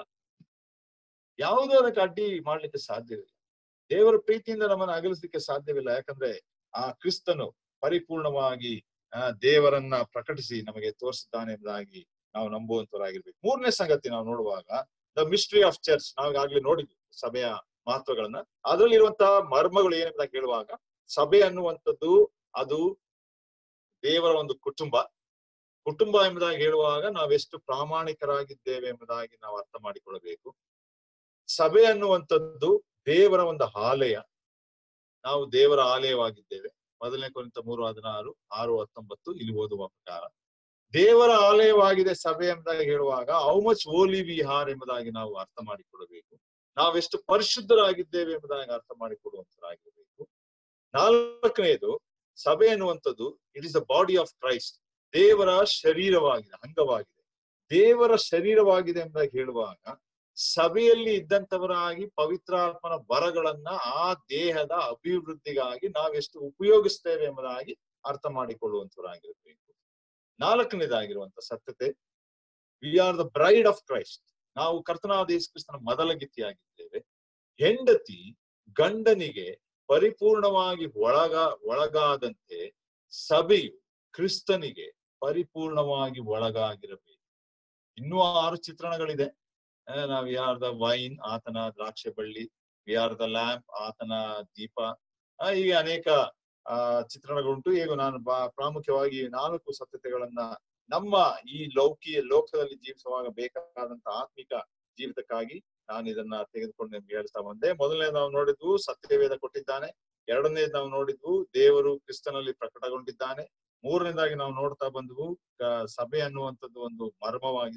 [SPEAKER 1] ಯಾವುದೂ ಅದಕ್ಕೆ ಅಡ್ಡಿ ಮಾಡ್ಲಿಕ್ಕೆ ಸಾಧ್ಯವಿಲ್ಲ ದೇವರ ಪ್ರೀತಿಯಿಂದ ನಮ್ಮನ್ನ ಅಗಲಿಸ್ಲಿಕ್ಕೆ ಸಾಧ್ಯವಿಲ್ಲ ಯಾಕಂದ್ರೆ ಆ ಕ್ರಿಸ್ತನು ಪರಿಪೂರ್ಣವಾಗಿ ಆ ದೇವರನ್ನ ಪ್ರಕಟಿಸಿ ನಮಗೆ ತೋರಿಸಿದ್ದಾನೆ ಎಂಬುದಾಗಿ ನಾವು ನಂಬುವಂತವರಾಗಿರ್ಬೇಕು ಮೂರನೇ ಸಂಗತಿ ನಾವು ನೋಡುವಾಗ ದ ಮಿಸ್ಟ್ರಿ ಆಫ್ ಚರ್ಚ್ ನಾವಾಗ್ಲೇ ನೋಡಿದ್ವಿ ಸಭೆಯ ಮಹತ್ವಗಳನ್ನ ಅದರಲ್ಲಿರುವಂತಹ ಮರ್ಮಗಳು ಏನೆಂಬುದಾಗಿ ಹೇಳುವಾಗ ಸಭೆ ಅನ್ನುವಂಥದ್ದು ಅದು ದೇವರ ಒಂದು ಕುಟುಂಬ ಕುಟುಂಬ ಎಂಬುದಾಗಿ ಹೇಳುವಾಗ ನಾವೆಷ್ಟು ಪ್ರಾಮಾಣಿಕರಾಗಿದ್ದೇವೆ ಎಂಬುದಾಗಿ ನಾವು ಅರ್ಥ ಮಾಡಿಕೊಳ್ಳಬೇಕು ಸಭೆ ಅನ್ನುವಂಥದ್ದು ದೇವರ ಒಂದು ಆಲಯ ನಾವು ದೇವರ ಆಲಯವಾಗಿದ್ದೇವೆ ಮೊದಲನೇ ಕುರಿತ ಮೂರು ಹದಿನಾರು ಆರು ಹತ್ತೊಂಬತ್ತು ಇಲ್ಲಿ ಓದುವ ಪ್ರಕಾರ ದೇವರ ಆಲಯವಾಗಿದೆ ಸಭೆ ಎಂಬುದಾಗಿ ಹೇಳುವಾಗ ಹೌ ಮಚ್ ಓಲಿ ವಿಹಾರ್ ಎಂಬುದಾಗಿ ನಾವು ಅರ್ಥ ಮಾಡಿಕೊಡಬೇಕು ನಾವೆಷ್ಟು ಪರಿಶುದ್ಧರಾಗಿದ್ದೇವೆ ಎಂಬುದಾಗಿ ಅರ್ಥ ಮಾಡಿಕೊಡುವಂತರಾಗಿರಬೇಕು ನಾಲ್ಕನೇದು ಸಭೆ ಎನ್ನುವಂಥದ್ದು it is the body of Christ ದೇವರ ಶರೀರವಾಗಿದೆ ಅಂಗವಾಗಿದೆ ದೇವರ ಶರೀರವಾಗಿದೆ ಎಂಬುದಾಗಿ ಹೇಳುವಾಗ ಸಭೆಯಲ್ಲಿ ಇದ್ದಂತವರಾಗಿ ಪವಿತ್ರಾತ್ಮನ ವರಗಳನ್ನ ಆ ದೇಹದ ಅಭಿವೃದ್ಧಿಗಾಗಿ ನಾವೆಷ್ಟು ಉಪಯೋಗಿಸ್ತೇವೆ ಎಂಬುದಾಗಿ ಅರ್ಥ ಮಾಡಿಕೊಳ್ಳುವಂತವರಾಗಿರ್ಬೇಕು ನಾಲ್ಕನೇದಾಗಿರುವಂತ ಸತ್ಯತೆ we are the bride of Christ ನಾವು ಕರ್ತನಾದ ಯೇಸು ಕ್ರಿಸ್ತನ ಮೊದಲಗಿತ್ತಿಯಾಗಿದ್ದೇವೆ ಹೆಂಡತಿ ಗಂಡನಿಗೆ ಪರಿಪೂರ್ಣವಾಗಿ ಒಳಗ ಒಳಗಾದಂತೆ ಸಭೆಯು ಕ್ರಿಸ್ತನಿಗೆ ಪರಿಪೂರ್ಣವಾಗಿ ಒಳಗಾಗಿರಬೇಕು ಇನ್ನೂ ಆರು ಚಿತ್ರಣಗಳಿದೆ ನಾವ್ ಯಾರ್ ದ ವೈನ್ ಆತನ ದ್ರಾಕ್ಷೆ ಬಳ್ಳಿ ವಿ ಆರ್ ದ ಲ್ಯಾಂಪ್ ಆತನ ದೀಪ ಹೀಗೆ ಅನೇಕ ಆ ಚಿತ್ರಣಗಳುಂಟು ಈಗ ನಾನು ಬಾ ಪ್ರಾಮುಖ್ಯವಾಗಿ ನಾಲ್ಕು ಸತ್ಯತೆಗಳನ್ನ ನಮ್ಮ ಈ ಲೌಕಿಯ ಲೋಕದಲ್ಲಿ ಜೀವಿಸುವಾಗ ಬೇಕಾದಂತ ಆತ್ಮಿಕ ಜೀವಿತಕ್ಕಾಗಿ ನಾನು ಇದನ್ನ ತೆಗೆದುಕೊಂಡು ನಿಮ್ಗೆ ಹೇಳ್ತಾ ಬಂದೆ ಮೊದಲನೇ ನಾವು ನೋಡಿದ್ವು ಸತ್ಯವೇದ ಕೊಟ್ಟಿದ್ದಾನೆ ಎರಡನೇದು ನಾವು ನೋಡಿದ್ವು ದೇವರು ಕ್ರಿಸ್ತನಲ್ಲಿ ಪ್ರಕಟಗೊಂಡಿದ್ದಾನೆ ಮೂರನೇದಾಗಿ ನಾವು ನೋಡ್ತಾ ಬಂದ್ವು ಸಭೆ ಅನ್ನುವಂಥದ್ದು ಒಂದು ಮರ್ಮವಾಗಿದೆ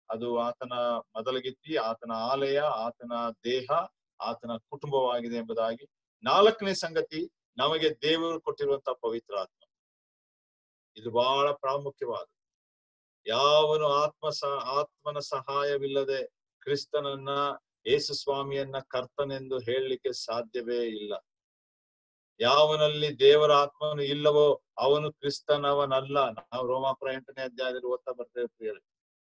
[SPEAKER 1] ಅದು ಆತನ ಮೊದಲಗಿತ್ತಿ ಆತನ ಆಲಯ ಆತನ ದೇಹ ಆತನ ಕುಟುಂಬವಾಗಿದೆ ಎಂಬುದಾಗಿ ನಾಲ್ಕನೇ ಸಂಗತಿ ನಮಗೆ ದೇವರು ಕೊಟ್ಟಿರುವಂತಹ ಪವಿತ್ರ ಆತ್ಮ ಇದು ಬಹಳ ಪ್ರಾಮುಖ್ಯವಾದ ಯಾವನು ಆತ್ಮ ಸಹ ಆತ್ಮನ ಸಹಾಯವಿಲ್ಲದೆ ಕ್ರಿಸ್ತನನ್ನ ಯೇಸು ಸ್ವಾಮಿಯನ್ನ ಕರ್ತನೆಂದು ಹೇಳಲಿಕ್ಕೆ ಸಾಧ್ಯವೇ ಇಲ್ಲ ಯಾವನಲ್ಲಿ ದೇವರ ಆತ್ಮನು ಇಲ್ಲವೋ ಅವನು ಕ್ರಿಸ್ತನವನಲ್ಲ ನಾವು ರೋಮಾಪುರ ಎಂಟನೇ ಅಧ್ಯಾಯದಲ್ಲಿ ಓದ್ತಾ ಬರ್ತೇವೆ ಪ್ರಿಯರೇ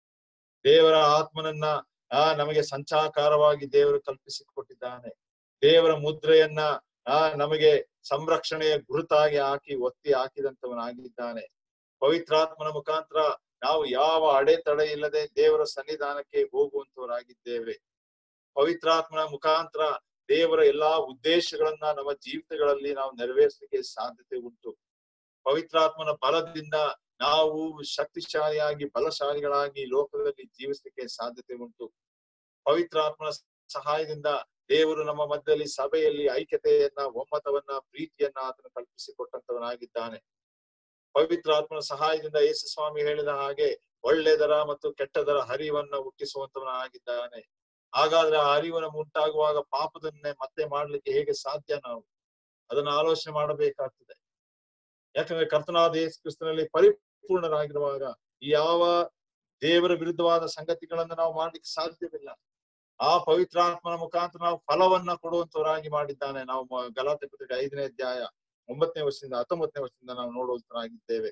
[SPEAKER 1] ದೇವರ ಆತ್ಮನನ್ನ ಆ ನಮಗೆ ಸಂಚಾಕಾರವಾಗಿ ದೇವರು ಕಲ್ಪಿಸಿಕೊಟ್ಟಿದ್ದಾನೆ ದೇವರ ಮುದ್ರೆಯನ್ನ ಆ ನಮಗೆ ಸಂರಕ್ಷಣೆಯ ಗುರುತಾಗಿ ಹಾಕಿ ಒತ್ತಿ ಹಾಕಿದಂತವನಾಗಿದ್ದಾನೆ ಪವಿತ್ರಾತ್ಮನ ಮುಖಾಂತರ ನಾವು ಯಾವ ಅಡೆತಡೆ ಇಲ್ಲದೆ ದೇವರ ಸನ್ನಿಧಾನಕ್ಕೆ ಹೋಗುವಂತವರಾಗಿದ್ದೇವೆ ಪವಿತ್ರಾತ್ಮನ ಮುಖಾಂತರ ದೇವರ ಎಲ್ಲಾ ಉದ್ದೇಶಗಳನ್ನ ನಮ್ಮ ಜೀವಿತಗಳಲ್ಲಿ ನಾವು ನೆರವೇರಿಸಲಿಕ್ಕೆ ಸಾಧ್ಯತೆ ಉಂಟು ಪವಿತ್ರಾತ್ಮನ ಬಲದಿಂದ ನಾವು ಶಕ್ತಿಶಾಲಿಯಾಗಿ ಬಲಶಾಲಿಗಳಾಗಿ ಲೋಕದಲ್ಲಿ ಜೀವಿಸಲಿಕ್ಕೆ ಸಾಧ್ಯತೆ ಉಂಟು ಪವಿತ್ರಾತ್ಮನ ಸಹಾಯದಿಂದ ದೇವರು ನಮ್ಮ ಮಧ್ಯದಲ್ಲಿ ಸಭೆಯಲ್ಲಿ ಐಕ್ಯತೆಯನ್ನ ಒಮ್ಮತವನ್ನ ಪ್ರೀತಿಯನ್ನ ಆತನು ಕಲ್ಪಿಸಿಕೊಟ್ಟಂತವನಾಗಿದ್ದಾನೆ ಪವಿತ್ರಾತ್ಮನ ಸಹಾಯದಿಂದ ಯೇಸು ಸ್ವಾಮಿ ಹೇಳಿದ ಹಾಗೆ ಒಳ್ಳೆದರ ಮತ್ತು ಕೆಟ್ಟದರ ಹರಿವನ್ನ ಹುಟ್ಟಿಸುವಂತವನಾಗಿದ್ದಾನೆ ಹಾಗಾದ್ರೆ ಆ ಅರಿವು ನಮ್ಗೆ ಉಂಟಾಗುವಾಗ ಪಾಪದನ್ನೇ ಮತ್ತೆ ಮಾಡ್ಲಿಕ್ಕೆ ಹೇಗೆ ಸಾಧ್ಯ ನಾವು ಅದನ್ನ ಆಲೋಚನೆ ಮಾಡಬೇಕಾಗ್ತದೆ ಯಾಕಂದ್ರೆ ಕರ್ತನಾದ ಯೇಸು ಕ್ರಿಸ್ತನಲ್ಲಿ ಪರಿಪೂರ್ಣರಾಗಿರುವಾಗ ಯಾವ ದೇವರ ವಿರುದ್ಧವಾದ ಸಂಗತಿಗಳನ್ನ ನಾವು ಮಾಡ್ಲಿಕ್ಕೆ ಸಾಧ್ಯವಿಲ್ಲ ಆ ಪವಿತ್ರಾತ್ಮನ ಮುಖಾಂತರ ನಾವು ಫಲವನ್ನ ಕೊಡುವಂತವರಾಗಿ ಮಾಡಿದ್ದಾನೆ ನಾವು ಮ- ಗಲಾತೆ ಪತ್ರಿಕೆ ಐದನೇ ಅಧ್ಯಾಯ ಒಂಬತ್ತನೇ ವರ್ಷದಿಂದ ಹತ್ತೊಂಬತ್ತನೇ ವರ್ಷದಿಂದ ನಾವು ನೋಡುವಂತರಾಗಿದ್ದೇವೆ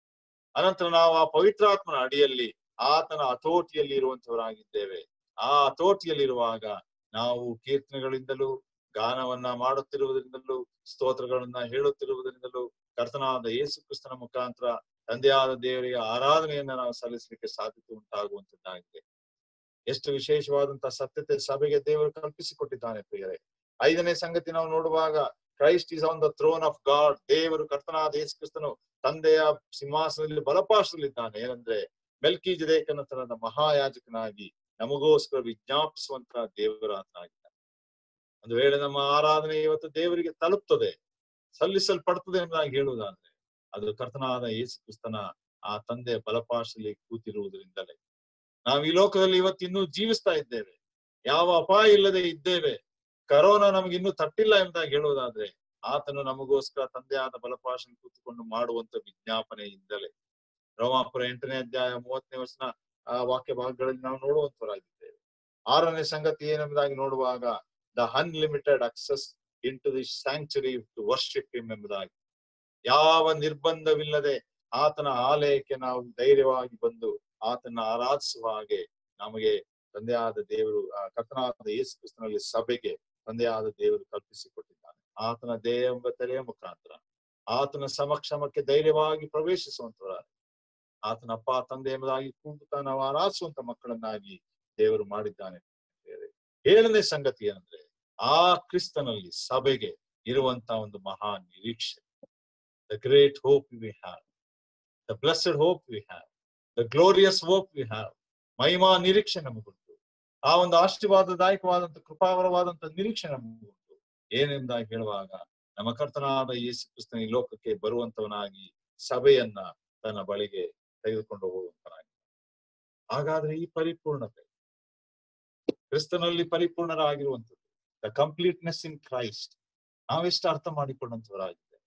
[SPEAKER 1] ಅನಂತರ ನಾವು ಆ ಪವಿತ್ರಾತ್ಮನ ಅಡಿಯಲ್ಲಿ ಆತನ ಹತೋಟಿಯಲ್ಲಿ ಇರುವಂತವರಾಗಿದ್ದೇವೆ ಆ ಹತೋಟಿಯಲ್ಲಿರುವಾಗ ನಾವು ಕೀರ್ತನೆಗಳಿಂದಲೂ ಗಾನವನ್ನ ಮಾಡುತ್ತಿರುವುದರಿಂದಲೂ ಸ್ತೋತ್ರಗಳನ್ನ ಹೇಳುತ್ತಿರುವುದರಿಂದಲೂ ಕರ್ತನಾದ ಯೇಸು ಕ್ರಿಸ್ತನ ಮುಖಾಂತರ ತಂದೆಯಾದ ದೇವರಿಗೆ ಆರಾಧನೆಯನ್ನ ನಾವು ಸಲ್ಲಿಸಲಿಕ್ಕೆ ಸಾಧ್ಯತೆ ಉಂಟಾಗುವಂತದ್ದಾಗಿದೆ ಎಷ್ಟು ವಿಶೇಷವಾದಂತಹ ಸತ್ಯತೆ ಸಭೆಗೆ ದೇವರು ಕಲ್ಪಿಸಿಕೊಟ್ಟಿದ್ದಾನೆ ಪ್ರಿಯರೇ ಐದನೇ ಸಂಗತಿ ನಾವು ನೋಡುವಾಗ Christ is on the throne of God ದೇವರು ಕರ್ತನಾದ ಯೇಸು ಕ್ರಿಸ್ತನು ತಂದೆಯ ಸಿಂಹಾಸನದಲ್ಲಿ ಬಲಪಾಶದಲ್ಲಿದ್ದಾನೆ ಏನಂದ್ರೆ ಮೆಲ್ಕಿ ಜದೇಕನ ತರದ ಮಹಾಯಾಜಕನಾಗಿ ನಮಗೋಸ್ಕರ ವಿಜ್ಞಾಪಿಸುವಂತಹ ದೇವರಾತನಾಗಿದ್ದಾನೆ ಒಂದು ವೇಳೆ ನಮ್ಮ ಆರಾಧನೆ ಇವತ್ತು ದೇವರಿಗೆ ತಲುಪ್ತದೆ ಸಲ್ಲಿಸಲ್ಪಡ್ತದೆ ಎಂಬುದಾಗಿ ಹೇಳುವುದಾದ್ರೆ ಅದು ಕರ್ತನಾದ ಯೇಸು ಕ್ರಿಸ್ತನ ಆ ತಂದೆಯ ಬಲಪಾಶದಲ್ಲಿ ಕೂತಿರುವುದರಿಂದಲೇ ನಾವು ಈ ಲೋಕದಲ್ಲಿ ಇವತ್ತು ಇನ್ನೂ ಜೀವಿಸ್ತಾ ಇದ್ದೇವೆ ಯಾವ ಅಪಾಯ ಇಲ್ಲದೆ ಇದ್ದೇವೆ ಕರೋನಾ ನಮಗೆ ಇನ್ನೂ ತಟ್ಟಿಲ್ಲ ಎಂಬುದಾಗಿ ಹೇಳುವುದಾದ್ರೆ ಆತನು ನಮಗೋಸ್ಕರ ತಂದೆಯಾದ ಬಲಪಾಶನ ಕೂತುಕೊಂಡು ಮಾಡುವಂತ ವಿಜ್ಞಾಪನೆಯಿಂದಲೇ ರೋಮಾಪುರ ಎಂಟನೇ ಅಧ್ಯಾಯ ಮೂವತ್ತನೇ ವರ್ಷನ ಆ ವಾಕ್ಯ ಭಾಗಗಳಲ್ಲಿ ನಾವು ನೋಡುವಂತವರಾಗಿದ್ದೇವೆ ಆರನೇ ಸಂಗತಿ ಏನೆಂಬುದಾಗಿ ನೋಡುವಾಗ the unlimited access into the sanctuary to worship him ಎಂಬುದಾಗಿ ಯಾವ ನಿರ್ಬಂಧವಿಲ್ಲದೆ ಆತನ ಆಲಯಕ್ಕೆ ನಾವು ಧೈರ್ಯವಾಗಿ ಬಂದು ಆತನ ಆರಾಧಿಸುವ ಹಾಗೆ ನಮಗೆ ತಂದೆಯಾದ ದೇವರು ಆ ಕರ್ತನಾದ ಯೇಸು ಕ್ರಿಸ್ತನಲ್ಲಿ ಸಭೆಗೆ ತಂದೆಯಾದ ದೇವರು ಕಲ್ಪಿಸಿಕೊಟ್ಟಿದ್ದಾನೆ ಆತನ ದೇಹ ಎಂಬ ತೆರೆಯ ಮುಖಾಂತರ ಆತನ ಸಮಕ್ಷಮಕ್ಕೆ ಧೈರ್ಯವಾಗಿ ಪ್ರವೇಶಿಸುವಂತವರ ಆತನ ಅಪ್ಪ ತಂದೆ ಎಂಬುದಾಗಿ ಕೂಗುತ್ತಾ ನಾವು ಆರಾಧಿಸುವಂತ ಮಕ್ಕಳನ್ನಾಗಿ ದೇವರು ಮಾಡಿದ್ದಾನೆ ಏಳನೇ ಸಂಗತಿ ಏನಂದ್ರೆ ಆ ಕ್ರಿಸ್ತನಲ್ಲಿ ಸಭೆಗೆ ಇರುವಂತ ಒಂದು ಮಹಾ ನಿರೀಕ್ಷೆ the great hope we have the blessed hope we have the glorious hope we have ಮಹಿಮಾ ನಿರೀಕ್ಷೆ ನಮಗುಂಟು ಆ ಒಂದು ಆಶೀರ್ವಾದದಾಯಕವಾದಂತ ಕೃಪಾವರವಾದಂತ ನಿರೀಕ್ಷೆ ನಮಗುಂಟು ಏನೆಂದಾಗಿ ಹೇಳುವಾಗ ನಮ್ಮ ಕರ್ತನಾದ ಯೇಸು ಕ್ರಿಸ್ತನ ಈ ಲೋಕಕ್ಕೆ ಬರುವಂತವನಾಗಿ ಸಭೆಯನ್ನ ತನ್ನ ಬಳಿಗೆ ತೆಗೆದುಕೊಂಡು ಹೋಗುವಂತನಾಗಿ ಹಾಗಾದ್ರೆ ಈ ಪರಿಪೂರ್ಣತೆ ಕ್ರಿಸ್ತನಲ್ಲಿ ಪರಿಪೂರ್ಣರಾಗಿರುವಂಥದ್ದು ದ ಕಂಪ್ಲೀಟ್ನೆಸ್ ಇನ್ ಕ್ರೈಸ್ಟ್ ನಾವೆಷ್ಟು ಅರ್ಥ ಮಾಡಿಕೊಂಡಂತವರಾಗಿದ್ದೇವೆ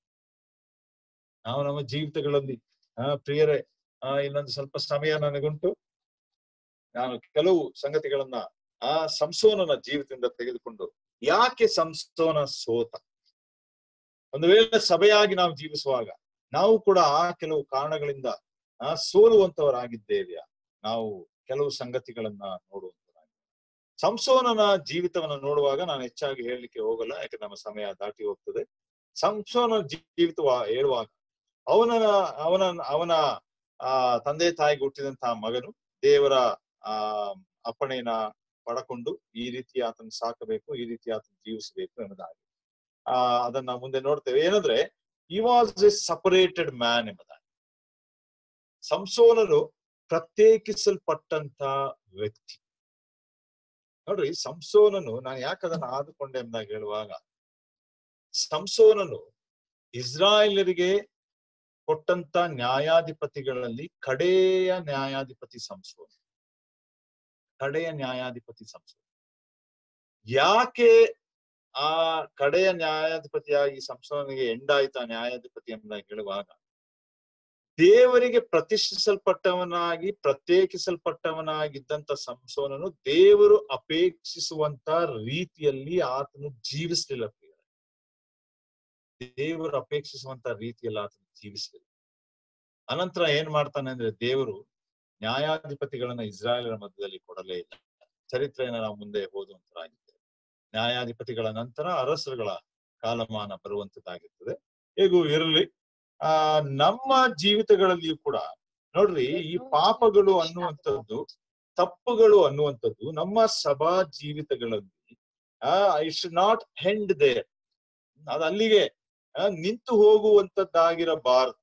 [SPEAKER 1] ನಾವು ನಮ್ಮ ಜೀವಿತಗಳಲ್ಲಿ ಆ ಪ್ರಿಯರೇ ಆ ಇನ್ನೊಂದು ಸ್ವಲ್ಪ ಸಮಯ ನನಗುಂಟು ನಾನು ಕೆಲವು ಸಂಗತಿಗಳನ್ನ ಆ ಸಂಸೋನನ ಜೀವಿತದಿಂದ ತೆಗೆದುಕೊಂಡು ಯಾಕೆ ಸಂಸೋನ ಸೋತ ಒಂದು ವೇಳೆ ಸಭೆಯಾಗಿ ನಾವು ಜೀವಿಸುವಾಗ ನಾವು ಕೂಡ ಆ ಕೆಲವು ಕಾರಣಗಳಿಂದ ಆ ಸೋಲುವಂತವರಾಗಿದ್ದೇವೆ ನಾವು ಕೆಲವು ಸಂಗತಿಗಳನ್ನ ನೋಡುವಂತವರಾಗಿ ಸಂಸೋನನ ಜೀವಿತವನ್ನ ನೋಡುವಾಗ ನಾನು ಹೆಚ್ಚಾಗಿ ಹೇಳಲಿಕ್ಕೆ ಹೋಗಲ್ಲ ಯಾಕಂದ್ರೆ ನಮ್ಮ ಸಮಯ ದಾಟಿ ಹೋಗ್ತದೆ ಸಂಸೋನ ಜೀವಿತ ಹೇಳುವಾಗ ಅವನ ಅವನ ಅವನ ಆ ತಂದೆ ತಾಯಿಗೆ ಹುಟ್ಟಿದಂತಹ ಮಗನು ದೇವರ ಆ ಅಪ್ಪಣೆಯನ್ನ ಪಡಕೊಂಡು ಈ ರೀತಿ ಆತನ ಸಾಕಬೇಕು ಈ ರೀತಿ ಆತನ ಜೀವಿಸಬೇಕು ಎಂಬುದಾಗಿ ಆ ಅದನ್ನ ಮುಂದೆ ನೋಡ್ತೇವೆ ಏನಂದ್ರೆ ಈ ವಾಸ್ ಎ ಸಪರೇಟೆಡ್ ಮ್ಯಾನ್ ಎಂಬುದಾಗಿ ಸಂಸೋನನು ಪ್ರತ್ಯೇಕಿಸಲ್ಪಟ್ಟಂತ ವ್ಯಕ್ತಿ ನೋಡ್ರಿ ಸಂಸೋನನು ನಾನು ಯಾಕೆ ಅದನ್ನ ಆದುಕೊಂಡೆ ಎಂಬುದಾಗಿ ಹೇಳುವಾಗ ಸಂಸೋನನು ಇಸ್ರಾಯೇಲರಿಗೆ ಕೊಟ್ಟಂತ ನ್ಯಾಯಾಧಿಪತಿಗಳಲ್ಲಿ ಕಡೆಯ ನ್ಯಾಯಾಧಿಪತಿ ಸಂಸೋನ ಕಡೆಯ ನ್ಯಾಯಾಧಿಪತಿ ಸಂಸದ ಯಾಕೆ ಆ ಕಡೆಯ ನ್ಯಾಯಾಧಿಪತಿಯಾಗಿ ಸಂಸದನಿಗೆ ಎಂಡಾಯ್ತಾ ನ್ಯಾಯಾಧಿಪತಿ ಎಂಬುದಾಗಿ ಹೇಳುವಾಗ ದೇವರಿಗೆ ಪ್ರತಿಷ್ಠಿಸಲ್ಪಟ್ಟವನಾಗಿ ಪ್ರತ್ಯೇಕಿಸಲ್ಪಟ್ಟವನಾಗಿದ್ದಂತ ಸಂಸೋನನು ದೇವರು ಅಪೇಕ್ಷಿಸುವಂತ ರೀತಿಯಲ್ಲಿ ಆತನು ಜೀವಿಸ್ಲಿಲ್ಲ ಪ್ರಿಯರೇ. ದೇವರು ಅಪೇಕ್ಷಿಸುವಂತ ರೀತಿಯಲ್ಲಿ ಆತನು ಜೀವಿಸ್ಲಿಲ್ಲ ಅನಂತರ ಏನ್ ಮಾಡ್ತಾನೆ ಅಂದ್ರೆ ದೇವರು ನ್ಯಾಯಾಧಿಪತಿಗಳನ್ನ ಇಸ್ರಾಯೇಲರ ಮಧ್ಯದಲ್ಲಿ ಕೊಡಲೇ ಇಲ್ಲ ಚರಿತ್ರೆಯನ್ನ ನಾವು ಮುಂದೆ ಓದುವಂತರಾಗಿದ್ದೇವೆ ನ್ಯಾಯಾಧಿಪತಿಗಳ ನಂತರ ಅರಸರುಗಳ ಕಾಲಮಾನ ಬರುವಂತದ್ದಾಗಿರ್ತದೆ ಹೇಗೂ ಇರಲಿ ಆ ನಮ್ಮ ಜೀವಿತಗಳಲ್ಲಿಯೂ ಕೂಡ ನೋಡ್ರಿ ಈ ಪಾಪಗಳು ಅನ್ನುವಂಥದ್ದು ತಪ್ಪುಗಳು ಅನ್ನುವಂಥದ್ದು ನಮ್ಮ ಸಭಾ ಜೀವಿತಗಳಲ್ಲಿ I should not hand there ಅದು ಅಲ್ಲಿಗೆ ಆ, ನಿಂತು ಹೋಗುವಂತದ್ದಾಗಿರಬಾರದು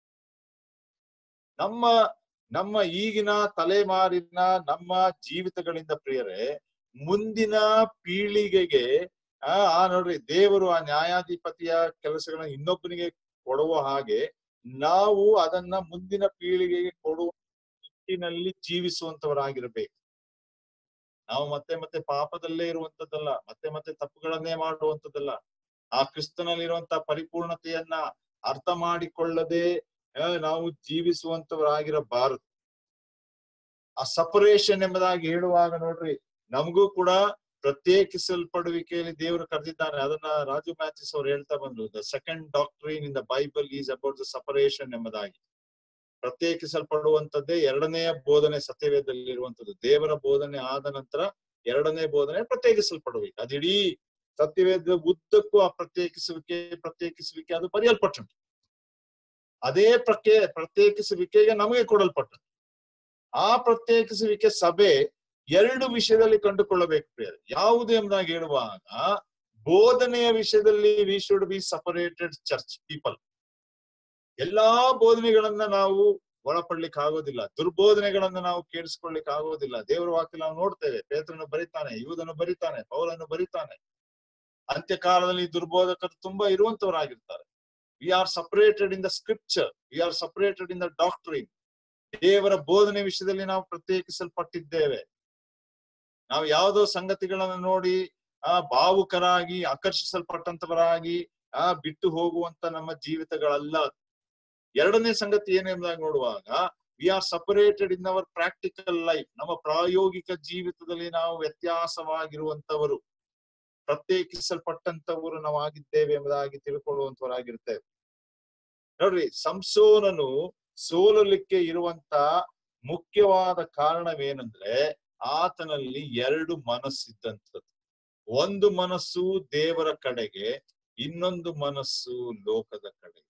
[SPEAKER 1] ನಮ್ಮ ನಮ್ಮ ಈಗಿನ ತಲೆಮಾರಿನ ನಮ್ಮ ಜೀವಿತಗಳಿಂದ ಪ್ರಿಯರೇ ಮುಂದಿನ ಪೀಳಿಗೆಗೆ ಆ ಆ ನೋಡ್ರಿ ದೇವರು ಆ ನ್ಯಾಯಾಧಿಪತಿಯ ಕೆಲಸಗಳನ್ನ ಇನ್ನೊಬ್ಬನಿಗೆ ಕೊಡುವ ಹಾಗೆ ನಾವು ಅದನ್ನ ಮುಂದಿನ ಪೀಳಿಗೆಗೆ ಕೊಡುವ ನಿಟ್ಟಿನಲ್ಲಿ ಜೀವಿಸುವಂತವರಾಗಿರ್ಬೇಕು ನಾವು ಮತ್ತೆ ಮತ್ತೆ ಪಾಪದಲ್ಲೇ ಇರುವಂತದ್ದಲ್ಲ ಮತ್ತೆ ಮತ್ತೆ ತಪ್ಪುಗಳನ್ನೇ ಮಾಡುವಂತದ್ದಲ್ಲ ಆ ಕ್ರಿಸ್ತನಲ್ಲಿರುವಂತ ಪರಿಪೂರ್ಣತೆಯನ್ನ ಅರ್ಥ ಮಾಡಿಕೊಳ್ಳದೆ ಆ, ನಾವು ಜೀವಿಸುವಂತವರಾಗಿರಬಾರದು ಆ ಸಪರೇಷನ್ ಎಂಬುದಾಗಿ ಹೇಳುವಾಗ ನೋಡ್ರಿ ನಮಗೂ ಕೂಡ ಪ್ರತ್ಯೇಕಿಸಲ್ಪಡುವಿಕೆಯಲ್ಲಿ ದೇವರು ಕರೆದಿದ್ದಾನೆ ಅದನ್ನ ರಾಜು ಮ್ಯಾಥಿಸ್ ಅವ್ರು ಹೇಳ್ತಾ ಬಂದ್ರು the second doctrine in the Bible is about the separation ಎಂಬುದಾಗಿ ಪ್ರತ್ಯೇಕಿಸಲ್ಪಡುವಂತದ್ದೇ ಎರಡನೆಯ ಬೋಧನೆ ಸತ್ಯವೇದದಲ್ಲಿ ಇರುವಂತದ್ದು ದೇವರ ಬೋಧನೆ ಆದ ನಂತರ ಎರಡನೇ ಬೋಧನೆ ಪ್ರತ್ಯೇಕಿಸಲ್ಪಡುವಿಕೆ ಅದು ಇಡೀ ಸತ್ಯವೇದ ಉದ್ದಕ್ಕೂ ಆ ಪ್ರತ್ಯೇಕಿಸುವಿಕೆ ಪ್ರತ್ಯೇಕಿಸುವಿಕೆ ಅದು ಬರೆಯಲ್ಪಟ್ಟುಂಟು ಅದೇ ಪ್ರತ್ಯೇ ಪ್ರತ್ಯೇಕಿಸುವಿಕೆಗೆ ನಮಗೆ ಕೊಡಲ್ಪಟ್ಟದ್ದು ಆ ಪ್ರತ್ಯೇಕಿಸುವಿಕೆ ಸಭೆ ಎರಡು ವಿಷಯದಲ್ಲಿ ಕಂಡುಕೊಳ್ಳಬೇಕು ಪ್ರಿಯರೇ ಯಾವುದು ಎಂಬುದಾಗಿ ಹೇಳುವಾಗ ಬೋಧನೆಯ ವಿಷಯದಲ್ಲಿ we should be separated church people ಎಲ್ಲಾ ಬೋಧನೆಗಳನ್ನ ನಾವು ಒಳಪಡ್ಲಿಕ್ಕೆ ಆಗೋದಿಲ್ಲ ದುರ್ಬೋಧನೆಗಳನ್ನ ನಾವು ಕೇಳಿಸ್ಕೊಳ್ಳಿಕ್ ಆಗೋದಿಲ್ಲ ದೇವರ ವಾಕ್ಯ ನಾವು ನೋಡ್ತೇವೆ ಪೇತ್ರನು ಬರಿತಾನೆ ಯೂದನು ಬರಿತಾನೆ ಪೌಲನು ಬರಿತಾನೆ ಅಂತ್ಯಕಾಲದಲ್ಲಿ ದುರ್ಬೋಧಕರು ತುಂಬಾ ಇರುವಂತವರಾಗಿರ್ತಾರೆ we are separated in the scripture we are separated in the doctrine ದೇವರ ಬೋಧನೆ ವಿಷಯದಲ್ಲಿ ನಾವು ಪ್ರತ್ಯೇಕಿಸಲ್ಪಟ್ಟಿದ್ದೇವೆ ನಾವು ಯಾವುದೋ ಸಂಗತಿಗಳನ್ನ ನೋಡಿ ಆ ಭಾವುಕರಾಗಿ ಆಕರ್ಷಿಸಲ್ಪಟ್ಟಂತವರಾಗಿ ಆ ಬಿಟ್ಟು ಹೋಗುವಂತ ನಮ್ಮ ಜೀವಿತಗಳಲ್ಲ ಎರಡನೇ ಸಂಗತಿ ಏನು ಎಂಬುದಾಗಿ ನೋಡುವಾಗ we are separated in our practical life ನಮ್ಮ ಪ್ರಾಯೋಗಿಕ ಜೀವಿತದಲ್ಲಿ ನಾವು ವ್ಯತ್ಯಾಸವಾಗಿರುವಂತವರು ಪ್ರತ್ಯೇಕಿಸಲ್ಪಟ್ಟಂತವರು ನಾವು ಆಗಿದ್ದೇವೆ ಎಂಬುದಾಗಿ ತಿಳ್ಕೊಳ್ಳುವಂತವರಾಗಿರ್ತೇವೆ ನೋಡ್ರಿ ಸಂಸೋನನು ಸೋಲಲಿಕ್ಕೆ ಇರುವಂತ ಮುಖ್ಯವಾದ ಕಾರಣವೇನೆಂದ್ರೆ ಆತನಲ್ಲಿ ಎರಡು ಮನಸ್ಸಿದ್ದಂಥದ್ದು ಒಂದು ಮನಸ್ಸು ದೇವರ ಕಡೆಗೆ ಇನ್ನೊಂದು ಮನಸ್ಸು ಲೋಕದ ಕಡೆಗೆ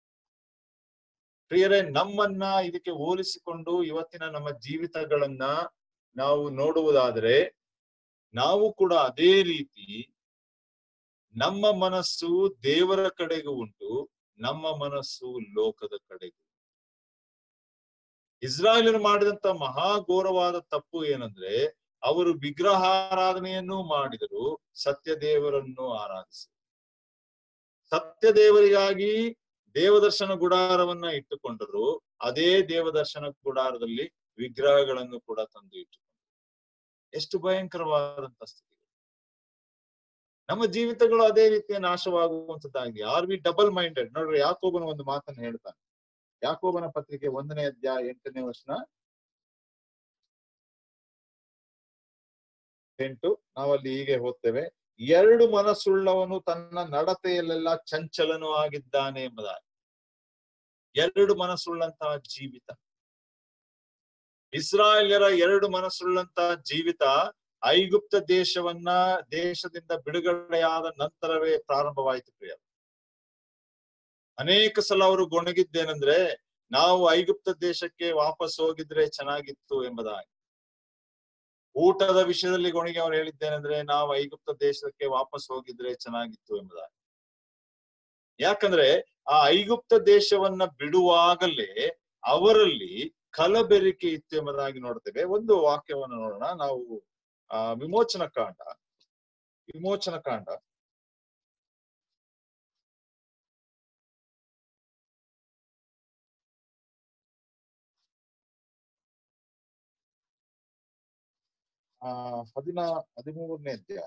[SPEAKER 1] ಪ್ರಿಯರೇ ನಮ್ಮನ್ನ ಇದಕ್ಕೆ ಹೋಲಿಸಿಕೊಂಡು ಇವತ್ತಿನ ನಮ್ಮ ಜೀವಿತಗಳನ್ನ ನಾವು ನೋಡುವುದಾದ್ರೆ ನಾವು ಕೂಡ ಅದೇ ರೀತಿ ನಮ್ಮ ಮನಸ್ಸು ದೇವರ ಕಡೆಗೂ ಉಂಟು ನಮ್ಮ ಮನಸ್ಸು ಲೋಕದ ಕಡೆಗೂ ಇಸ್ರಾಯೇಲರು ಮಾಡಿದಂತ ಮಹಾಘೋರವಾದ ತಪ್ಪು ಏನಂದ್ರೆ ಅವರು ವಿಗ್ರಹಾರಾಧನೆಯನ್ನು ಮಾಡಿದರು ಸತ್ಯ ದೇವರನ್ನು ಆರಾಧಿಸಿದರು ಸತ್ಯ ದೇವರಿಗಾಗಿ ದೇವದರ್ಶನ ಗುಡಾರವನ್ನ ಇಟ್ಟುಕೊಂಡರು ಅದೇ ದೇವದರ್ಶನ ಗುಡಾರದಲ್ಲಿ ವಿಗ್ರಹಗಳನ್ನು ಕೂಡ ತಂದು ಇಟ್ಟುಕೊಂಡರು ಎಷ್ಟು ಭಯಂಕರವಾದಂತ ಸ್ಥಿತಿ ನಮ್ಮ ಜೀವಿತಗಳು ಅದೇ ರೀತಿಯ ನಾಶವಾಗುವಂತದ್ದಾಗಿದೆ ಆರ್ ವಿ ಡಬಲ್ ಮೈಂಡೆಡ್ ನೋಡ್ರಿ ಯಾಕೋಬನ ಒಂದು ಮಾತನ್ನು ಹೇಳ್ತಾನೆ ಯಾಕೋಬನ ಪತ್ರಿಕೆ ಒಂದನೇ ಅಧ್ಯಾಯ ಎಂಟನೇ ವರ್ಷ ಎಂಟು ನಾವಲ್ಲಿ ಹೀಗೆ ಓದ್ತೇವೆ ಎರಡು ಮನಸ್ಸುಳ್ಳವನು ತನ್ನ ನಡತೆಯಲ್ಲೆಲ್ಲ ಚಂಚಲನೂ ಆಗಿದ್ದಾನೆ ಎಂಬುದಾಗಿ ಎರಡು ಮನಸ್ಸುಳ್ಳಂತಹ ಜೀವಿತ ಇಸ್ರಾಯೇಲ್ಯರ ಎರಡು ಮನಸ್ಸುಳ್ಳಂತಹ ಜೀವಿತ ಐಗುಪ್ತ ದೇಶವನ್ನ ದೇಶದಿಂದ ಬಿಡುಗಡೆಯಾದ ನಂತರವೇ ಪ್ರಾರಂಭವಾಯಿತು ಪ್ರಿಯ ಅನೇಕ ಸಲ ಅವರು ಗೊಣಗಿದ್ದೇನೆಂದ್ರೆ ನಾವು ಐಗುಪ್ತ ದೇಶಕ್ಕೆ ವಾಪಸ್ ಹೋಗಿದ್ರೆ ಚೆನ್ನಾಗಿತ್ತು ಎಂಬುದಾಗಿ ಊಟದ ವಿಷಯದಲ್ಲಿ ಗೊಣಿಗೆ ಅವ್ರು ಹೇಳಿದ್ದೇನೆಂದ್ರೆ ನಾವು ಐಗುಪ್ತ ದೇಶಕ್ಕೆ ವಾಪಸ್ ಹೋಗಿದ್ರೆ ಚೆನ್ನಾಗಿತ್ತು ಎಂಬುದಾಗಿ ಯಾಕಂದ್ರೆ ಆ ಐಗುಪ್ತ ದೇಶವನ್ನ ಬಿಡುವಾಗಲೇ ಅವರಲ್ಲಿ ಕಲಬೆರಿಕೆ ಇತ್ತು ಎಂಬುದಾಗಿ ನೋಡ್ತೇವೆ ಒಂದು ವಾಕ್ಯವನ್ನು ನೋಡೋಣ ನಾವು ಆ ವಿಮೋಚನ ಕಾಂಡ ವಿಮೋಚನ ಕಾಂಡ ಆ ಹದಿನ ಹದಿಮೂರನೇ ಅಧ್ಯಾಯ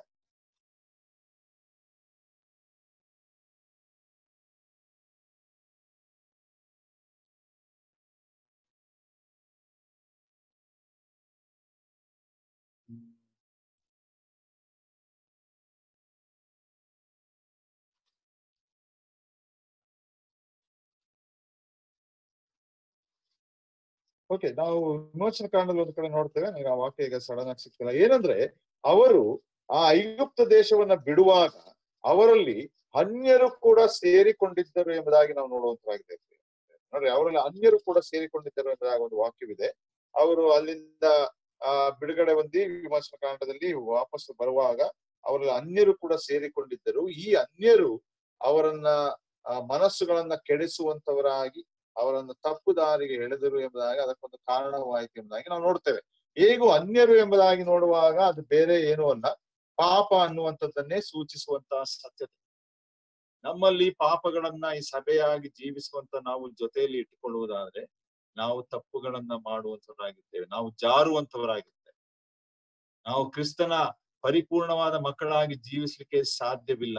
[SPEAKER 1] ಓಕೆ ನಾವು ವಿಮೋಚನ ಕಾಂಡದಲ್ಲಿ ಒಂದು ಕಡೆ ನೋಡ್ತೇವೆ ನನಗೆ ಆ ವಾಕ್ಯ ಈಗ ಸಡನ್ ಆಗಿ ಸಿಗ್ತಿಲ್ಲ ಏನಂದ್ರೆ ಅವರು ಆ ಐಗುಪ್ತ ದೇಶವನ್ನ ಬಿಡುವಾಗ ಅವರಲ್ಲಿ ಅನ್ಯರು ಕೂಡ ಸೇರಿಕೊಂಡಿದ್ದರು ಎಂಬುದಾಗಿ ನಾವು ನೋಡುವಂತರಾಗಿದೆ ನೋಡ್ರಿ ಅವರಲ್ಲಿ ಅನ್ಯರು ಕೂಡ ಸೇರಿಕೊಂಡಿದ್ದರು ಎಂಬುದಾಗಿ ಒಂದು ವಾಕ್ಯವಿದೆ ಅವರು ಅಲ್ಲಿಂದ ಆ ಬಿಡುಗಡೆ ಹೊಂದಿ ವಿಮೋಚನ ಕಾಂಡದಲ್ಲಿ ವಾಪಸ್ ಬರುವಾಗ ಅವರಲ್ಲಿ ಅನ್ಯರು ಕೂಡ ಸೇರಿಕೊಂಡಿದ್ದರು ಈ ಅನ್ಯರು ಅವರನ್ನ ಆ ಮನಸ್ಸುಗಳನ್ನ ಕೆಡಿಸುವಂತವರಾಗಿ ಅವರನ್ನು ತಪ್ಪು ದಾರಿಗೆ ಎಳೆದರು ಎಂಬುದಾಗಿ ಅದಕ್ಕೊಂದು ಕಾರಣವಾಯಿತು ಎಂಬುದಾಗಿ ನಾವು ನೋಡ್ತೇವೆ ಹೇಗೂ ಅನ್ಯರು ಎಂಬುದಾಗಿ ನೋಡುವಾಗ ಅದು ಬೇರೆ ಏನೂ ಅಲ್ಲ ಪಾಪ ಅನ್ನುವಂಥದ್ದನ್ನೇ ಸೂಚಿಸುವಂತಹ ಸತ್ಯತೆ ನಮ್ಮಲ್ಲಿ ಪಾಪಗಳನ್ನ ಈ ಸಭೆಯಾಗಿ ಜೀವಿಸುವಂತ ನಾವು ಜೊತೆಯಲ್ಲಿ ಇಟ್ಟುಕೊಳ್ಳುವುದಾದ್ರೆ ನಾವು ತಪ್ಪುಗಳನ್ನ ಮಾಡುವಂತವರಾಗಿದ್ದೇವೆ ನಾವು ಜಾರುವಂತವರಾಗಿದ್ದೇವೆ ನಾವು ಕ್ರಿಸ್ತನ ಪರಿಪೂರ್ಣವಾದ ಮಕ್ಕಳಾಗಿ ಜೀವಿಸ್ಲಿಕ್ಕೆ ಸಾಧ್ಯವಿಲ್ಲ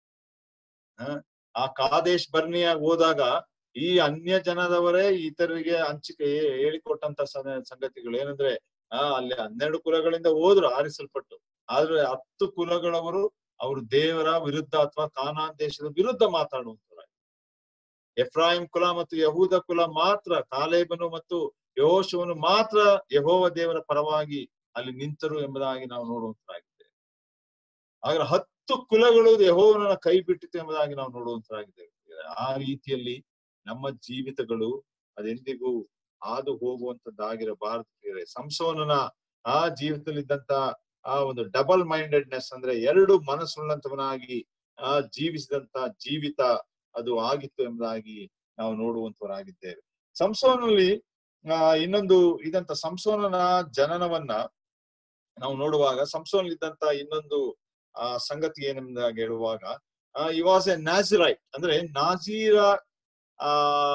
[SPEAKER 1] ಆ ಕಾದೇಶ್ ಬರ್ನಿಯಾಗಿ ಹೋದಾಗ ಈ ಅನ್ಯ ಜನದವರೇ ಇತರರಿಗೆ ಹಂಚಿಕೆ ಹೇಳಿಕೊಟ್ಟಂತ ಸಂಗತಿಗಳು ಏನಂದ್ರೆ ಆ ಅಲ್ಲಿ ಹನ್ನೆರಡು ಕುಲಗಳಿಂದ ಹೋದ್ರು ಆರಿಸಲ್ಪಟ್ಟು ಆದ್ರೆ ಹತ್ತು ಕುಲಗಳವರು ಅವರು ದೇವರ ವಿರುದ್ಧ ಅಥವಾ ಕಾನಾನ್ ದೇಶದ ವಿರುದ್ಧ ಮಾತಾಡುವಂತವರಾಗಿ ಎಫ್ರಾಹಿಂ ಕುಲ ಮತ್ತು ಯಹೂದ ಕುಲ ಮಾತ್ರ ಕಾಲೇಬನು ಮತ್ತು ಯಹೋಶವನು ಮಾತ್ರ ಯಹೋವ ದೇವರ ಪರವಾಗಿ ಅಲ್ಲಿ ನಿಂತರು ಎಂಬುದಾಗಿ ನಾವು ನೋಡುವಂತರಾಗಿದ್ದೇವೆ ಹಾಗಾದ್ರೆ ಹತ್ತು ಕುಲಗಳು ಯಹೋವನ ಕೈ ಬಿಟ್ಟಿತು ಎಂಬುದಾಗಿ ನಾವು ನೋಡುವಂತರಾಗಿದ್ದೇವೆ ಆ ರೀತಿಯಲ್ಲಿ ನಮ್ಮ ಜೀವಿತಗಳು ಅದೆಂದಿಗೂ ಹಾದು ಹೋಗುವಂತದ್ದಾಗಿರಬಾರದು ಸಂಸೋನನ ಆ ಜೀವಿತದಲ್ಲಿದ್ದಂತ ಆ ಒಂದು ಡಬಲ್ ಮೈಂಡೆಡ್ನೆಸ್ ಅಂದ್ರೆ ಎರಡು ಮನಸ್ಸುಳ್ಳಂತವನಾಗಿ ಆ ಜೀವಿಸಿದಂತ ಜೀವಿತ ಅದು ಆಗಿತ್ತು ಎಂಬುದಾಗಿ ನಾವು ನೋಡುವಂತವರಾಗಿದ್ದೇವೆ ಸಂಸೋನಲ್ಲಿ ಆ ಇನ್ನೊಂದು ಇದಂತ ಸಂಸೋನನ ಜನನವನ್ನ ನಾವು ನೋಡುವಾಗ ಸಂಸೋನಲ್ಲಿದ್ದಂತ ಇನ್ನೊಂದು ಆ ಸಂಗತಿ ಏನೆಂಬುದಾಗಿ ಹೇಳುವಾಗ ಈ ವಾಸ್ ಎ ನ್ಯಾಸಿರೈಟ್ ಅಂದ್ರೆ ನಾಜೀರ ಆ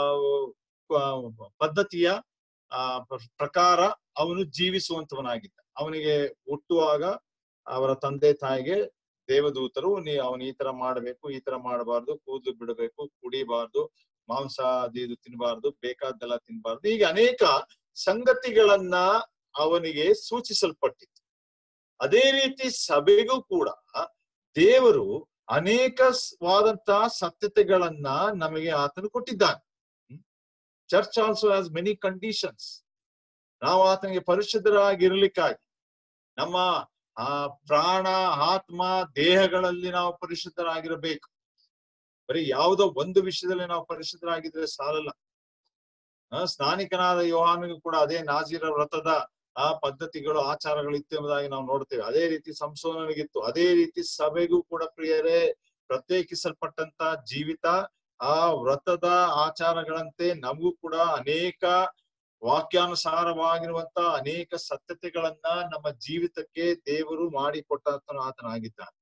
[SPEAKER 1] ಪದ್ಧತಿಯ ಆ ಪ್ರಕಾರ ಅವನು ಜೀವಿಸುವಂತವನಾಗಿದ್ದ ಅವನಿಗೆ ಹುಟ್ಟುವಾಗ ಅವರ ತಂದೆ ತಾಯಿಗೆ ದೇವದೂತರು ನೀ ಅವನು ಈ ತರ ಮಾಡಬೇಕು ಈ ತರ ಮಾಡಬಾರ್ದು ಕೂದಲು ಬಿಡಬೇಕು ಕುಡಿಬಾರ್ದು ಮಾಂಸ ಅದು ಇದು ತಿನ್ಬಾರ್ದು ಬೇಕಾದ್ದೆಲ್ಲ ತಿನ್ಬಾರ್ದು ಹೀಗೆ ಅನೇಕ ಸಂಗತಿಗಳನ್ನ ಅವನಿಗೆ ಸೂಚಿಸಲ್ಪಟ್ಟಿತ್ತು ಅದೇ ರೀತಿ ಸಭೆಗೂ ಕೂಡ ದೇವರು ಅನೇಕವಾದಂತಹ ಸತ್ಯತೆಗಳನ್ನ ನಮಗೆ ಆತನು ಕೊಟ್ಟಿದ್ದಾನೆ church also has many conditions ನಾವು ಆತನಿಗೆ ಪರಿಶುದ್ಧರಾಗಿರ್ಲಿಕ್ಕಾಗಿ ನಮ್ಮ ಆ ಪ್ರಾಣ ಆತ್ಮ ದೇಹಗಳಲ್ಲಿ ನಾವು ಪರಿಶುದ್ಧರಾಗಿರಬೇಕು ಬರೀ ಯಾವುದೋ ಒಂದು ವಿಷಯದಲ್ಲಿ ನಾವು ಪರಿಶುದ್ಧರಾಗಿದ್ರೆ ಸಾಲಲ್ಲ ಸ್ನಾನಿಕನಾದ ಯೋಹಾನಿಗೂ ಕೂಡ ಅದೇ ನಾಜೀರ ವ್ರತದ ಆ ಪದ್ಧತಿಗಳು ಆಚಾರಗಳು ಇತ್ತು ಎಂಬುದಾಗಿ ನಾವು ನೋಡ್ತೇವೆ ಅದೇ ರೀತಿ ಸಂಶೋಧನೆಗಿತ್ತು ಅದೇ ರೀತಿ ಸಭೆಗೂ ಕೂಡ ಪ್ರಿಯರೇ ಪ್ರತ್ಯೇಕಿಸಲ್ಪಟ್ಟಂತ ಜೀವಿತ ಆ ವ್ರತದ ಆಚಾರಗಳಂತೆ ನಮಗೂ ಕೂಡ ಅನೇಕ ವಾಕ್ಯಾನುಸಾರವಾಗಿರುವಂತ ಅನೇಕ ಸತ್ಯತೆಗಳನ್ನ ನಮ್ಮ ಜೀವಿತಕ್ಕೆ ದೇವರು ಮಾಡಿಕೊಟ್ಟಂತ ಆತನಾಗಿದ್ದಾನೆ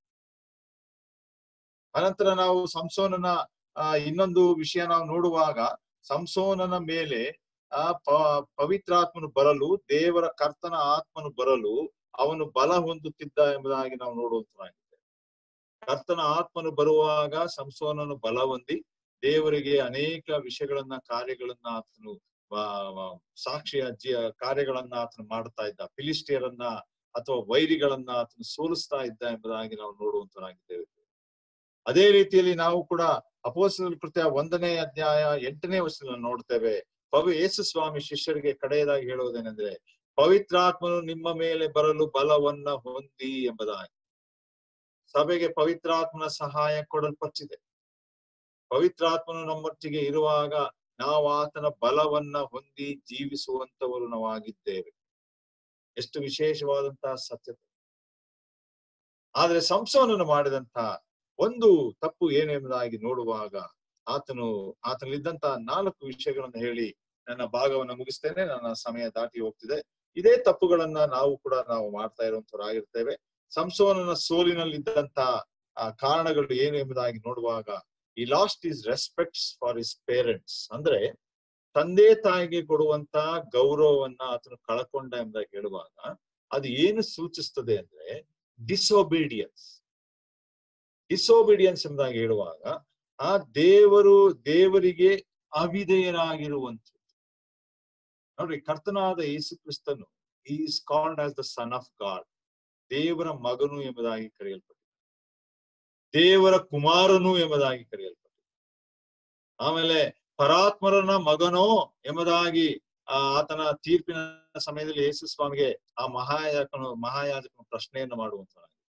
[SPEAKER 1] ಅನಂತರ ನಾವು ಸಂಸೋನನ ಆ ಇನ್ನೊಂದು ವಿಷಯ ನಾವು ನೋಡುವಾಗ ಸಂಸೋನನ ಮೇಲೆ ಆ ಪ ಪವಿತ್ರಾತ್ಮನು ಬರಲು ದೇವರ ಕರ್ತನ ಆತ್ಮನು ಬರಲು ಅವನು ಬಲ ಹೊಂದುತ್ತಿದ್ದ ಎಂಬುದಾಗಿ ನಾವು ನೋಡುವಂತನಾಗಿದೆ ಕರ್ತನ ಆತ್ಮನು ಬರುವಾಗ ಸಂಸೋನನು ಬಲ ಹೊಂದಿ ದೇವರಿಗೆ ಅನೇಕ ವಿಷಯಗಳನ್ನ ಕಾರ್ಯಗಳನ್ನ ಆತನು ಸಾಕ್ಷಿಯ ಜಿ ಕಾರ್ಯಗಳನ್ನ ಆತನು ಮಾಡ್ತಾ ಇದ್ದ ಫಿಲಿಸ್ಟಿಯರನ್ನ ಅಥವಾ ವೈರಿಗಳನ್ನ ಆತನು ಸೋಲಿಸ್ತಾ ಇದ್ದ ಎಂಬುದಾಗಿ ನಾವು ನೋಡುವಂತನಾಗಿದ್ದೇವೆ ಅದೇ ರೀತಿಯಲ್ಲಿ ನಾವು ಕೂಡ ಅಪೋಸ್ತಲ ಕೃತ್ಯ ಒಂದನೇ ಅಧ್ಯಾಯ ಎಂಟನೇ ವರ್ಷದಲ್ಲಿ ನೋಡ್ತೇವೆ ಪವಿ ಯೇಸು ಸ್ವಾಮಿ ಶಿಷ್ಯರಿಗೆ ಕಡೆಯದಾಗಿ ಹೇಳುವುದೇನೆಂದ್ರೆ ಪವಿತ್ರಾತ್ಮನು ನಿಮ್ಮ ಮೇಲೆ ಬರಲು ಬಲವನ್ನ ಹೊಂದಿ ಎಂಬುದಾಗಿ ಸಭೆಗೆ ಪವಿತ್ರಾತ್ಮನ ಸಹಾಯ ಕೊಡಲ್ಪಟ್ಟಿದೆ ಪವಿತ್ರಾತ್ಮನು ನಮ್ಮೊಟ್ಟಿಗೆ ಇರುವಾಗ ನಾವು ಆತನ ಬಲವನ್ನ ಹೊಂದಿ ಜೀವಿಸುವಂತವರು ನಾವಾಗಿದ್ದೇವೆ ಎಷ್ಟು ವಿಶೇಷವಾದಂತಹ ಸತ್ಯತೆ ಆದ್ರೆ ಸಂಸೋನನ್ನು ಮಾಡಿದಂತ ಒಂದು ತಪ್ಪು ಏನೆಂಬುದಾಗಿ ನೋಡುವಾಗ ಆತನು ಆತನಲ್ಲಿದ್ದಂತ ನಾಲ್ಕು ವಿಷಯಗಳನ್ನು ಹೇಳಿ ನನ್ನ ಭಾಗವನ್ನು ಮುಗಿಸ್ತೇನೆ ನನ್ನ ಸಮಯ ದಾಟಿ ಹೋಗ್ತಿದೆ ಇದೇ ತಪ್ಪುಗಳನ್ನ ನಾವು ಕೂಡ ನಾವು ಮಾಡ್ತಾ ಇರುವಂತವರಾಗಿರ್ತೇವೆ ಸಂಸೋನನ ಸೋಲಿನಲ್ಲಿದ್ದಂತ ಆ ಕಾರಣಗಳು ಏನು ಎಂಬುದಾಗಿ ನೋಡುವಾಗ ಈ last is respects for his parents ಅಂದ್ರೆ ತಂದೆ ತಾಯಿಗೆ ಕೊಡುವಂತ ಗೌರವವನ್ನ ಆತನು ಕಳ್ಕೊಂಡ ಎಂಬುದಾಗಿ ಹೇಳುವಾಗ ಅದು ಏನು ಸೂಚಿಸ್ತದೆ ಅಂದ್ರೆ ಡಿಸೊಬೀಡಿಯನ್ಸ್ ಡಿಸೊಬೀಡಿಯನ್ಸ್ ಎಂಬುದಾಗಿ ಹೇಳುವಾಗ ಆ ದೇವರು ದೇವರಿಗೆ ಅವಿಧೇಯರಾಗಿರುವಂಥದ್ದು ನೋಡ್ರಿ ಕರ್ತನಾದ ಯೇಸು ಕ್ರಿಸ್ತನು is called as the Son of God ದೇವರ ಮಗನು ಎಂಬುದಾಗಿ ಕರೆಯಲ್ಪಟ್ಟಿದೆ ದೇವರ ಕುಮಾರನು ಎಂಬುದಾಗಿ ಕರೆಯಲ್ಪಟ್ಟಿದೆ ಆಮೇಲೆ ಪರಾತ್ಮರನ ಮಗನೋ ಎಂಬುದಾಗಿ ಆ ಆತನ ತೀರ್ಪಿನ ಸಮಯದಲ್ಲಿ ಯೇಸು ಸ್ವಾಮಿಗೆ ಆ ಮಹಾಯಾಜಕನು ಮಹಾಯಾಜಕನು ಪ್ರಶ್ನೆಯನ್ನು ಮಾಡುವಂತ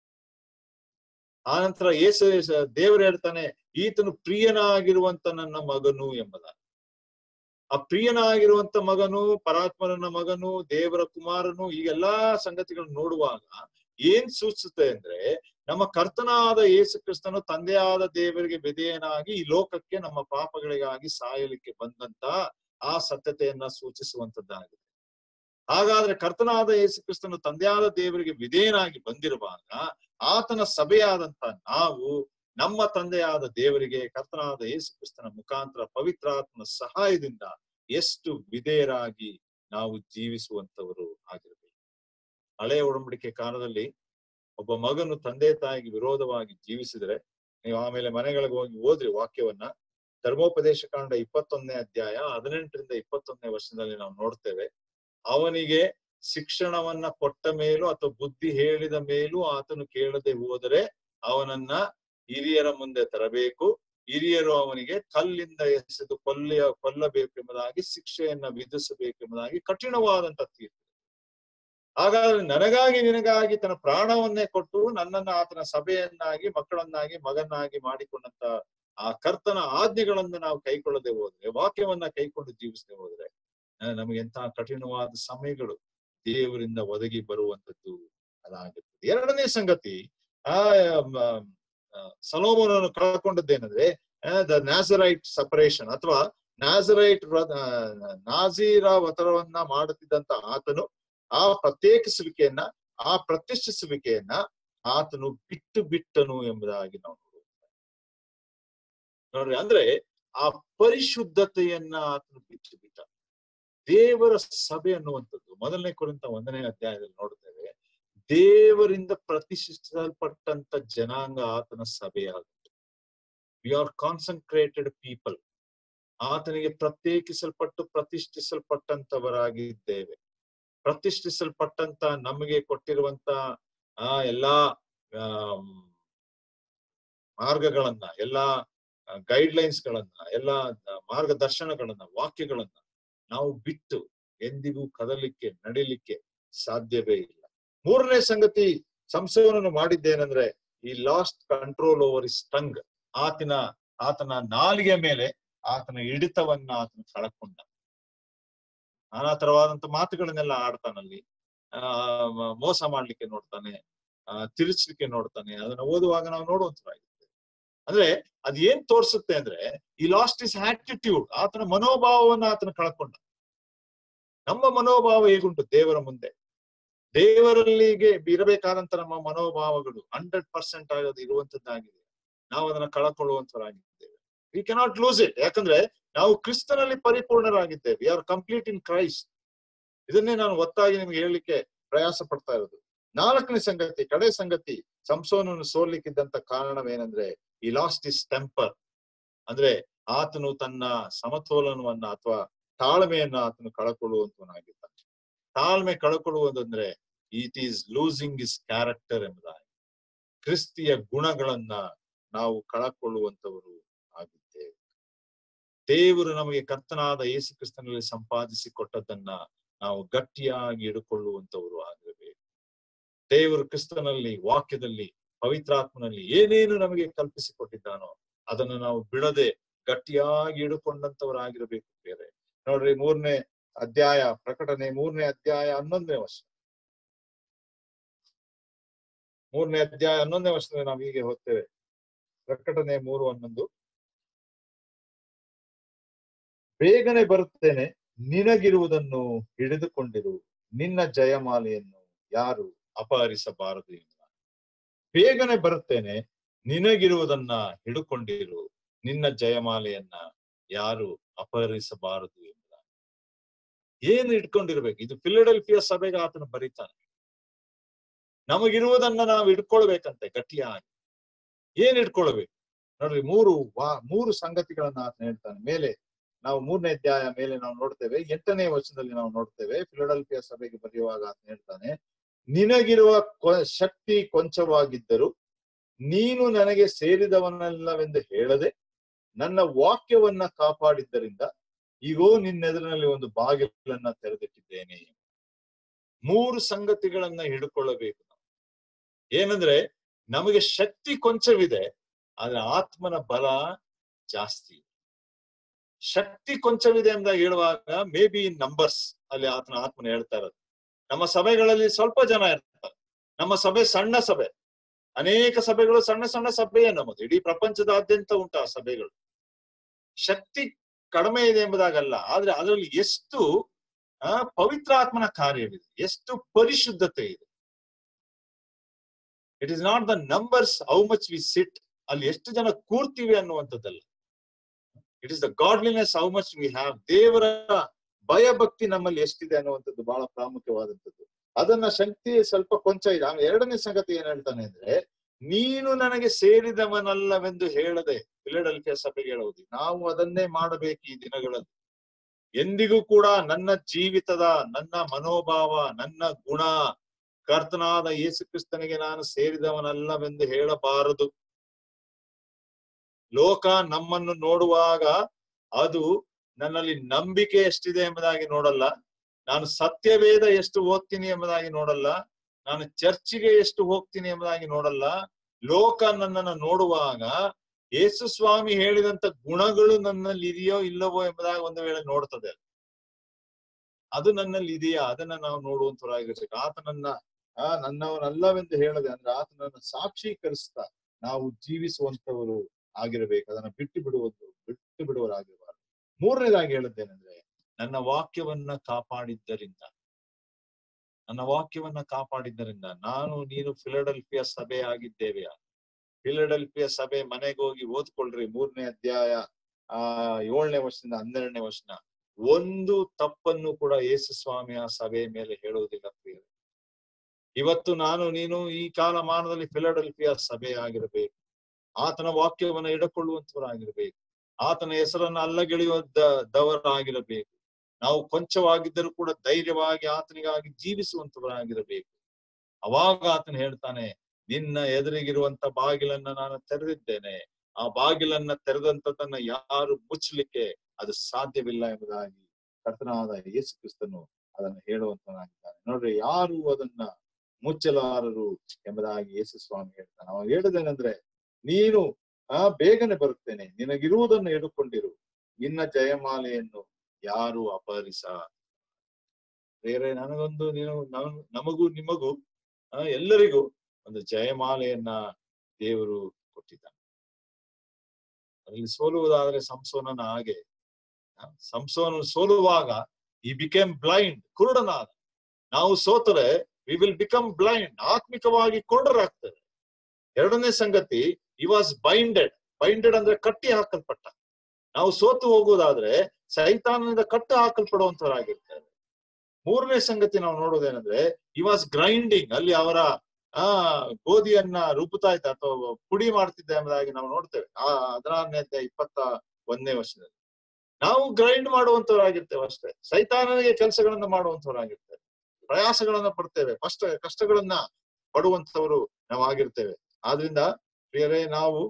[SPEAKER 1] ಆನಂತರ ಯೇಸು ದೇವರು ಹೇಳ್ತಾನೆ ಈತನು ಪ್ರಿಯನಾಗಿರುವಂತ ನನ್ನ ಮಗನು ಎಂಬುದಾಗಿ ಆ ಪ್ರಿಯನಾಗಿರುವಂತ ಮಗನು ಪರಾತ್ಮರನ ಮಗನು ದೇವರ ಕುಮಾರನು ಈ ಎಲ್ಲಾ ಸಂಗತಿಗಳನ್ನು ನೋಡುವಾಗ ಏನ್ ಸೂಚಿಸುತ್ತೆ ಅಂದ್ರೆ ನಮ್ಮ ಕರ್ತನಾದ ಯೇಸು ಕ್ರಿಸ್ತನು ತಂದೆಯಾದ ದೇವರಿಗೆ ವಿಧೇಯನಾಗಿ ಈ ಲೋಕಕ್ಕೆ ನಮ್ಮ ಪಾಪಗಳಿಗಾಗಿ ಸಾಯಲಿಕ್ಕೆ ಬಂದಂತ ಆ ಸತ್ಯತೆಯನ್ನ ಸೂಚಿಸುವಂತದ್ದಾಗಿದೆ ಹಾಗಾದ್ರೆ ಕರ್ತನಾದ ಯೇಸು ಕ್ರಿಸ್ತನು ತಂದೆಯಾದ ದೇವರಿಗೆ ವಿಧೇಯನಾಗಿ ಬಂದಿರುವಾಗ ಆತನ ಸಭೆಯಾದಂತ ನಾವು ನಮ್ಮ ತಂದೆಯಾದ ದೇವರಿಗೆ ಕರ್ತನಾದ ಯೇಸು ಕ್ರಿಸ್ತನ ಮುಖಾಂತರ ಪವಿತ್ರಾತ್ಮನ ಸಹಾಯದಿಂದ ಎಷ್ಟು ವಿಧೇಯರಾಗಿ ನಾವು ಜೀವಿಸುವಂತವರು ಆಗಿರಬೇಕು ಹಳೆಯ ಒಡಂಬಡಿಕೆ ಕಾಲದಲ್ಲಿ ಒಬ್ಬ ಮಗನು ತಂದೆ ತಾಯಿಗೆ ವಿರೋಧವಾಗಿ ಜೀವಿಸಿದ್ರೆ ನೀವು ಆಮೇಲೆ ಮನೆಗಳಿಗೆ ಹೋಗಿ ಓದ್ರಿ ವಾಕ್ಯವನ್ನ ಧರ್ಮೋಪದೇಶ ಕಾಂಡ ಇಪ್ಪತ್ತೊಂದನೇ ಅಧ್ಯಾಯ ಹದಿನೆಂಟರಿಂದ ಇಪ್ಪತ್ತೊಂದನೇ ವರ್ಷದಲ್ಲಿ ನಾವು ನೋಡ್ತೇವೆ ಅವನಿಗೆ ಶಿಕ್ಷಣವನ್ನ ಕೊಟ್ಟ ಮೇಲೂ ಅಥವಾ ಬುದ್ಧಿ ಹೇಳಿದ ಮೇಲೂ ಆತನು ಕೇಳದೆ ಹೋದರೆ ಅವನನ್ನ ಹಿರಿಯರ ಮುಂದೆ ತರಬೇಕು ಹಿರಿಯರು ಅವನಿಗೆ ಕಲ್ಲಿಂದ ಎಸೆದು ಕೊಲ್ಲಿಯ ಕೊಲ್ಲಬೇಕೆಂಬುದಾಗಿ ಶಿಕ್ಷೆಯನ್ನ ವಿಧಿಸಬೇಕೆಂಬುದಾಗಿ ಕಠಿಣವಾದಂತ ತೀರ್ಪು ಹಾಗಾದ್ರೆ ನನಗಾಗಿ ನಿನಗಾಗಿ ತನ್ನ ಪ್ರಾಣವನ್ನೇ ಕೊಟ್ಟು ನನ್ನನ್ನ ಆತನ ಸಭೆಯನ್ನಾಗಿ ಮಕ್ಕಳನ್ನಾಗಿ ಮಗನಾಗಿ ಮಾಡಿಕೊಂಡಂತ ಆ ಕರ್ತನ ಆಜ್ಞೆಗಳನ್ನ ನಾವು ಕೈಕೊಳ್ಳದೆ ಹೋದ್ರೆ ವಾಕ್ಯವನ್ನ ಕೈಕೊಂಡು ಜೀವಿಸದೆ ಹೋದ್ರೆ ನಮಗೆ ಎಂತಹ ಕಠಿಣವಾದ ಸಮಯಗಳು ದೇವರಿಂದ ಒದಗಿ ಬರುವಂತದ್ದು ಅದಾಗುತ್ತದೆ ಎರಡನೇ ಸಂಗತಿ ಆ ಸಲೋಮನನ್ನು ಕಳ್ಕೊಂಡದ್ದೇನಂದ್ರೆ ದ ನ್ಯಾಸರೈಟ್ ಸಪರೇಷನ್ ಅಥವಾ ನ್ಯಾಸರೈಟ್ ನಾಜೀರ ವತರವನ್ನ ಮಾಡುತ್ತಿದ್ದಂತ ಆತನು ಆ ಪ್ರತ್ಯೇಕಿಸುವಿಕೆಯನ್ನ ಆ ಪ್ರತಿಷ್ಠಿಸುವಿಕೆಯನ್ನ ಆತನು ಬಿಟ್ಟು ಬಿಟ್ಟನು ಎಂಬುದಾಗಿ ನಾವು ನೋಡುತ್ತೇವೆ ನೋಡ್ರಿ ಅಂದ್ರೆ ಆ ಪರಿಶುದ್ಧತೆಯನ್ನ ಆತನು ಬಿಟ್ಟು ಬಿಟ್ಟ ದೇವರ ಸಭೆ ಅನ್ನುವಂಥದ್ದು ಮೊದಲನೇ ಕುರಿತ ಒಂದನೇ ಅಧ್ಯಾಯದಲ್ಲಿ ನೋಡ್ತೇವೆ ದೇವರಿಂದ ಪ್ರತಿಷ್ಠಿಸಲ್ಪಟ್ಟಂತ ಜನಾಂಗ ಆತನ ಸಭೆಯಾಗುತ್ತೆ ವಿ ಆರ್ ಕಾನ್ಸಂಟ್ರೇಟೆಡ್ ಪೀಪಲ್ ಆತನಿಗೆ ಪ್ರತ್ಯೇಕಿಸಲ್ಪಟ್ಟು ಪ್ರತಿಷ್ಠಿಸಲ್ಪಟ್ಟಂತವರಾಗಿದ್ದೇವೆ ಪ್ರತಿಷ್ಠಿಸಲ್ಪಟ್ಟಂತ ನಮಗೆ ಕೊಟ್ಟಿರುವಂತ ಆ ಎಲ್ಲಾ ಮಾರ್ಗಗಳನ್ನ ಎಲ್ಲಾ ಗೈಡ್ ಲೈನ್ಸ್ ಗಳನ್ನ ಎಲ್ಲಾ ಮಾರ್ಗದರ್ಶನಗಳನ್ನ ವಾಕ್ಯಗಳನ್ನ ನಾವು ಬಿಟ್ಟು ಎಂದಿಗೂ ಕದಲಿಕ್ಕೆ ನಡಿಲಿಕ್ಕೆ ಸಾಧ್ಯವೇ ಇಲ್ಲ ಮೂರನೇ ಸಂಗತಿ ಸಂಶೋಧನೆ ಮಾಡಿದ್ದೇನೆಂದ್ರೆ ಈ last control over his tongue ಆತನ ಆತನ ನಾಲಿಗೆ ಮೇಲೆ ಆತನ ಹಿಡಿತವನ್ನ ಆತನ ಕಳಕೊಂಡ ನಾನಾ ತರವಾದಂತ ಮಾತುಗಳನ್ನೆಲ್ಲ ಆಡ್ತಾನಲ್ಲಿ ಆ ಮೋಸ ಮಾಡ್ಲಿಕ್ಕೆ ನೋಡ್ತಾನೆ ಆ ತಿರುಚಲಿಕ್ಕೆ ನೋಡ್ತಾನೆ ಅದನ್ನ ಓದುವಾಗ ನಾವು ನೋಡುವಂತರಾಗಿದೆ ಅಂದ್ರೆ ಅದ್ ಏನ್ ತೋರ್ಸುತ್ತೆ ಅಂದ್ರೆ ಈ ಲಾಸ್ಟ್ ಇಸ್ ಆಟಿಟ್ಯೂಡ್ ಆತನ ಮನೋಭಾವವನ್ನ ಆತನ ಕಳ್ಕೊಂಡ ನಮ್ಮ ಮನೋಭಾವ ಹೇಗುಂಟು ದೇವರ ಮುಂದೆ ದೇವರಲ್ಲಿಗೆ ಇರಬೇಕಾದಂತ ನಮ್ಮ ಮನೋಭಾವಗಳು ಹಂಡ್ರೆಡ್ ಪರ್ಸೆಂಟ್ ಆಗೋದು ಇರುವಂತದ್ದಾಗಿದೆ ನಾವು ಅದನ್ನ ಕಳಕೊಳ್ಳುವಂತರಾಗಿದ್ದೇವೆ ವಿ ಕೆನಾಟ್ ಲೂಸ್ ಇಟ್ ಯಾಕಂದ್ರೆ ನಾವು ಕ್ರಿಸ್ತನಲ್ಲಿ ಪರಿಪೂರ್ಣರಾಗಿದ್ದೇವೆ we are complete in Christ ಇದನ್ನೇ ನಾನು ಒತ್ತಾಗಿ ನಿಮ್ಗೆ ಹೇಳಲಿಕ್ಕೆ ಪ್ರಯಾಸ ಪಡ್ತಾ ಇರೋದು ನಾಲ್ಕನೇ ಸಂಗತಿ ಕಡೆ ಸಂಗತಿ ಸಂಸೋನನ್ನು ಸೋಲಿಕ್ಕಿದ್ದಂತ ಕಾರಣವೇನೆಂದ್ರೆ ಈ ಲಾಸ್ಟ್ ಇಸ್ ಟೆಂಪರ್ ಅಂದ್ರೆ ಆತನು ತನ್ನ ಸಮತೋಲನವನ್ನ ಅಥವಾ ತಾಳ್ಮೆಯನ್ನ ಆತನು ಕಳಕೊಳ್ಳುವಂತವನಾಗಿದ್ದಾನೆ ತಾಳ್ಮೆ ಕಳಕೊಳ್ಳುವುದಂದ್ರೆ it is losing his character ಎಂಬುದಾಗಿ ಕ್ರಿಸ್ತಿಯ ಗುಣಗಳನ್ನ ನಾವು ಕಳಕೊಳ್ಳುವಂತವರು ಆಗಿದ್ದೇವೆ ದೇವರು ನಮಗೆ ಕರ್ತನಾದ ಯೇಸು ಕ್ರಿಸ್ತನಲ್ಲಿ ಸಂಪಾದಿಸಿ ಕೊಟ್ಟದ್ದನ್ನ ನಾವು ಗಟ್ಟಿಯಾಗಿ ಹಿಡ್ಕೊಳ್ಳುವಂತವರು ಆಗಿರಬೇಕು ದೇವರು ಕ್ರಿಸ್ತನಲ್ಲಿ ವಾಕ್ಯದಲ್ಲಿ ಪವಿತ್ರಾತ್ಮನಲ್ಲಿ ಏನೇನು ನಮಗೆ ಕಲ್ಪಿಸಿಕೊಟ್ಟಿದ್ದಾನೋ ಅದನ್ನು ನಾವು ಬಿಡದೆ ಗಟ್ಟಿಯಾಗಿ ಹಿಡ್ಕೊಂಡಂತವರಾಗಿರಬೇಕು ಬೇರೆ ನೋಡ್ರಿ ಮೂರನೇ ಅಧ್ಯಾಯ ಪ್ರಕಟಣೆ ಮೂರನೇ ಅಧ್ಯಾಯ ಹನ್ನೊಂದನೇ ವರ್ಷ ಮೂರನೇ ಅಧ್ಯಾಯ ಹನ್ನೊಂದನೇ ವರ್ಷದಲ್ಲಿ ನಾವು ಹೀಗೆ ಹೋಗ್ತೇವೆ ಪ್ರಕಟಣೆ ಮೂರು ಹನ್ನೊಂದು ಬೇಗನೆ ಬರುತ್ತೇನೆ ನಿನಗಿರುವುದನ್ನು ಹಿಡಿದುಕೊಂಡಿರು ನಿನ್ನ ಜಯಮಾಲೆಯನ್ನು ಯಾರು ಅಪಹರಿಸಬಾರದು ಎಂಬ ಬೇಗನೆ ಬರುತ್ತೇನೆ ನಿನಗಿರುವುದನ್ನ ಹಿಡುಕೊಂಡಿರು ನಿನ್ನ ಜಯಮಾಲೆಯನ್ನ ಯಾರು ಅಪಹರಿಸಬಾರದು ಎಂಬ ಏನು ಇಟ್ಕೊಂಡಿರ್ಬೇಕು ಇದು ಫಿಲಡೆಲ್ಫಿಯಾ ಸಭೆಗೆ ಆತನು ಬರೀತಾನೆ ನಮಗಿರುವುದನ್ನ ನಾವು ಇಟ್ಕೊಳ್ಬೇಕಂತೆ ಗಟ್ಟಿಯಾಗಿ ಏನ್ ಇಟ್ಕೊಳ್ಬೇಕು ನೋಡ್ರಿ ಮೂರು ವಾ ಮೂರು ಸಂಗತಿಗಳನ್ನ ಆತನ ಹೇಳ್ತಾನೆ ಮೇಲೆ ನಾವು ಮೂರನೇ ಅಧ್ಯಾಯ ಮೇಲೆ ನಾವು ನೋಡ್ತೇವೆ ಎಂಟನೇ ವರ್ಷದಲ್ಲಿ ನಾವು ನೋಡ್ತೇವೆ ಫಿಲಡೆಲ್ಫಿಯಾ ಸಭೆಗೆ ಬರೆಯುವಾಗ ಆತನ ಹೇಳ್ತಾನೆ ನಿನಗಿರುವ ಕೊ- ಶಕ್ತಿ ಕೊಂಚವಾಗಿದ್ದರು ನೀನು ನನಗೆ ಸೇರಿದವನಲ್ಲವೆಂದು ಹೇಳದೆ ನನ್ನ ವಾಕ್ಯವನ್ನ ಕಾಪಾಡಿದ್ದರಿಂದ ಈಗೋ ನಿನ್ನೆದುರಿನಲ್ಲಿ ಒಂದು ಬಾಗಿಲನ್ನ ತೆರೆದಿಟ್ಟಿದ್ದೇನೆ ಮೂರು ಸಂಗತಿಗಳನ್ನ ಹಿಡ್ಕೊಳ್ಳಬೇಕು ನಾವು ಏನಂದ್ರೆ ನಮಗೆ ಶಕ್ತಿ ಕೊಂಚವಿದೆ ಆದ್ರೆ ಆತ್ಮನ ಬಲ ಜಾಸ್ತಿ ಶಕ್ತಿ ಕೊಂಚವಿದೆ ಅಂತ ಹೇಳುವಾಗ ಮೇ ಬಿ ಇನ್ ನಂಬರ್ಸ್ ಅಲ್ಲಿ ಆತನ ಆತ್ಮನ ಹೇಳ್ತಾ ಇರೋದು ನಮ್ಮ ಸಭೆಗಳಲ್ಲಿ ಸ್ವಲ್ಪ ಜನ ಇರ್ತಾರೆ ನಮ್ಮ ಸಭೆ ಸಣ್ಣ ಸಭೆ ಅನೇಕ ಸಭೆಗಳು ಸಣ್ಣ ಸಣ್ಣ ಸಭೆಯೇ ನಮ್ಮದು ಇಡೀ ಪ್ರಪಂಚದಾದ್ಯಂತ ಉಂಟು ಆ ಸಭೆಗಳು ಶಕ್ತಿ ಕಡಿಮೆ ಇದೆ ಎಂಬುದಾಗಲ್ಲ ಆದ್ರೆ ಅದರಲ್ಲಿ ಎಷ್ಟು ಆ ಪವಿತ್ರಾತ್ಮನ ಕಾರ್ಯವಿದೆ ಎಷ್ಟು ಪರಿಶುದ್ಧತೆ ಇದೆ it is not the numbers how much we sit ಅಲ್ಲಿ ಎಷ್ಟು ಜನ ಕೂರ್ತೀವಿ ಅನ್ನುವಂಥದ್ದಲ್ಲ it is the godliness how much we have ದೇವರ ಭಯಭಕ್ತಿ ನಮ್ಮಲ್ಲಿ ಎಷ್ಟಿದೆ ಅನ್ನುವಂಥದ್ದು ಬಹಳ ಪ್ರಾಮುಖ್ಯವಾದಂಥದ್ದು ಅದನ್ನ ಶಕ್ತಿ ಸ್ವಲ್ಪ ಕೊಂಚ ಇದೆ ಆಮೇಲೆ ಎರಡನೇ ಸಂಗತಿ ಏನ್ ಹೇಳ್ತಾನೆ ಅಂದ್ರೆ ನೀನು ನನಗೆ ಸೇರಿದವನಲ್ಲವೆಂದು ಹೇಳದೆ ಫಿಲಡೆಲ್ಫಿಯಾ ಸಭೆಗೆ ಹೇಳುವುದು ನಾವು ಅದನ್ನೇ ಮಾಡಬೇಕು ಈ ದಿನಗಳಲ್ಲಿ ಎಂದಿಗೂ ಕೂಡ ನನ್ನ ಜೀವಿತದ ನನ್ನ ಮನೋಭಾವ ನನ್ನ ಗುಣ ಕರ್ತನಾದ ಯೇಸು ಕ್ರಿಸ್ತನಿಗೆ ನಾನು ಸೇರಿದವನಲ್ಲವೆಂದು ಹೇಳಬಾರದು ಲೋಕ ನಮ್ಮನ್ನು ನೋಡುವಾಗ ಅದು ನನ್ನಲ್ಲಿ ನಂಬಿಕೆ ಎಷ್ಟಿದೆ ಎಂಬುದಾಗಿ ನೋಡಲ್ಲ ನಾನು ಸತ್ಯವೇದ ಎಷ್ಟು ಓದ್ತೀನಿ ಎಂಬುದಾಗಿ ನೋಡಲ್ಲ ನಾನು ಚರ್ಚಿಗೆ ಎಷ್ಟು ಹೋಗ್ತೀನಿ ಎಂಬುದಾಗಿ ನೋಡಲ್ಲ ಲೋಕ ನನ್ನನ್ನು ನೋಡುವಾಗ ಯೇಸು ಸ್ವಾಮಿ ಹೇಳಿದಂತ ಗುಣಗಳು ನನ್ನಲ್ಲಿ ಇದೆಯೋ ಇಲ್ಲವೋ ಎಂಬುದಾಗಿ ಒಂದು ವೇಳೆ ನೋಡ್ತದೆ ಅದು ನನ್ನಲ್ಲಿ ಇದೆಯಾ ಅದನ್ನ ನಾವು ನೋಡುವಂತರಾಗಿರ್ಬೇಕು ಆತನನ್ನ ಆ ನನ್ನವನಲ್ಲವೆಂದು ಹೇಳದೆ ಅಂದ್ರೆ ಆತನನ್ನ ಸಾಕ್ಷೀಕರಿಸ್ತಾ ನಾವು ಜೀವಿಸುವಂತವರು ಆಗಿರಬೇಕು ಅದನ್ನ ಬಿಟ್ಟು ಬಿಡುವುದು ಬಿಟ್ಟು ಬಿಡುವರಾಗಿರಬಾರದು ಮೂರನೇದಾಗಿ ಹೇಳದ್ದೇನೆಂದ್ರೆ ನನ್ನ ವಾಕ್ಯವನ್ನ ಕಾಪಾಡಿದ್ದರಿಂದ ನನ್ನ ವಾಕ್ಯವನ್ನ ಕಾಪಾಡಿದ್ದರಿಂದ ನಾನು ನೀನು ಫಿಲಡೆಲ್ಫಿಯಾ ಸಭೆ ಆಗಿದ್ದೇವೆ ಫಿಲಡೆಲ್ಫಿಯಾ ಸಭೆ ಮನೆಗೆ ಹೋಗಿ ಓದ್ಕೊಳ್ರಿ ಮೂರನೇ ಅಧ್ಯಾಯ ಆ ಏಳನೇ ವರ್ಷದಿಂದ ಹನ್ನೆರಡನೇ ವರ್ಷನ ಒಂದು ತಪ್ಪನ್ನು ಕೂಡ ಯೇಸು ಸ್ವಾಮಿಯ ಸಭೆಯ ಮೇಲೆ ಹೇಳುವುದಿಲ್ಲ ಪ್ರಿಯರೇ ಇವತ್ತು ನಾನು ನೀನು ಈ ಕಾಲಮಾನದಲ್ಲಿ ಫಿಲಡೆಲ್ಫಿಯಾ ಸಭೆ ಆಗಿರಬೇಕು ಆತನ ವಾಕ್ಯವನ್ನ ಇಡಕೊಳ್ಳುವಂತವರಾಗಿರ್ಬೇಕು ಆತನ ಹೆಸರನ್ನ ಅಲ್ಲಗೆಳೆಯುವುದವರಾಗಿರಬೇಕು ನಾವು ಕೊಂಚವಾಗಿದ್ದರೂ ಕೂಡ ಧೈರ್ಯವಾಗಿ ಆತನಿಗಾಗಿ ಜೀವಿಸುವಂತವರಾಗಿರಬೇಕು ಅವಾಗ ಆತನ ಹೇಳ್ತಾನೆ ನಿನ್ನ ಎದುರಿಗಿರುವಂತ ಬಾಗಿಲನ್ನ ನಾನು ತೆರೆದಿದ್ದೇನೆ ಆ ಬಾಗಿಲನ್ನ ತೆರೆದಂತದನ್ನ ಯಾರು ಮುಚ್ಚಲಿಕ್ಕೆ ಅದು ಸಾಧ್ಯವಿಲ್ಲ ಎಂಬುದಾಗಿ ಕರ್ತನಾದ ಯೇಸು ಕ್ರಿಸ್ತನು ಅದನ್ನ ಹೇಳುವಂತನಾಗಿದ್ದಾನೆ ನೋಡ್ರಿ ಯಾರು ಅದನ್ನ ಮುಚ್ಚಲಾರರು ಎಂಬುದಾಗಿ ಯೇಸು ಸ್ವಾಮಿ ಹೇಳ್ತಾನೆ ಅವ ಹೇಳುದೇನೆಂದ್ರೆ ನೀನು ಆ ಬೇಗನೆ ಬರುತ್ತೇನೆ ನಿನಗಿರುವುದನ್ನು ಹಿಡುಕೊಂಡಿರು ನಿನ್ನ ಜಯಮಾಲೆಯನ್ನು ಯಾರು ಅಪಹರಿಸ ಬೇರೆ ನನಗೊಂದು ನೀನು ನಮ್- ನಮಗೂ ನಿಮಗೂ ಆ, ಎಲ್ಲರಿಗೂ ಒಂದು ಜಯಮಾಲೆಯನ್ನ ದೇವರು ಕೊಟ್ಟಿದ್ದಾನೆ ಅದರಲ್ಲಿ ಸೋಲುವುದಾದ್ರೆ ಸಂಸೋನನ ಹಾಗೆ ಆ, ಸಂಸೋನ ಸೋಲುವಾಗ ಈ ಬಿಕೇಮ್ ಬ್ಲೈಂಡ್ ಕುರುಡನಾದ ನಾವು ಸೋತರೆ ವಿ ವಿಲ್ ಬಿಕಮ್ ಬ್ಲೈಂಡ್ ಆತ್ಮಿಕವಾಗಿ ಕುರುಡರಾಗ್ತದೆ ಎರಡನೇ ಸಂಗತಿ ಈ ವಾಸ್ ಬೈಂಡೆಡ್ ಬೈಂಡೆಡ್ ಅಂದ್ರೆ ಕಟ್ಟಿ ಹಾಕಲ್ಪಟ್ಟ ನಾವು ಸೋತು ಹೋಗುವುದಾದ್ರೆ ಸೈತಾನನಿಂದ ಕಟ್ಟು ಹಾಕಲ್ಪಡುವಂತವರಾಗಿರ್ತೇವೆ ಮೂರನೇ ಸಂಗತಿ ನಾವು ನೋಡೋದೇನಂದ್ರೆ ಈ ವಾಸ್ ಗ್ರೈಂಡಿಂಗ್ ಅಲ್ಲಿ ಅವರ ಆ ಗೋಧಿಯನ್ನ ರುಬ್ಬುತ್ತಾ ಇದ್ದ ಅಥವಾ ಪುಡಿ ಮಾಡ್ತಿದ್ದ ಎಂಬುದಾಗಿ ನಾವು ನೋಡ್ತೇವೆ ಆ ಹದಿನಾರನೇ ಅಧ್ಯಾಯ ಇಪ್ಪತ್ತ ಒಂದನೇ ವರ್ಷದಲ್ಲಿ ನಾವು ಗ್ರೈಂಡ್ ಮಾಡುವಂತವರಾಗಿರ್ತೇವೆ ಅಷ್ಟೇ ಸೈತಾನನಿಗೆ ಕೆಲಸಗಳನ್ನ ಮಾಡುವಂತವರಾಗಿರ್ತೇವೆ ಪ್ರಯಾಸಗಳನ್ನ ಪಡ್ತೇವೆ ಕಷ್ಟ ಕಷ್ಟಗಳನ್ನ ಪಡುವಂತವರು ನಾವು ಆಗಿರ್ತೇವೆ ಆದ್ರಿಂದ ಪ್ರಿಯರೇ ನಾವು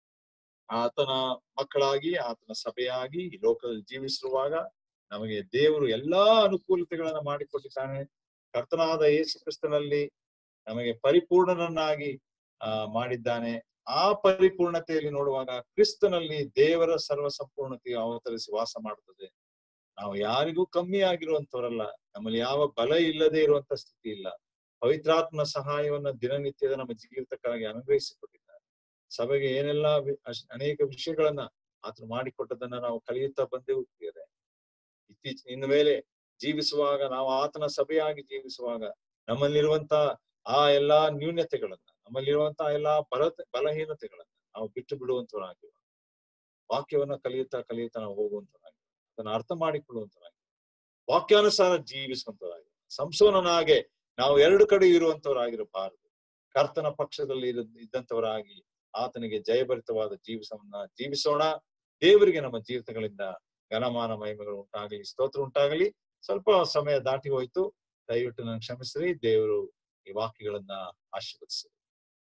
[SPEAKER 1] ಆತನ ಮಕ್ಕಳಾಗಿ ಆತನ ಸಭೆಯಾಗಿ ಈ ಲೋಕದಲ್ಲಿ ಜೀವಿಸಿರುವಾಗ ನಮಗೆ ದೇವರು ಎಲ್ಲಾ ಅನುಕೂಲತೆಗಳನ್ನ ಮಾಡಿಕೊಟ್ಟಿದ್ದಾನೆ ಕರ್ತನಾದ ಯೇಸು ಕ್ರಿಸ್ತನಲ್ಲಿ ನಮಗೆ ಪರಿಪೂರ್ಣನನ್ನಾಗಿ ಆ ಮಾಡಿದ್ದಾನೆ ಆ ಪರಿಪೂರ್ಣತೆಯಲ್ಲಿ ನೋಡುವಾಗ ಕ್ರಿಸ್ತನಲ್ಲಿ ದೇವರ ಸರ್ವ ಸಂಪೂರ್ಣತೆಯು ಅವತರಿಸಿ ವಾಸ ಮಾಡುತ್ತದೆ ನಾವು ಯಾರಿಗೂ ಕಮ್ಮಿ ಆಗಿರುವಂತವರಲ್ಲ ನಮ್ಮಲ್ಲಿ ಯಾವ ಬಲ ಇಲ್ಲದೆ ಇರುವಂತ ಸ್ಥಿತಿ ಇಲ್ಲ ಪವಿತ್ರಾತ್ಮನ ಸಹಾಯವನ್ನ ದಿನನಿತ್ಯದ ನಮ್ಮ ಜೀವಿತಕ್ಕಾಗಿ ಅನುಗ್ರಹಿಸಿಕೊಟ್ಟಿದ್ದಾರೆ ಸಭೆಗೆ ಏನೆಲ್ಲ ವಿ- ಅಶ್- ಅನೇಕ ವಿಷಯಗಳನ್ನ ಆತನು ಮಾಡಿಕೊಟ್ಟದನ್ನ ನಾವು ಕಲಿಯುತ್ತಾ ಬಂದೆವು ಪ್ರಿಯರೇ ಇತ್ತೀಚಿನ ಇನ್ನು ಮೇಲೆ ಜೀವಿಸುವಾಗ ನಾವು ಆತನ ಸಭೆಯಾಗಿ ಜೀವಿಸುವಾಗ ನಮ್ಮಲ್ಲಿರುವಂತ ಆ ಎಲ್ಲಾ ನ್ಯೂನ್ಯತೆಗಳನ್ನ ನಮ್ಮಲ್ಲಿರುವಂತಹ ಎಲ್ಲಾ ಬಲ ಬಲಹೀನತೆಗಳನ್ನ ನಾವು ಬಿಟ್ಟು ಬಿಡುವಂತವರಾಗಿರುವ ವಾಕ್ಯವನ್ನ ಕಲಿಯುತ್ತಾ ಕಲಿಯುತ್ತಾ ನಾವು ಹೋಗುವಂತವರಾಗಿ ಅದನ್ನ ಅರ್ಥ ಮಾಡಿಕೊಳ್ಳುವಂತವರಾಗಿ ವಾಕ್ಯಾನುಸಾರ ಜೀವಿಸುವಂತವರಾಗಿ ಸಂಸೋನನ ಹಾಗೆ ನಾವು ಎರಡು ಕಡೆ ಇರುವಂತವರಾಗಿರಬಾರದು ಕರ್ತನ ಪಕ್ಷದಲ್ಲಿ ಇರ- ಇದ್ದಂತವರಾಗಿ ಆತನಿಗೆ ಜಯಭರಿತವಾದ ಜೀವಿಸವನ್ನ ಜೀವಿಸೋಣ ದೇವರಿಗೆ ನಮ್ಮ ಜೀವಿತಗಳಿಂದ ಘನಮಾನ ಮಹಿಮೆಗಳು ಉಂಟಾಗಲಿ ಸ್ತೋತ್ರ ಉಂಟಾಗಲಿ ಸ್ವಲ್ಪ ಸಮಯ ದಾಟಿ ಹೋಯ್ತು ದಯವಿಟ್ಟು ನನ್ಗೆ ಕ್ಷಮಿಸ್ರಿ ದೇವರು ಈ ವಾಕ್ಯಗಳನ್ನ ಆಶೀರ್ವದಿಸಿ